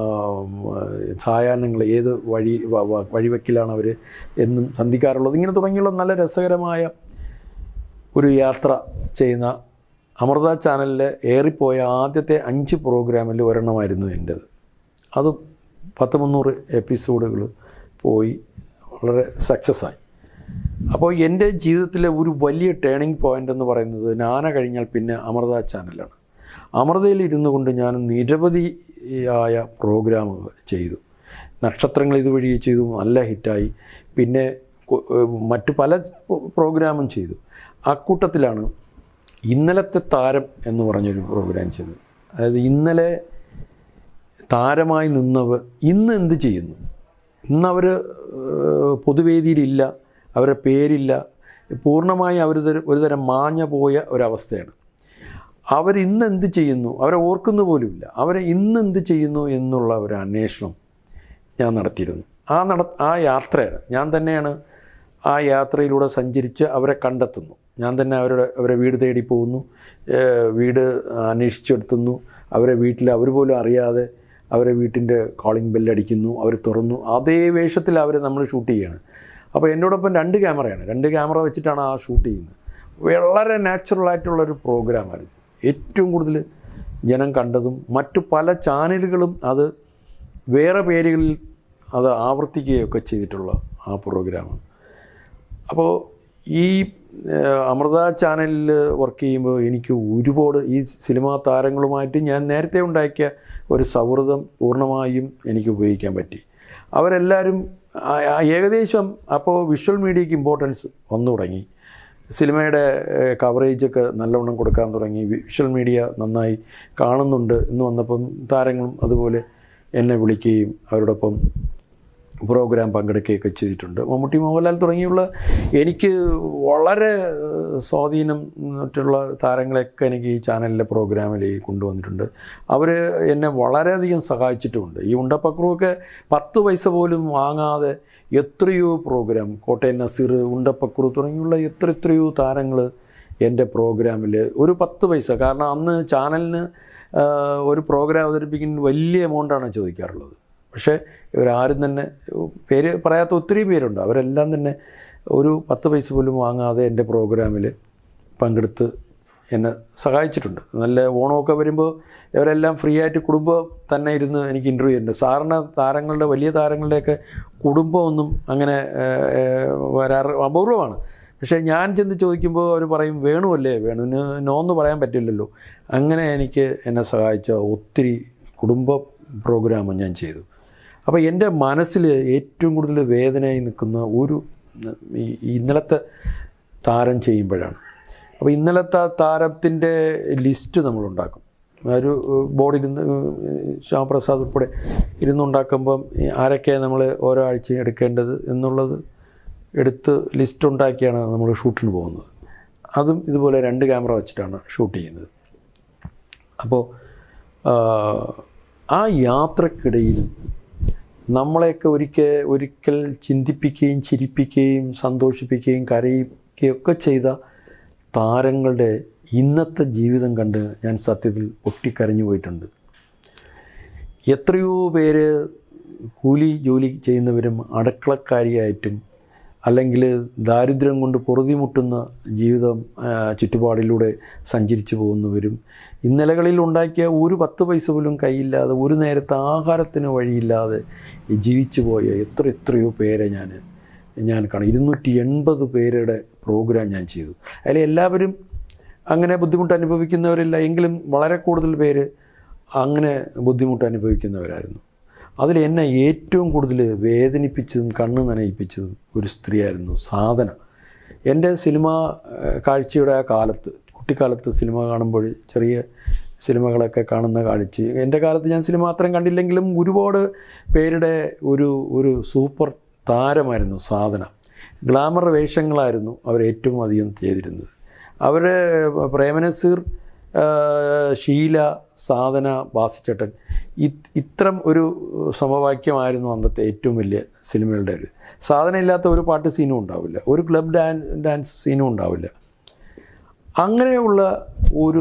സായാഹ്നങ്ങൾ ഏത് വഴി വ- വ- വഴിവെക്കിലാണ് അവർ എന്നും സന്ധിക്കാറുള്ളത് ഇങ്ങനെ തുടങ്ങിയുള്ള നല്ല രസകരമായ ഒരു യാത്ര ചെയ്യുന്ന അമൃത ചാനലിൽ ഏറിപ്പോയ ആദ്യത്തെ അഞ്ച് പ്രോഗ്രാമിൽ ഒരെണ്ണമായിരുന്നു എൻ്റേത് അത് പത്ത് മുന്നൂറ് എപ്പിസോഡുകൾ പോയി വളരെ സക്സസ് ആയി അപ്പോൾ എൻ്റെ ജീവിതത്തിലെ ഒരു വലിയ ടേണിംഗ് പോയിൻ്റ് എന്ന് പറയുന്നത് നാന കഴിഞ്ഞാൽ പിന്നെ അമൃത ചാനലാണ് അമൃതയിൽ ഇരുന്നു കൊണ്ട് ഞാൻ നിരവധിയായ പ്രോഗ്രാമുകൾ ചെയ്തു നക്ഷത്രങ്ങൾ ഇതുവഴി ചെയ്തു നല്ല ഹിറ്റായി പിന്നെ കൊ- ഏഹ് മറ്റു പല പ്രോഗ്രാമും ചെയ്തു അക്കൂട്ടത്തിലാണ് ഇന്നലത്തെ താരം എന്ന് പറഞ്ഞൊരു പ്രോഗ്രാം ചെയ്തത് അതായത് ഇന്നലെ താരമായി നിന്നവർ ഇന്ന് എന്ത് ചെയ്യുന്നു ഇന്ന് അവർ പൊതുവേദിയിലില്ല അവരുടെ പേരില്ല പൂർണ്ണമായി അവർ ഒരു തരം മാഞ്ഞ പോയ ഒരവസ്ഥയാണ് അവർ ഇന്ന് എന്ത് ചെയ്യുന്നു അവരെ ഓർക്കുന്ന പോലുമില്ല അവരെ ഇന്ന് എന്ത് ചെയ്യുന്നു എന്നുള്ള ഒരു അന്വേഷണം ഞാൻ നടത്തിയിരുന്നു ആ നട ആ യാത്രയാണ് ഞാൻ തന്നെയാണ് ആ യാത്രയിലൂടെ സഞ്ചരിച്ച് അവരെ കണ്ടെത്തുന്നു ഞാൻ തന്നെ അവരുടെ അവരെ വീട് തേടി പോകുന്നു ഏഹ് വീട് അന്വേഷിച്ചെടുത്തുന്നു അവരെ വീട്ടിൽ അവർ പോലും അറിയാതെ അവരെ വീട്ടിൻ്റെ കോളിംഗ് ബെല്ലടിക്കുന്നു അവർ തുറന്നു അതേ വേഷത്തിൽ അവരെ നമ്മൾ ഷൂട്ട് ചെയ്യാണ് അപ്പോൾ എന്നോടൊപ്പം രണ്ട് ക്യാമറയാണ് രണ്ട് ക്യാമറ വെച്ചിട്ടാണ് ആ ഷൂട്ട് ചെയ്യുന്നത് വളരെ നാച്ചുറലായിട്ടുള്ളൊരു പ്രോഗ്രാമായിരുന്നു ഏറ്റവും കൂടുതൽ ജനം കണ്ടതും മറ്റു പല ചാനലുകളും അത് വേറെ പേരുകളിൽ അത് ആവർത്തിക്കുകയൊക്കെ ചെയ്തിട്ടുള്ള ആ പ്രോഗ്രാമാണ് അപ്പോൾ ഈ ഏഹ്, അമൃത ചാനലിൽ വർക്ക് ചെയ്യുമ്പോൾ എനിക്ക് ഒരുപാട് ഈ സിനിമാ താരങ്ങളുമായിട്ട് ഞാൻ നേരത്തെ ഉണ്ടാക്കിയ ഒരു സൗഹൃദം പൂർണ്ണമായും എനിക്ക് ഉപയോഗിക്കാൻ പറ്റി അവരെല്ലാവരും ആ- ആ ഏകദേശം അപ്പോൾ വിഷ്വൽ മീഡിയയ്ക്ക് ഇമ്പോർട്ടൻസ് വന്നു തുടങ്ങി സിനിമയുടെ കവറേജൊക്കെ നല്ലവണ്ണം കൊടുക്കാൻ തുടങ്ങി വിഷ്വൽ മീഡിയ നന്നായി കാണുന്നുണ്ട് എന്ന് വന്നപ്പം താരങ്ങളും അതുപോലെ എന്നെ വിളിക്കുകയും അവരോടൊപ്പം പ്രോഗ്രാം പങ്കെടുക്കുകയൊക്കെ ചെയ്തിട്ടുണ്ട് മമ്മൂട്ടി മോഹൻലാൽ തുടങ്ങിയുള്ള എനിക്ക് വളരെ ഏഹ്, സ്വാധീനം മറ്റുള്ള താരങ്ങളെയൊക്കെ എനിക്ക് ഈ ചാനലിലെ പ്രോഗ്രാമിൽ കൊണ്ടുവന്നിട്ടുണ്ട് അവർ എന്നെ വളരെയധികം സഹായിച്ചിട്ടുമുണ്ട് ഈ ഉണ്ടപ്പക്രുവൊക്കെ പത്ത് പൈസ പോലും വാങ്ങാതെ എത്രയോ പ്രോഗ്രാം കോട്ടയം നസീർ ഉണ്ടപ്പക്രു തുടങ്ങിയുള്ള എത്ര എത്രയോ താരങ്ങൾ എൻ്റെ പ്രോഗ്രാമിൽ ഒരു പത്ത് പൈസ കാരണം അന്ന് ചാനലിന് ആഹ്, ഒരു പ്രോഗ്രാം അവതരിപ്പിക്കുന്ന വലിയ എമൗണ്ടാണ് ചോദിക്കാറുള്ളത് പക്ഷേ ഇവരാരും തന്നെ പേര് പറയാത്ത ഒത്തിരി പേരുണ്ട് അവരെല്ലാം തന്നെ ഒരു പത്ത് പൈസ പോലും വാങ്ങാതെ എൻ്റെ പ്രോഗ്രാമിൽ പങ്കെടുത്ത് എന്നെ സഹായിച്ചിട്ടുണ്ട് നല്ല ഓണമൊക്കെ വരുമ്പോൾ ഇവരെല്ലാം ഫ്രീ ആയിട്ട് കുടുംബം തന്നെ ഇരുന്ന് എനിക്ക് ഇൻ്റർവ്യൂ ചെയ്യുന്നുണ്ട് സാധാരണ താരങ്ങളുടെ വലിയ താരങ്ങളുടെയൊക്കെ കുടുംബമൊന്നും അങ്ങനെ ഏഹ്, ഏഹ്, വരാറ് അപൂർവമാണ് പക്ഷേ ഞാൻ ചെന്ന് ചോദിക്കുമ്പോൾ അവർ പറയും വേണുവല്ലേ വേണുവിന് നോ എന്ന് പറയാൻ പറ്റില്ലല്ലോ അങ്ങനെ എനിക്ക് എന്നെ സഹായിച്ച ഒത്തിരി കുടുംബ പ്രോഗ്രാം ഞാൻ ചെയ്തു അപ്പോൾ എൻ്റെ മനസ്സിൽ ഏറ്റവും കൂടുതൽ വേദനയായി നിൽക്കുന്ന ഒരു ഈ ഈ ഇന്നലത്തെ താരം ചെയ്യുമ്പോഴാണ് അപ്പോൾ ഇന്നലത്തെ താരത്തിൻ്റെ ലിസ്റ്റ് നമ്മളുണ്ടാക്കും ഒരു ബോർഡിൽ നിന്ന് ശ്യാമപ്രസാദ് ഉൾപ്പെടെ ഇരുന്നുണ്ടാക്കുമ്പം ഈ ആരൊക്കെയാണ് നമ്മൾ ഓരോ ആഴ്ചയും എടുക്കേണ്ടത് എന്നുള്ളത് എടുത്ത് ലിസ്റ്റ് ഉണ്ടാക്കിയാണ് നമ്മൾ ഷൂട്ടിന് പോകുന്നത് അതും ഇതുപോലെ രണ്ട് ക്യാമറ വെച്ചിട്ടാണ് ഷൂട്ട് ചെയ്യുന്നത് അപ്പോൾ ആ യാത്രക്കിടയിൽ നമ്മളെയൊക്കെ ഒരിക്കൽ ഒരിക്കൽ ചിന്തിപ്പിക്കുകയും ചിരിപ്പിക്കുകയും സന്തോഷിപ്പിക്കുകയും കരയിക്കുകയും ഒക്കെ ചെയ്ത താരങ്ങളുടെ ഇന്നത്തെ ജീവിതം കണ്ട് ഞാൻ സത്യത്തിൽ പൊട്ടിക്കരഞ്ഞു പോയിട്ടുണ്ട് എത്രയോ പേര് കൂലി ജോലി ചെയ്യുന്നവരും അടുക്കളക്കാരിയായിട്ടും അല്ലെങ്കിൽ ദാരിദ്ര്യം കൊണ്ട് പൊറുതിമുട്ടുന്ന ജീവിതം ആ, ചുറ്റുപാടിലൂടെ സഞ്ചരിച്ചു പോകുന്നവരും ഇന്നലകളിൽ ഉണ്ടാക്കിയ ഒരു പത്ത് പൈസ പോലും കയ്യില്ലാതെ ഒരു നേരത്തെ ആഹാരത്തിന് വഴിയില്ലാതെ ജീവിച്ചു പോയ എത്ര എത്രയോ പേരെ ഞാൻ ഞാൻ കാണും ഇരുന്നൂറ്റി എൺപത് പേരുടെ പ്രോഗ്രാം ഞാൻ ചെയ്തു അതിൽ എല്ലാവരും അങ്ങനെ ബുദ്ധിമുട്ട് അനുഭവിക്കുന്നവരില്ല എങ്കിലും വളരെ കൂടുതൽ പേര് അങ്ങനെ ബുദ്ധിമുട്ട് അനുഭവിക്കുന്നവരായിരുന്നു അതിൽ എന്നെ ഏറ്റവും കൂടുതൽ വേദനിപ്പിച്ചതും കണ്ണ് നനയിപ്പിച്ചതും ഒരു സ്ത്രീയായിരുന്നു സാധന എൻ്റെ സിനിമ ഏഹ്, കാഴ്ചയുടെ ആ കാലത്ത് കുട്ടിക്കാലത്ത് സിനിമ കാണുമ്പോൾ ചെറിയ സിനിമകളൊക്കെ കാണുന്ന കാഴ്ച എൻ്റെ കാലത്ത് ഞാൻ സിനിമ അത്രയും കണ്ടില്ലെങ്കിലും ഒരുപാട് പേരുടെ ഒരു ഒരു സൂപ്പർ താരമായിരുന്നു സാധന ഗ്ലാമർ വേഷങ്ങളായിരുന്നു അവർ ഏറ്റവും അധികം ചെയ്തിരുന്നത് അവർ പ്രേമനസീർ ആ, ഷീല സാധന ബാസിച്ചേട്ടൻ ഇത് ഇത്തരം ഒരു സമവാക്യമായിരുന്നു അന്നത്തെ ഏറ്റവും വലിയ സിനിമകളുടെ ഒരു സാധന ഇല്ലാത്ത ഒരു പാട്ട് സീനും ഉണ്ടാവില്ല ഒരു ക്ലബ് ഡാൻ ഡാൻസ് സീനും ഉണ്ടാവില്ല അങ്ങനെയുള്ള ഒരു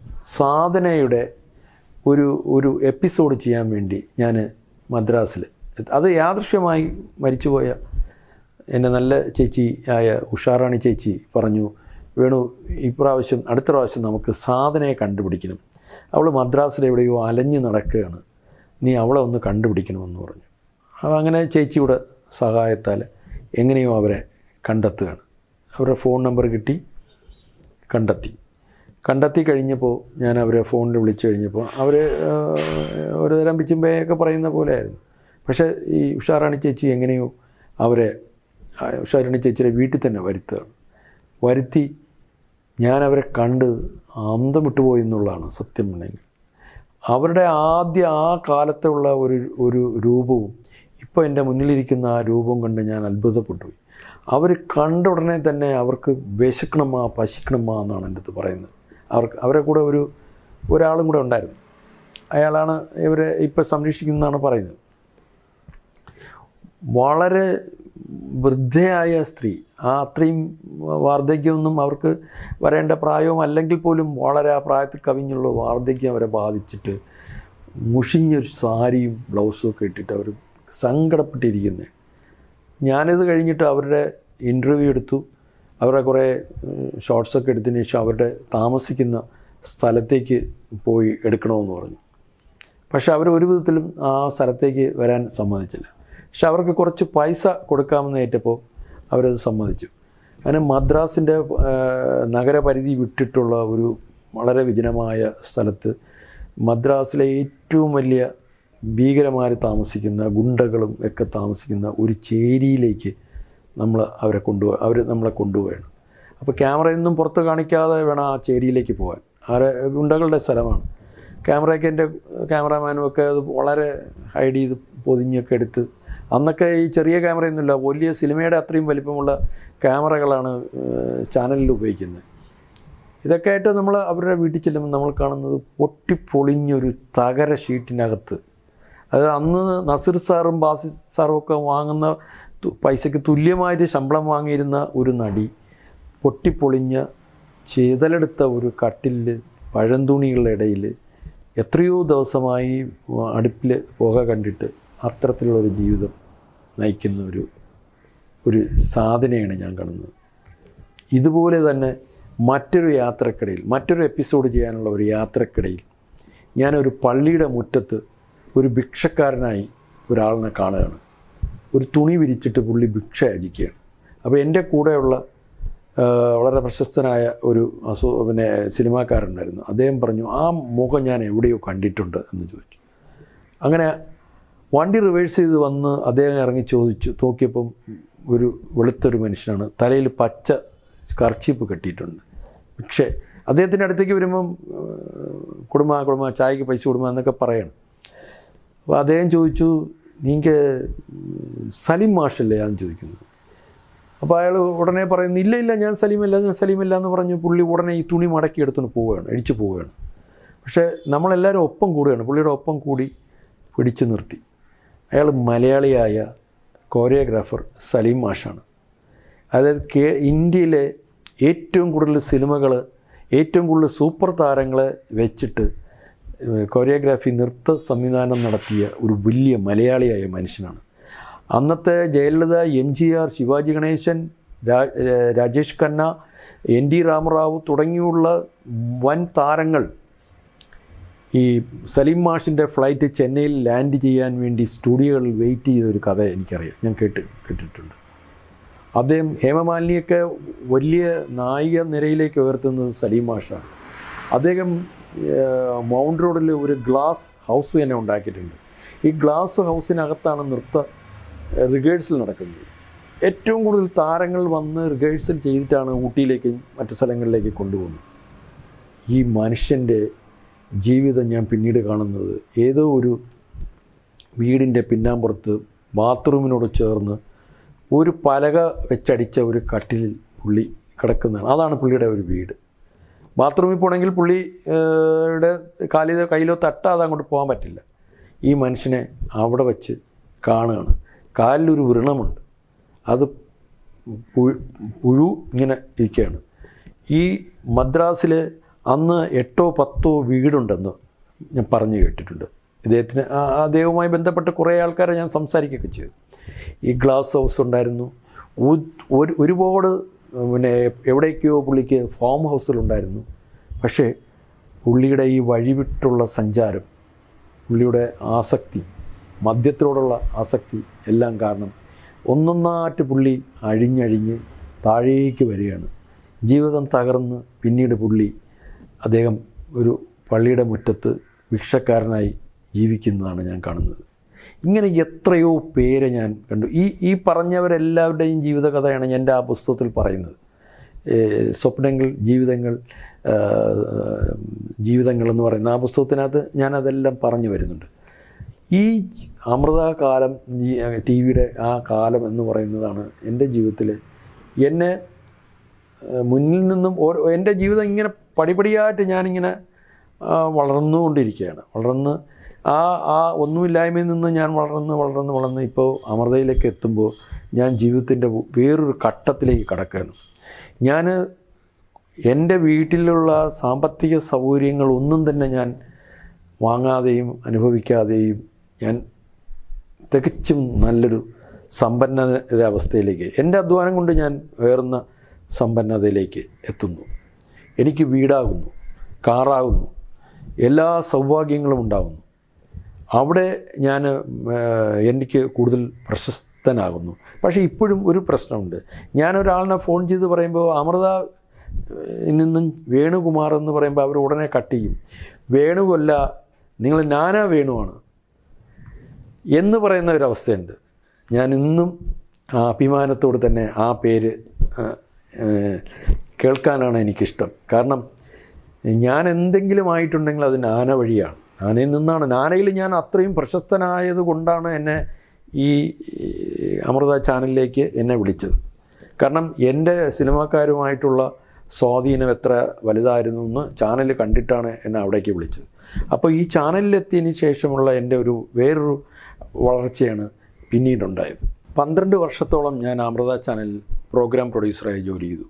സാധനയുടെ ഒരു ഒരു എപ്പിസോഡ് ചെയ്യാൻ വേണ്ടി ഞാൻ മദ്രാസിൽ അത് യാദൃശ്യമായി മരിച്ചുപോയ എൻ്റെ നല്ല ചേച്ചി ആയ ഉഷാറാണി ചേച്ചി പറഞ്ഞു വേണു ഇപ്രാവശ്യം അടുത്ത പ്രാവശ്യം നമുക്ക് സാധനയെ കണ്ടുപിടിക്കണം അവൾ മദ്രാസിൽ എവിടെയോ അലഞ്ഞു നടക്കുകയാണ് നീ അവളെ ഒന്ന് കണ്ടുപിടിക്കണമെന്ന് പറഞ്ഞു അപ്പോൾ അങ്ങനെ ചേച്ചിയുടെ സഹായത്താൽ എങ്ങനെയോ അവരെ കണ്ടെത്തുകയാണ് അവരുടെ ഫോൺ നമ്പർ കിട്ടി കണ്ടെത്തി കണ്ടെത്തി കഴിഞ്ഞപ്പോൾ ഞാൻ അവരെ ഫോണിൽ വിളിച്ചു കഴിഞ്ഞപ്പോൾ അവർ ഒരു തരം പിച്ചുമ്പയൊക്കെ പറയുന്ന പോലെ ആയിരുന്നു പക്ഷേ ഈ ഉഷാറാണി ചേച്ചി എങ്ങനെയോ അവരെ ആ ഉഷാറാണി ചേച്ചിയുടെ വീട്ടിൽ തന്നെ വരുത്തുകയാണ് വരുത്തി ഞാൻ അവരെ കണ്ട് അന്തം വിട്ടുപോയി എന്നുള്ളതാണ് സത്യം ഉണ്ടെങ്കിൽ അവരുടെ ആദ്യ ആ കാലത്തുള്ള ഒരു ഒരു രൂപവും ഇപ്പോൾ എൻ്റെ മുന്നിലിരിക്കുന്ന ആ രൂപം കണ്ട് ഞാൻ അത്ഭുതപ്പെട്ടു പോയി അവർ കണ്ട ഉടനെ തന്നെ അവർക്ക് വിശക്കണമാ പശിക്കണമാ എന്നാണ് എൻ്റെ അടുത്ത് പറയുന്നത് അവർക്ക് അവരെ കൂടെ ഒരു ഒരാളും കൂടെ ഉണ്ടായിരുന്നു അയാളാണ് ഇവരെ ഇപ്പോൾ സംരക്ഷിക്കുന്നതാണ് പറയുന്നത് വളരെ വൃദ്ധയായ സ്ത്രീ ആ അത്രയും വാർദ്ധക്യമൊന്നും അവർക്ക് വരേണ്ട പ്രായവും അല്ലെങ്കിൽ പോലും വളരെ ആ പ്രായത്തിൽ കവിഞ്ഞുള്ള വാർദ്ധക്യം അവരെ ബാധിച്ചിട്ട് മുഷിഞ്ഞൊരു സാരിയും ബ്ലൗസും ഒക്കെ ഇട്ടിട്ട് അവർ സങ്കടപ്പെട്ടിരിക്കുന്നത് ഞാനിത് കഴിഞ്ഞിട്ട് അവരുടെ ഇൻ്റർവ്യൂ എടുത്തു അവരുടെ കുറേ ഷോർട്സൊക്കെ എടുത്തതിന് ശേഷം അവരുടെ താമസിക്കുന്ന സ്ഥലത്തേക്ക് പോയി എടുക്കണമെന്ന് പറഞ്ഞു പക്ഷെ അവർ ഒരു വിധത്തിലും ആ സ്ഥലത്തേക്ക് വരാൻ സമ്മതിച്ചില്ല പക്ഷെ അവർക്ക് കുറച്ച് പൈസ കൊടുക്കാമെന്ന് ഏറ്റപ്പോൾ അവരത് സമ്മതിച്ചു അങ്ങനെ മദ്രാസിൻ്റെ നഗരപരിധി വിട്ടിട്ടുള്ള ഒരു വളരെ വിജനമായ സ്ഥലത്ത് മദ്രാസിലെ ഏറ്റവും വലിയ ഭീകരമാർ താമസിക്കുന്ന ഗുണ്ടകളും ഒക്കെ താമസിക്കുന്ന ഒരു ചേരിയിലേക്ക് നമ്മൾ അവരെ കൊണ്ടുപോ അവർ നമ്മളെ കൊണ്ടുപോവുകയാണ് അപ്പോൾ ക്യാമറയൊന്നും പുറത്ത് കാണിക്കാതെ വേണം ആ ചേരിയിലേക്ക് പോകാൻ ആരെ ഗുണ്ടകളുടെ സ്ഥലമാണ് ക്യാമറയൊക്കെ എൻ്റെ ക്യാമറാമാനും ഒക്കെ അത് വളരെ ഹൈഡ് ചെയ്ത് പൊതിഞ്ഞൊക്കെ എടുത്ത് അന്നൊക്കെ ഈ ചെറിയ ക്യാമറയൊന്നുമില്ല വലിയ സിനിമയുടെ അത്രയും വലിപ്പമുള്ള ക്യാമറകളാണ് ഏഹ്, ചാനലിൽ ഉപയോഗിക്കുന്നത് ഇതൊക്കെ ആയിട്ട് നമ്മൾ അവരുടെ വീട്ടിൽ ചെല്ലുമ്പോൾ നമ്മൾ കാണുന്നത് പൊട്ടിപ്പൊളിഞ്ഞൊരു തകര ഷീറ്റിനകത്ത് അത് അന്ന് നസീർ സാറും ബാസി സാറും ഒക്കെ വാങ്ങുന്ന തു- പൈസയ്ക്ക് തുല്യമായിട്ട് ശമ്പളം വാങ്ങിയിരുന്ന ഒരു നടി പൊട്ടിപ്പൊളിഞ്ഞ ചെയ്തലെടുത്ത ഒരു കട്ടിലിൽ പഴന്തുണികളുടെ ഇടയിൽ എത്രയോ ദിവസമായി അടുപ്പിൽ പുക കണ്ടിട്ട് അത്തരത്തിലുള്ളൊരു ജീവിതം നയിക്കുന്ന ഒരു ഒരു സാധനയാണ് ഞാൻ കാണുന്നത് ഇതുപോലെ തന്നെ മറ്റൊരു യാത്രക്കിടയിൽ മറ്റൊരു എപ്പിസോഡ് ചെയ്യാനുള്ള ഒരു യാത്രക്കിടയിൽ ഞാനൊരു പള്ളിയുടെ മുറ്റത്ത് ഒരു ഭിക്ഷക്കാരനായി ഒരാളിനെ കാണുകയാണ് ഒരു തുണി വിരിച്ചിട്ട് പുള്ളി ഭിക്ഷ യാചിക്കുകയാണ് അപ്പോൾ എൻ്റെ കൂടെയുള്ള ആ, വളരെ പ്രശസ്തനായ ഒരു അസോ പിന്നെ സിനിമാക്കാരുണ്ടായിരുന്നു അദ്ദേഹം പറഞ്ഞു ആ മുഖം ഞാൻ എവിടെയോ കണ്ടിട്ടുണ്ട് എന്ന് ചോദിച്ചു അങ്ങനെ വണ്ടി റിവേഴ്സ് ചെയ്ത് വന്ന് അദ്ദേഹം ഇറങ്ങി ചോദിച്ചു നോക്കിയപ്പം ഒരു വെളുത്തൊരു മനുഷ്യനാണ് തലയിൽ പച്ച കർച്ചീപ്പ് കെട്ടിയിട്ടുണ്ട് പക്ഷേ അദ്ദേഹത്തിൻ്റെ അടുത്തേക്ക് വരുമ്പം ഏഹ്, കുടുംബ കുടുംബ ചായക്ക് പൈസ കൊടുക്കുക എന്നൊക്കെ പറയണം അപ്പോൾ അദ്ദേഹം ചോദിച്ചു നീങ്ക സലീം മാഷല്ലേ ഞാൻ ചോദിക്കുന്നത് അപ്പോൾ അയാൾ ഉടനെ പറയുന്നു ഇല്ല ഇല്ല ഞാൻ സലീമല്ല ഞാൻ സലീമല്ല എന്ന് പറഞ്ഞ് പുള്ളി ഉടനെ ഈ തുണി മടക്കി എടുത്തുകൊണ്ട് പോവുകയാണ് അഴിച്ചു പോവുകയാണ് പക്ഷേ നമ്മളെല്ലാവരും ഒപ്പം കൂടുകയാണ് പുള്ളിയുടെ ഒപ്പം കൂടി പിടിച്ചു നിർത്തി അയാൾ മലയാളിയായ കോറിയോഗ്രാഫർ സലീം മാഷാണ് അതായത് കേ ഇന്ത്യയിലെ ഏറ്റവും കൂടുതൽ സിനിമകൾ ഏറ്റവും കൂടുതൽ സൂപ്പർ താരങ്ങളെ വെച്ചിട്ട് ഏഹ്, കൊറിയോഗ്രാഫി നൃത്ത സംവിധാനം നടത്തിയ ഒരു വലിയ മലയാളിയായ മനുഷ്യനാണ് അന്നത്തെ Jayalalithaa M G R Sivaji Ganesan രാ- ഏഹ്, രാജേഷ് ഖന്ന എൻ ഡി രാമറാവു തുടങ്ങിയുള്ള വൻ താരങ്ങൾ ഈ സലീം മാഷിൻ്റെ ഫ്ലൈറ്റ് ചെന്നൈയിൽ ലാൻഡ് ചെയ്യാൻ വേണ്ടി സ്റ്റുഡിയോകളിൽ വെയിറ്റ് ചെയ്ത ഒരു കഥ എനിക്കറിയാം ഞാൻ കേട്ട് കേട്ടിട്ടുണ്ട് അദ്ദേഹം ഹേമമാലിനിയൊക്കെ വലിയ നായിക നിരയിലേക്ക് ഉയർത്തുന്നത് സലീം മാഷാണ് അദ്ദേഹം ഏഹ്, മൗണ്ട് റോഡിൽ ഒരു ഗ്ലാസ് ഹൗസ് തന്നെ ഉണ്ടാക്കിയിട്ടുണ്ട് ഈ ഗ്ലാസ് ഹൗസിനകത്താണ് നൃത്ത റിഹേഴ്സൽ നടക്കുന്നത് ഏറ്റവും കൂടുതൽ താരങ്ങൾ വന്ന് റിഹേഴ്സൽ ചെയ്തിട്ടാണ് ഊട്ടിയിലേക്കും മറ്റു സ്ഥലങ്ങളിലേക്ക് കൊണ്ടുപോകുന്നത് ഈ മനുഷ്യൻ്റെ ജീവിതം ഞാൻ പിന്നീട് കാണുന്നത് ഏതോ ഒരു വീടിൻ്റെ പിന്നാമ്പുറത്ത് ബാത്റൂമിനോട് ചേർന്ന് ഒരു പലക വെച്ചടിച്ച ഒരു കട്ടിലിൽ പുള്ളി കിടക്കുന്നതാണ് അതാണ് പുള്ളിയുടെ ഒരു വീട് ബാത്റൂമിൽ പോകണമെങ്കിൽ പുള്ളിയുടെ കാലിലോ കയ്യിലോ തട്ടാതെ അങ്ങോട്ട് പോകാൻ പറ്റില്ല ഈ മനുഷ്യനെ അവിടെ വച്ച് കാണുകയാണ് കാലിലൊരു വ്രണമുണ്ട് അത് പുഴു- പുഴു ഇങ്ങനെ ഇരിക്കുകയാണ് ഈ മദ്രാസിൽ അന്ന് എട്ടോ പത്തോ വീടുണ്ടെന്ന് ഞാൻ പറഞ്ഞു കേട്ടിട്ടുണ്ട് ഇദ്ദേഹത്തിന് ആ- ആ അദ്ദേഹവുമായി ബന്ധപ്പെട്ട് കുറേ ആൾക്കാരെ ഞാൻ സംസാരിക്കുകയൊക്കെ ചെയ്തു ഈ ഗ്ലാസ് ഹൗസ് ഉണ്ടായിരുന്നു ഉ- ഒരു ഒരുപാട് പിന്നെ എവിടേക്കോ പുള്ളിക്ക് ഫാം ഹൗസിലുണ്ടായിരുന്നു പക്ഷേ പുള്ളിയുടെ ഈ വഴിവിട്ടുള്ള സഞ്ചാരം പുള്ളിയുടെ ആസക്തി മദ്യത്തോടുള്ള ആസക്തി എല്ലാം കാരണം ഒന്നൊന്നാറ്റ് പുള്ളി അഴിഞ്ഞഴിഞ്ഞ് താഴേക്ക് വരികയാണ് ജീവിതം തകർന്ന് പിന്നീട് പുള്ളി അദ്ദേഹം ഒരു പള്ളിയുടെ മുറ്റത്ത് ഭിക്ഷക്കാരനായി ജീവിക്കുന്നതാണ് ഞാൻ കാണുന്നത് ഇങ്ങനെ എത്രയോ പേരെ ഞാൻ കണ്ടു ഈ ഈ പറഞ്ഞവരെല്ലാവരുടെയും ജീവിതകഥയാണ് എൻ്റെ ആ പുസ്തകത്തിൽ പറയുന്നത് ഏഹ് സ്വപ്നങ്ങൾ ജീവിതങ്ങൾ ആഹ് ജീവിതങ്ങൾ എന്ന് പറയുന്ന ആ പുസ്തകത്തിനകത്ത് ഞാനതെല്ലാം പറഞ്ഞു വരുന്നുണ്ട് ഈ അമൃതകാലം ഈ ടി വിയുടെ ആ കാലം എന്ന് പറയുന്നതാണ് എൻ്റെ ജീവിതത്തിൽ എന്നെ ഏഹ് മുന്നിൽ നിന്നും ഓരോ എൻ്റെ ജീവിതം ഇങ്ങനെ പടിപടിയായിട്ട് ഞാനിങ്ങനെ ആ, വളർന്നുകൊണ്ടിരിക്കുകയാണ് വളർന്ന് ആ ആ ഒന്നുമില്ലായ്മയിൽ നിന്ന് ഞാൻ വളർന്ന് വളർന്ന് വളർന്ന് ഇപ്പോൾ അമൃതയിലേക്ക് എത്തുമ്പോൾ ഞാൻ ജീവിതത്തിൻ്റെ വേറൊരു ഘട്ടത്തിലേക്ക് കടക്കുകയാണ് ഞാൻ എൻ്റെ വീട്ടിലുള്ള സാമ്പത്തിക സൗകര്യങ്ങൾ ഒന്നും തന്നെ ഞാൻ വാങ്ങാതെയും അനുഭവിക്കാതെയും ഞാൻ തികച്ചും നല്ലൊരു സമ്പന്നത അവസ്ഥയിലേക്ക് എൻ്റെ അധ്വാനം കൊണ്ട് ഞാൻ ഉയർന്ന സമ്പന്നതയിലേക്ക് എത്തുന്നു എനിക്ക് വീടാകുന്നു കാറാകുന്നു എല്ലാ സൗഭാഗ്യങ്ങളും ഉണ്ടാകുന്നു അവിടെ ഞാൻ എനിക്ക് കൂടുതൽ പ്രശസ്തനാകുന്നു പക്ഷേ ഇപ്പോഴും ഒരു പ്രശ്നമുണ്ട് ഞാനൊരാളിനെ ഫോൺ ചെയ്ത് പറയുമ്പോൾ അമൃത ഏഹ്, നിന്നും വേണുകുമാർ എന്ന് പറയുമ്പോൾ അവർ ഉടനെ കട്ട് ചെയ്യും വേണുവല്ല നിങ്ങൾ നാനാ വേണുവാണ് എന്ന് പറയുന്ന ഒരവസ്ഥയുണ്ട് ഞാൻ ഇന്നും ആ അഭിമാനത്തോട് തന്നെ ആ പേര് ആ, ഏഹ്, കേൾക്കാനാണ് എനിക്കിഷ്ടം കാരണം ഞാൻ എന്തെങ്കിലും ആയിട്ടുണ്ടെങ്കിൽ അത് നാന വഴിയാണ് നാനയിൽ നിന്നാണ് നാനയിൽ ഞാൻ അത്രയും പ്രശസ്തനായത് കൊണ്ടാണ് എന്നെ ഈ അമൃത ചാനലിലേക്ക് എന്നെ വിളിച്ചത് കാരണം എൻ്റെ സിനിമാക്കാരുമായിട്ടുള്ള സ്വാധീനം എത്ര വലുതായിരുന്നു എന്ന് ചാനൽ കണ്ടിട്ടാണ് എന്നെ അവിടേക്ക് വിളിച്ചത് അപ്പോൾ ഈ ചാനലിലെത്തിയതിന് ശേഷമുള്ള എൻ്റെ ഒരു വേറൊരു വളർച്ചയാണ് പിന്നീടുണ്ടായത് പന്ത്രണ്ട് വർഷത്തോളം ഞാൻ അമൃത ചാനലിൽ പ്രോഗ്രാം പ്രൊഡ്യൂസറായി ജോലി ചെയ്തു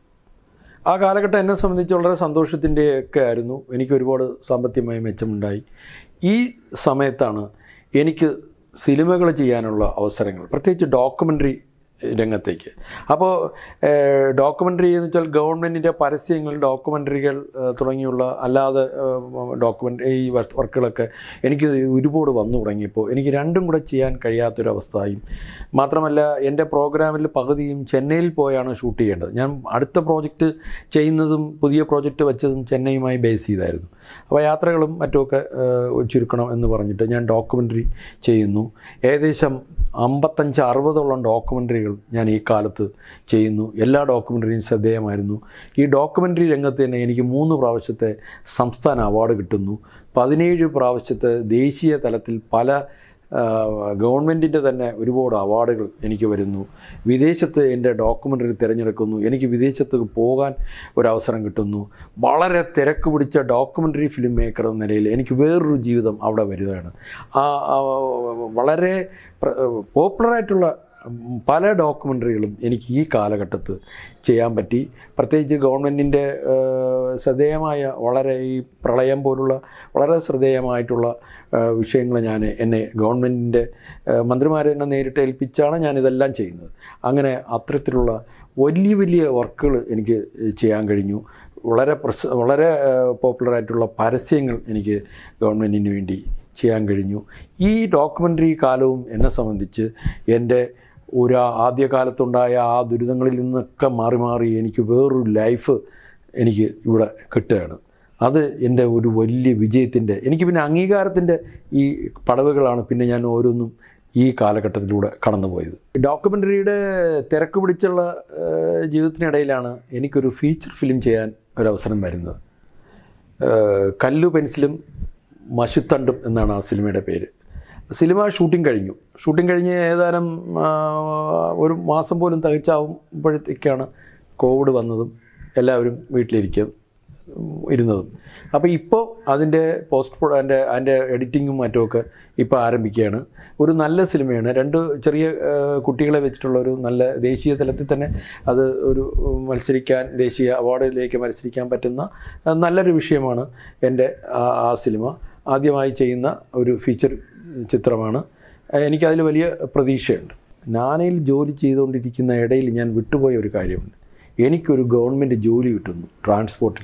ആ കാലഘട്ടം എന്നെ സംബന്ധിച്ച് വളരെ സന്തോഷത്തിൻ്റെ ഒക്കെ ആയിരുന്നു എനിക്ക് ഒരുപാട് സാമ്പത്തികമായി മെച്ചമുണ്ടായി ഈ സമയത്താണ് എനിക്ക് സിനിമകൾ ചെയ്യാനുള്ള അവസരങ്ങൾ പ്രത്യേകിച്ച് ഡോക്യുമെൻ്ററി രംഗത്തേക്ക് അപ്പോൾ ഡോക്യുമെൻ്ററി എന്ന് വെച്ചാൽ ഗവൺമെൻറ്റിൻ്റെ പരസ്യങ്ങൾ ഡോക്യുമെൻ്ററികൾ തുടങ്ങിയുള്ള അല്ലാതെ ഡോക്യുമെൻ്ററി ഈ വർക്ക് വർക്കുകളൊക്കെ എനിക്ക് ഒരുപാട് വന്നു തുടങ്ങിയപ്പോൾ എനിക്ക് രണ്ടും കൂടെ ചെയ്യാൻ കഴിയാത്തൊരവസ്ഥയും മാത്രമല്ല എൻ്റെ പ്രോഗ്രാമിൽ പകുതിയും ചെന്നൈയിൽ പോയാണ് ഷൂട്ട് ചെയ്യേണ്ടത് ഞാൻ അടുത്ത പ്രോജക്റ്റ് ചെയ്യുന്നതും പുതിയ പ്രോജക്റ്റ് വെച്ചതും ചെന്നൈയുമായി ബേസ് ചെയ്തായിരുന്നു അപ്പോൾ യാത്രകളും മറ്റുമൊക്കെ ഏഹ്, ചുരുക്കണം എന്ന് പറഞ്ഞിട്ട് ഞാൻ ഡോക്യുമെൻ്ററി ചെയ്യുന്നു ഏകദേശം അമ്പത്തഞ്ച് അറുപതോളം ഡോക്യുമെൻ്ററികൾ ഞാൻ ഈ കാലത്ത് ചെയ്യുന്നു എല്ലാ ഡോക്യുമെൻ്ററിയും ശ്രദ്ധേയമായിരുന്നു ഈ ഡോക്യുമെൻ്ററി രംഗത്ത് തന്നെ എനിക്ക് മൂന്ന് പ്രാവശ്യത്തെ സംസ്ഥാന അവാർഡ് കിട്ടുന്നു പതിനേഴ് പ്രാവശ്യത്തെ ദേശീയ തലത്തിൽ പല ഗവൺമെൻറ്റിൻ്റെ തന്നെ ഒരുപാട് അവാർഡുകൾ എനിക്ക് വരുന്നു വിദേശത്ത് എൻ്റെ ഡോക്യുമെൻ്ററി തിരഞ്ഞെടുക്കുന്നു എനിക്ക് വിദേശത്ത് പോകാൻ ഒരവസരം കിട്ടുന്നു വളരെ തിരക്ക് പിടിച്ച ഡോക്യുമെൻ്ററി ഫിലിം മേക്കർ എന്ന നിലയിൽ എനിക്ക് വേറൊരു ജീവിതം അവിടെ വരികയാണ് ആ ആ, വളരെ പ്ര- പോപ്പുലറായിട്ടുള്ള ഉം, പല ഡോക്യുമെൻ്ററികളും എനിക്ക് ഈ കാലഘട്ടത്ത് ചെയ്യാൻ പറ്റി പ്രത്യേകിച്ച് ഗവൺമെൻറ്റിൻ്റെ ശ്രദ്ധേയമായ വളരെ ഈ പ്രളയം പോലുള്ള വളരെ ശ്രദ്ധേയമായിട്ടുള്ള വിഷയങ്ങൾ ഞാൻ എന്നെ ഗവൺമെൻറ്റിൻ്റെ മന്ത്രിമാരെ എന്നെ നേരിട്ട് ഏൽപ്പിച്ചാണ് ഞാനിതെല്ലാം ചെയ്യുന്നത് അങ്ങനെ അത്തരത്തിലുള്ള വലിയ വലിയ വർക്കുകൾ എനിക്ക് ചെയ്യാൻ കഴിഞ്ഞു വളരെ പ്രസ വളരെ പോപ്പുലറായിട്ടുള്ള പരസ്യങ്ങൾ എനിക്ക് ഗവൺമെൻറ്റിന് വേണ്ടി ചെയ്യാൻ കഴിഞ്ഞു ഈ ഡോക്യുമെൻ്ററി കാലവും എന്നെ സംബന്ധിച്ച് എൻ്റെ ഒരു ആദ്യകാലത്തുണ്ടായ ആ ദുരിതങ്ങളിൽ നിന്നൊക്കെ മാറി മാറി എനിക്ക് വേറൊരു ലൈഫ് എനിക്ക് ഇവിടെ കിട്ടുകയാണ് അത് എൻ്റെ ഒരു വലിയ വിജയത്തിൻ്റെ എനിക്ക് പിന്നെ അംഗീകാരത്തിൻ്റെ ഈ പടവുകളാണ് പിന്നെ ഞാൻ ഓരോന്നും ഈ കാലഘട്ടത്തിലൂടെ കടന്നുപോയത് ഡോക്യുമെൻ്ററിയുടെ തിരക്ക് പിടിച്ചുള്ള ഏഹ്, ജീവിതത്തിനിടയിലാണ് എനിക്കൊരു ഫീച്ചർ ഫിലിം ചെയ്യാൻ ഒരവസരം വരുന്നത് ഏഹ്, കല്ലു പെൻസിലും മഷിത്തണ്ടും എന്നാണ് ആ സിനിമയുടെ പേര് സിനിമ ഷൂട്ടിംഗ് കഴിഞ്ഞു ഷൂട്ടിംഗ് കഴിഞ്ഞ് ഏതാനും ആ, ഒരു മാസം പോലും തികച്ചാവുമ്പോഴത്തേക്കാണ് കോവിഡ് വന്നതും എല്ലാവരും വീട്ടിലിരിക്കുക ഇരുന്നതും അപ്പോൾ ഇപ്പോൾ അതിൻ്റെ പോസ്റ്റ് പ്രൊ അതിൻ്റെ അതിൻ്റെ എഡിറ്റിങ്ങും മറ്റുമൊക്കെ ഇപ്പോൾ ആരംഭിക്കുകയാണ് ഒരു നല്ല സിനിമയാണ് രണ്ട് ചെറിയ ആ, കുട്ടികളെ വെച്ചിട്ടുള്ള ഒരു നല്ല ദേശീയ തലത്തിൽ തന്നെ അത് ഒരു മത്സരിക്കാൻ ദേശീയ അവാർഡിലേക്ക് മത്സരിക്കാൻ പറ്റുന്ന ആ, നല്ലൊരു വിഷയമാണ് എൻ്റെ ആ ആ സിനിമ ആദ്യമായി ചെയ്യുന്ന ഒരു ഫീച്ചർ ചിത്രമാണ് എനിക്കതിൽ വലിയ പ്രതീക്ഷയുണ്ട് നാനയിൽ ജോലി ചെയ്തുകൊണ്ടിരിക്കുന്ന ഇടയിൽ ഞാൻ വിട്ടുപോയ ഒരു കാര്യമുണ്ട് എനിക്കൊരു ഗവൺമെൻറ് ജോലി കിട്ടുന്നു ട്രാൻസ്പോർട്ടിൽ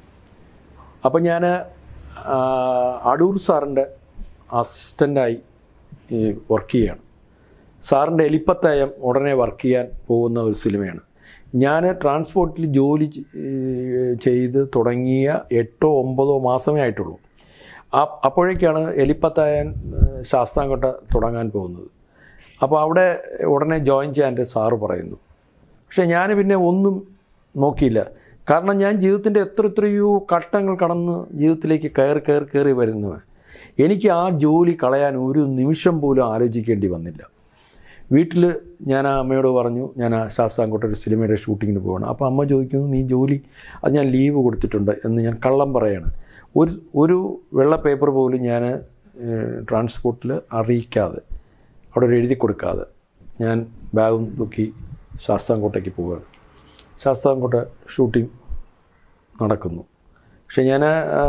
അപ്പം ഞാൻ അടൂർ സാറിൻ്റെ അസിസ്റ്റൻ്റായി വർക്ക് ചെയ്യുകയാണ് സാറിൻ്റെ എലിപ്പത്തയം ഉടനെ വർക്ക് ചെയ്യാൻ പോകുന്ന ഒരു സിനിമയാണ് ഞാൻ ട്രാൻസ്പോർട്ടിൽ ജോലി ചെ- ഏഹ് ചെയ്ത് തുടങ്ങിയ എട്ടോ ഒമ്പതോ മാസമേ ആയിട്ടുള്ളൂ ആ അപ്പോഴേക്കാണ് എലിപ്പത്തായൻ ഏഹ് ശാസ്താംകോട്ട തുടങ്ങാൻ പോകുന്നത് അപ്പോൾ അവിടെ ഉടനെ ജോയിൻ ചെയ്യാൻ എൻ്റെ സാറ് പറയുന്നു പക്ഷേ ഞാൻ പിന്നെ ഒന്നും നോക്കിയില്ല കാരണം ഞാൻ ജീവിതത്തിൻ്റെ എത്ര എത്രയോ ഘട്ടങ്ങൾ കടന്ന് ജീവിതത്തിലേക്ക് കയറി കയറി കയറി വരുന്നവൻ എനിക്ക് ആ ജോലി കളയാൻ ഒരു നിമിഷം പോലും ആലോചിക്കേണ്ടി വന്നില്ല വീട്ടിൽ ഞാൻ ആ അമ്മയോട് പറഞ്ഞു ഞാൻ ആ ശാസ്താംകോട്ട ഒരു സിനിമയുടെ ഷൂട്ടിങ്ങിന് പോകണം അപ്പോൾ അമ്മ ചോദിക്കുന്നു നീ ജോലി അത് ഞാൻ ലീവ് കൊടുത്തിട്ടുണ്ട് എന്ന് ഞാൻ കള്ളം പറയാണ് ഒരു ഒരു വെള്ള പേപ്പർ പോലും ഞാൻ ട്രാൻസ്പോർട്ടിൽ അറിയിക്കാതെ അവിടെ ഒരു എഴുതി കൊടുക്കാതെ ഞാൻ ബാഗും തൂക്കി ശാസ്താംകോട്ടയ്ക്ക് പോവുകയാണ് ശാസ്താംകോട്ട ഷൂട്ടിംഗ് നടക്കുന്നു പക്ഷെ ഞാൻ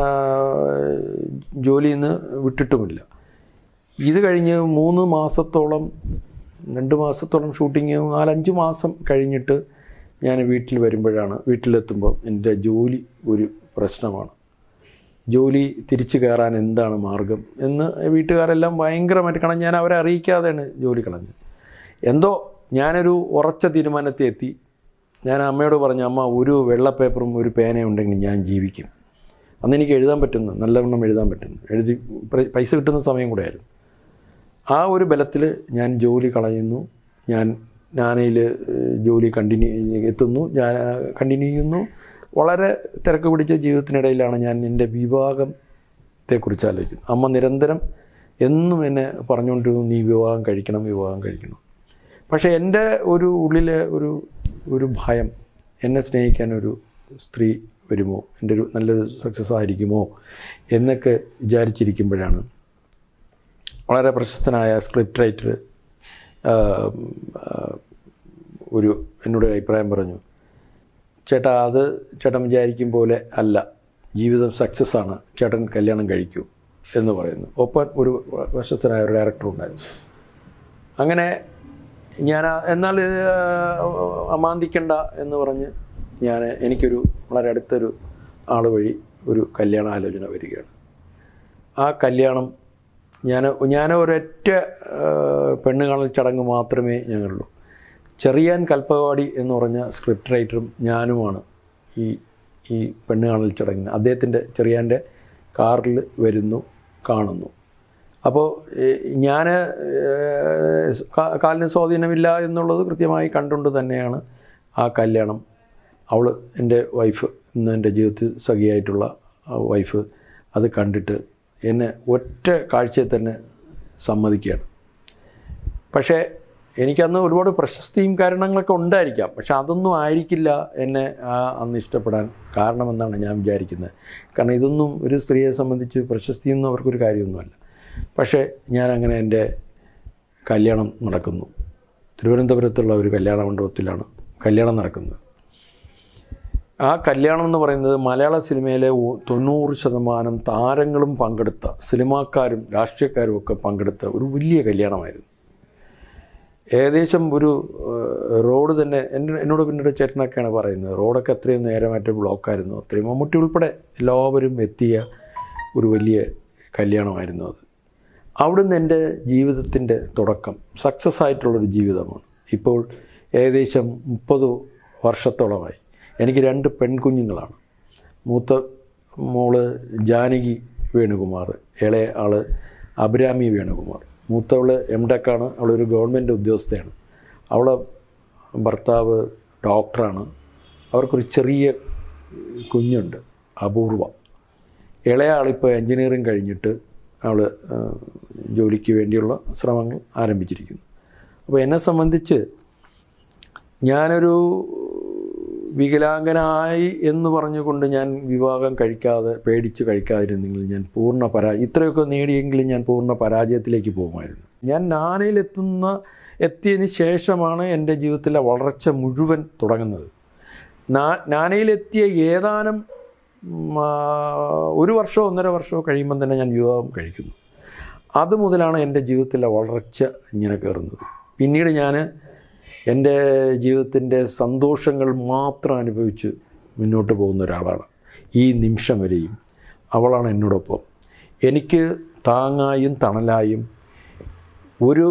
ജോലിയിൽ നിന്ന് വിട്ടിട്ടുമില്ല ഇത് കഴിഞ്ഞ് മൂന്ന് മാസത്തോളം രണ്ട് മാസത്തോളം ഷൂട്ടിങ് നാലഞ്ച് മാസം കഴിഞ്ഞിട്ട് ഞാൻ വീട്ടിൽ വരുമ്പോഴാണ് വീട്ടിലെത്തുമ്പോൾ എൻ്റെ ജോലി ഒരു പ്രശ്നമാണ് ജോലി തിരിച്ചു കയറാൻ എന്താണ് മാർഗം എന്ന് വീട്ടുകാരെല്ലാം ഭയങ്കരമായിട്ട് കാരണം ഞാൻ അവരെ അറിയിക്കാതെയാണ് ജോലി കളഞ്ഞത് എന്തോ ഞാനൊരു ഉറച്ച തീരുമാനത്തിൽ എത്തി ഞാൻ അമ്മയോട് പറഞ്ഞു അമ്മ ഒരു വെള്ള പേപ്പറും ഒരു പേനയും ഉണ്ടെങ്കിൽ ഞാൻ ജീവിക്കും അന്ന് എനിക്ക് എഴുതാൻ പറ്റുന്നു നല്ലവണ്ണം എഴുതാൻ പറ്റുന്നു എഴുതി പ്ര- പൈസ കിട്ടുന്ന സമയം കൂടെയായിരുന്നു ആ ഒരു ബലത്തിൽ ഞാൻ ജോലി കളയുന്നു ഞാൻ ഞാനയിൽ ജോലി കണ്ടിന്യൂ എത്തുന്നു ഞാൻ കണ്ടിന്യൂ ചെയ്യുന്നു വളരെ തിരക്ക് പിടിച്ച ജീവിതത്തിനിടയിലാണ് ഞാൻ എൻ്റെ വിവാഹത്തെക്കുറിച്ച് ആലോചിക്കുന്നത് അമ്മ നിരന്തരം എന്നും എന്നെ പറഞ്ഞുകൊണ്ടിരുന്നു നീ വിവാഹം കഴിക്കണം വിവാഹം കഴിക്കണം പക്ഷേ എൻ്റെ ഒരു ഉള്ളിലെ ഒരു ഒരു ഭയം എന്നെ സ്നേഹിക്കാൻ ഒരു സ്ത്രീ വരുമോ എൻ്റെ ഒരു നല്ലൊരു സക്സസ് ആയിരിക്കുമോ എന്നൊക്കെ വിചാരിച്ചിരിക്കുമ്പോഴാണ് വളരെ പ്രശസ്തനായ സ്ക്രിപ്റ്റ് റൈറ്റർ ഒരു എന്നോട് ഒരു അഭിപ്രായം പറഞ്ഞു ചേട്ടാ അത് ചേട്ടൻ വിചാരിക്കും പോലെ അല്ല ജീവിതം സക്സസ് ആണ് ചേട്ടൻ കല്യാണം കഴിക്കൂ എന്ന് പറയുന്നു ഒപ്പം ഒരു പ്രശസ്തനായ ഒരു ഡയറക്ടർ ഉണ്ടായിരുന്നു അങ്ങനെ ഞാൻ ആ- എന്നാൽ ഇത്, ആ, അമാന്തിക്കണ്ട എന്ന് പറഞ്ഞ് ഞാൻ എനിക്കൊരു വളരെ അടുത്തൊരു ആൾ വഴി ഒരു കല്യാണ ആലോചന വരികയാണ് ആ കല്യാണം ഞാൻ ഞാൻ ഒരൊറ്റ ആ, പെണ്ണ് കാണൽ ചടങ്ങ് മാത്രമേ ഞങ്ങളുള്ളൂ ചെറിയാൻ കൽപ്പവാടി എന്ന് പറഞ്ഞ സ്ക്രിപ്റ്റ് റൈറ്ററും ഞാനുമാണ് ഈ ഈ പെണ്ണ് കാണൽ ചടങ്ങിന് അദ്ദേഹത്തിൻ്റെ ചെറിയാൻ്റെ കാറിൽ വരുന്നു കാണുന്നു അപ്പോൾ ഞാൻ കാലിന് സ്വാധീനമില്ല എന്നുള്ളത് കൃത്യമായി കണ്ടുകൊണ്ട് തന്നെയാണ് ആ കല്യാണം അവൾ എൻ്റെ വൈഫ് ഇന്ന് എൻ്റെ ജീവിതത്തിൽ സഖിയായിട്ടുള്ള ആ വൈഫ് അത് കണ്ടിട്ട് എന്നെ ഒറ്റ കാഴ്ചയിൽ തന്നെ സമ്മതിക്കുകയാണ് പക്ഷേ എനിക്കന്ന് ഒരുപാട് പ്രശസ്തിയും കാരണങ്ങളൊക്കെ ഉണ്ടായിരിക്കാം പക്ഷെ അതൊന്നും ആയിരിക്കില്ല എന്നെ ആ അന്ന് ഇഷ്ടപ്പെടാൻ കാരണമെന്നാണ് ഞാൻ വിചാരിക്കുന്നത് കാരണം ഇതൊന്നും ഒരു സ്ത്രീയെ സംബന്ധിച്ച് പ്രശസ്തിയൊന്നും അവർക്കൊരു കാര്യമൊന്നുമല്ല പക്ഷേ ഞാനങ്ങനെ എൻ്റെ കല്യാണം നടക്കുന്നു തിരുവനന്തപുരത്തുള്ള ഒരു കല്യാണ മണ്ഡപത്തിലാണ് കല്യാണം നടക്കുന്നത് ആ കല്യാണം എന്ന് പറയുന്നത് മലയാള സിനിമയിലെ ഒ- തൊണ്ണൂറ് ശതമാനം താരങ്ങളും പങ്കെടുത്ത സിനിമാക്കാരും രാഷ്ട്രീയക്കാരും ഒക്കെ പങ്കെടുത്ത ഒരു വലിയ കല്യാണമായിരുന്നു ഏകദേശം ഒരു ഏഹ്, റോഡ് തന്നെ എൻ്റെ എന്നോട് പിന്നീട് ചേട്ടനൊക്കെയാണ് പറയുന്നത് റോഡൊക്കെ അത്രയും നേരമായിട്ട് ബ്ലോക്കായിരുന്നു അത്രയും മമ്മൂട്ടി ഉൾപ്പെടെ എല്ലാവരും എത്തിയ ഒരു വലിയ കല്യാണമായിരുന്നു അത് അവിടുന്ന് എൻ്റെ ജീവിതത്തിൻ്റെ തുടക്കം സക്സസ് ആയിട്ടുള്ളൊരു ജീവിതമാണ് ഇപ്പോൾ ഏകദേശം മുപ്പത് വർഷത്തോളമായി എനിക്ക് രണ്ട് പെൺകുഞ്ഞുങ്ങളാണ് മൂത്ത മോള് ജാനകി വേണുകുമാർ ഇളയ ആള് അഭിരാമി വേണുകുമാർ മൂത്തവള് എം ടെക്കാണ് അവളൊരു ഗവൺമെൻറ് ഉദ്യോഗസ്ഥയാണ് അവളെ ഭർത്താവ് ഡോക്ടറാണ് അവർക്കൊരു ചെറിയ കുഞ്ഞുണ്ട് അപൂർവ ഇളയ ആളിപ്പോൾ എൻജിനീയറിങ് കഴിഞ്ഞിട്ട് അവൾ ജോലിക്ക് വേണ്ടിയുള്ള ശ്രമങ്ങൾ ആരംഭിച്ചിരിക്കുന്നു അപ്പോൾ എന്നെ സംബന്ധിച്ച് ഞാനൊരു വികലാംഗനായി എന്ന് പറഞ്ഞുകൊണ്ട് ഞാൻ വിവാഹം കഴിക്കാതെ പേടിച്ച് കഴിക്കാതിരുന്നെങ്കിൽ ഞാൻ പൂർണ്ണ പരാ ഇത്രയൊക്കെ നേടിയെങ്കിലും ഞാൻ പൂർണ്ണ പരാജയത്തിലേക്ക് പോകുമായിരുന്നു ഞാൻ നാനയിലെത്തുന്ന എത്തിയതിന് ശേഷമാണ് എൻ്റെ ജീവിതത്തിലെ വളർച്ച മുഴുവൻ തുടങ്ങുന്നത് നാ നാനയിലെത്തിയ ഏതാനും ഉം, ആ, ഒരു വർഷമോ ഒന്നര വർഷമോ കഴിയുമ്പം തന്നെ ഞാൻ വിവാഹം കഴിക്കുന്നു അത് മുതലാണ് എൻ്റെ ജീവിതത്തിലെ വളർച്ച ഇങ്ങനെ കയറുന്നത് പിന്നീട് ഞാൻ എൻ്റെ ജീവിതത്തിൻ്റെ സന്തോഷങ്ങൾ മാത്രം അനുഭവിച്ച് മുന്നോട്ട് പോകുന്ന ഒരാളാണ് ഈ നിമിഷം വരെയും അവളാണ് എന്നോടൊപ്പം എനിക്ക് താങ്ങായും തണലായും ഒരു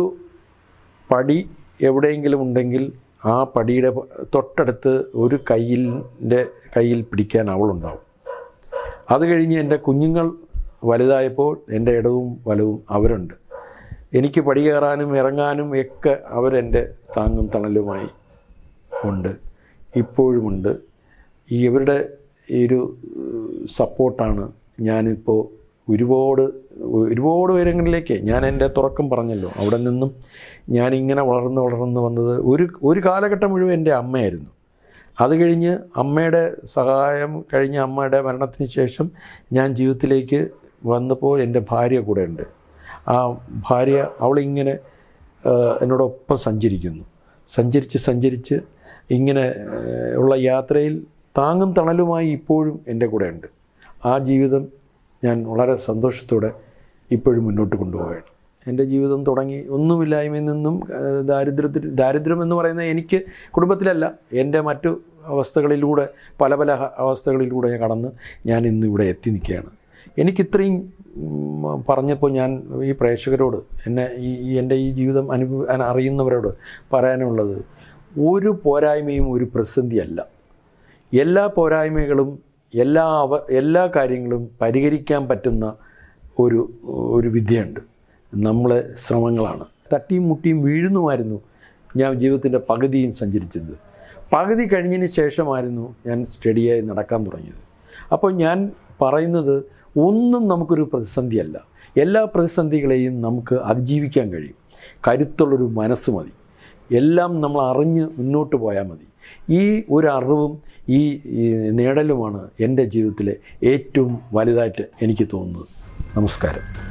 പടി എവിടെയെങ്കിലും ഉണ്ടെങ്കിൽ ആ പടിയുടെ പ- തൊട്ടടുത്ത് ഒരു കയ്യിൻ്റെ കയ്യിൽ പിടിക്കാൻ അവളുണ്ടാവും അത് കഴിഞ്ഞ് എൻ്റെ കുഞ്ഞുങ്ങൾ വലുതായപ്പോൾ എൻ്റെ ഇടവും വലവും അവരുണ്ട് എനിക്ക് പടി കയറാനും ഇറങ്ങാനും ഒക്കെ അവരെൻ്റെ താങ്ങും തണലുമായി ഉണ്ട് ഇപ്പോഴുമുണ്ട് ഈ ഇവരുടെ ഈ ഒരു സപ്പോർട്ടാണ് ഞാനിപ്പോൾ ഒരുപാട് ഒരുപാട് ഉയരങ്ങളിലേക്ക് ഞാൻ എൻ്റെ തുറക്കം പറഞ്ഞല്ലോ അവിടെ നിന്നും ഞാനിങ്ങനെ വളർന്ന് വളർന്ന് വന്നത് ഒരു ഒരു കാലഘട്ടം മുഴുവൻ എൻ്റെ അമ്മയായിരുന്നു അത് കഴിഞ്ഞ് അമ്മയുടെ സഹായം കഴിഞ്ഞ് അമ്മയുടെ മരണത്തിന് ശേഷം ഞാൻ ജീവിതത്തിലേക്ക് വന്നപ്പോൾ എൻ്റെ ഭാര്യ കൂടെ ഉണ്ട് ആ ഭാര്യ അവളിങ്ങനെ ആ, എന്നോടൊപ്പം സഞ്ചരിക്കുന്നു സഞ്ചരിച്ച് സഞ്ചരിച്ച് ഇങ്ങനെ ആ, ഉള്ള യാത്രയിൽ താങ്ങും തണലുമായി ഇപ്പോഴും എൻ്റെ കൂടെ ഉണ്ട് ആ ജീവിതം ഞാൻ വളരെ സന്തോഷത്തോടെ ഇപ്പോഴും മുന്നോട്ട് കൊണ്ടുപോവുകയാണ് എൻ്റെ ജീവിതം തുടങ്ങി ഒന്നുമില്ലായ്മയിൽ നിന്നും ആ, ദാരിദ്ര്യത്തിൽ ദാരിദ്ര്യം എന്ന് പറയുന്നത് എനിക്ക് കുടുംബത്തിലല്ല എൻ്റെ മറ്റു അവസ്ഥകളിലൂടെ പല പല ഹ- അവസ്ഥകളിലൂടെ ഞാൻ കടന്ന് ഞാൻ ഇന്ന് ഇവിടെ എത്തി നിൽക്കുകയാണ് എനിക്കിത്രയും ഉം, പറഞ്ഞപ്പോൾ ഞാൻ ഈ പ്രേക്ഷകരോട് എന്നെ ഈ ഈ എൻ്റെ ഈ ജീവിതം അനുഭവ അന- അറിയുന്നവരോട് പറയാനുള്ളത് ഒരു പോരായ്മയും ഒരു പ്രതിസന്ധിയല്ല എല്ലാ പോരായ്മകളും എല്ലാ അവ എല്ലാ കാര്യങ്ങളും പരിഹരിക്കാൻ പറ്റുന്ന ഒരു ഒരു വിദ്യയുണ്ട് നമ്മളെ ശ്രമങ്ങളാണ് തട്ടിയും മുട്ടിയും വീഴുന്നുമായിരുന്നു ഞാൻ ജീവിതത്തിൻ്റെ പകുതിയും സഞ്ചരിച്ചത് പകുതി കഴിഞ്ഞതിന് ശേഷമായിരുന്നു ഞാൻ സ്റ്റഡിയായി നടക്കാൻ തുടങ്ങിയത് അപ്പോൾ ഞാൻ പറയുന്നത് ഒന്നും നമുക്കൊരു പ്രതിസന്ധിയല്ല എല്ലാ പ്രതിസന്ധികളെയും നമുക്ക് അതിജീവിക്കാൻ കഴിയും കരുത്തുള്ളൊരു മനസ്സ് മതി എല്ലാം നമ്മൾ അറിഞ്ഞ് മുന്നോട്ട് പോയാൽ മതി ഈ ഒരു അറിവും ഈ ഈ നേടലുമാണ് എൻ്റെ ജീവിതത്തിലെ ഏറ്റവും വലുതായിട്ട് എനിക്ക് തോന്നുന്നത് നമസ്കാരം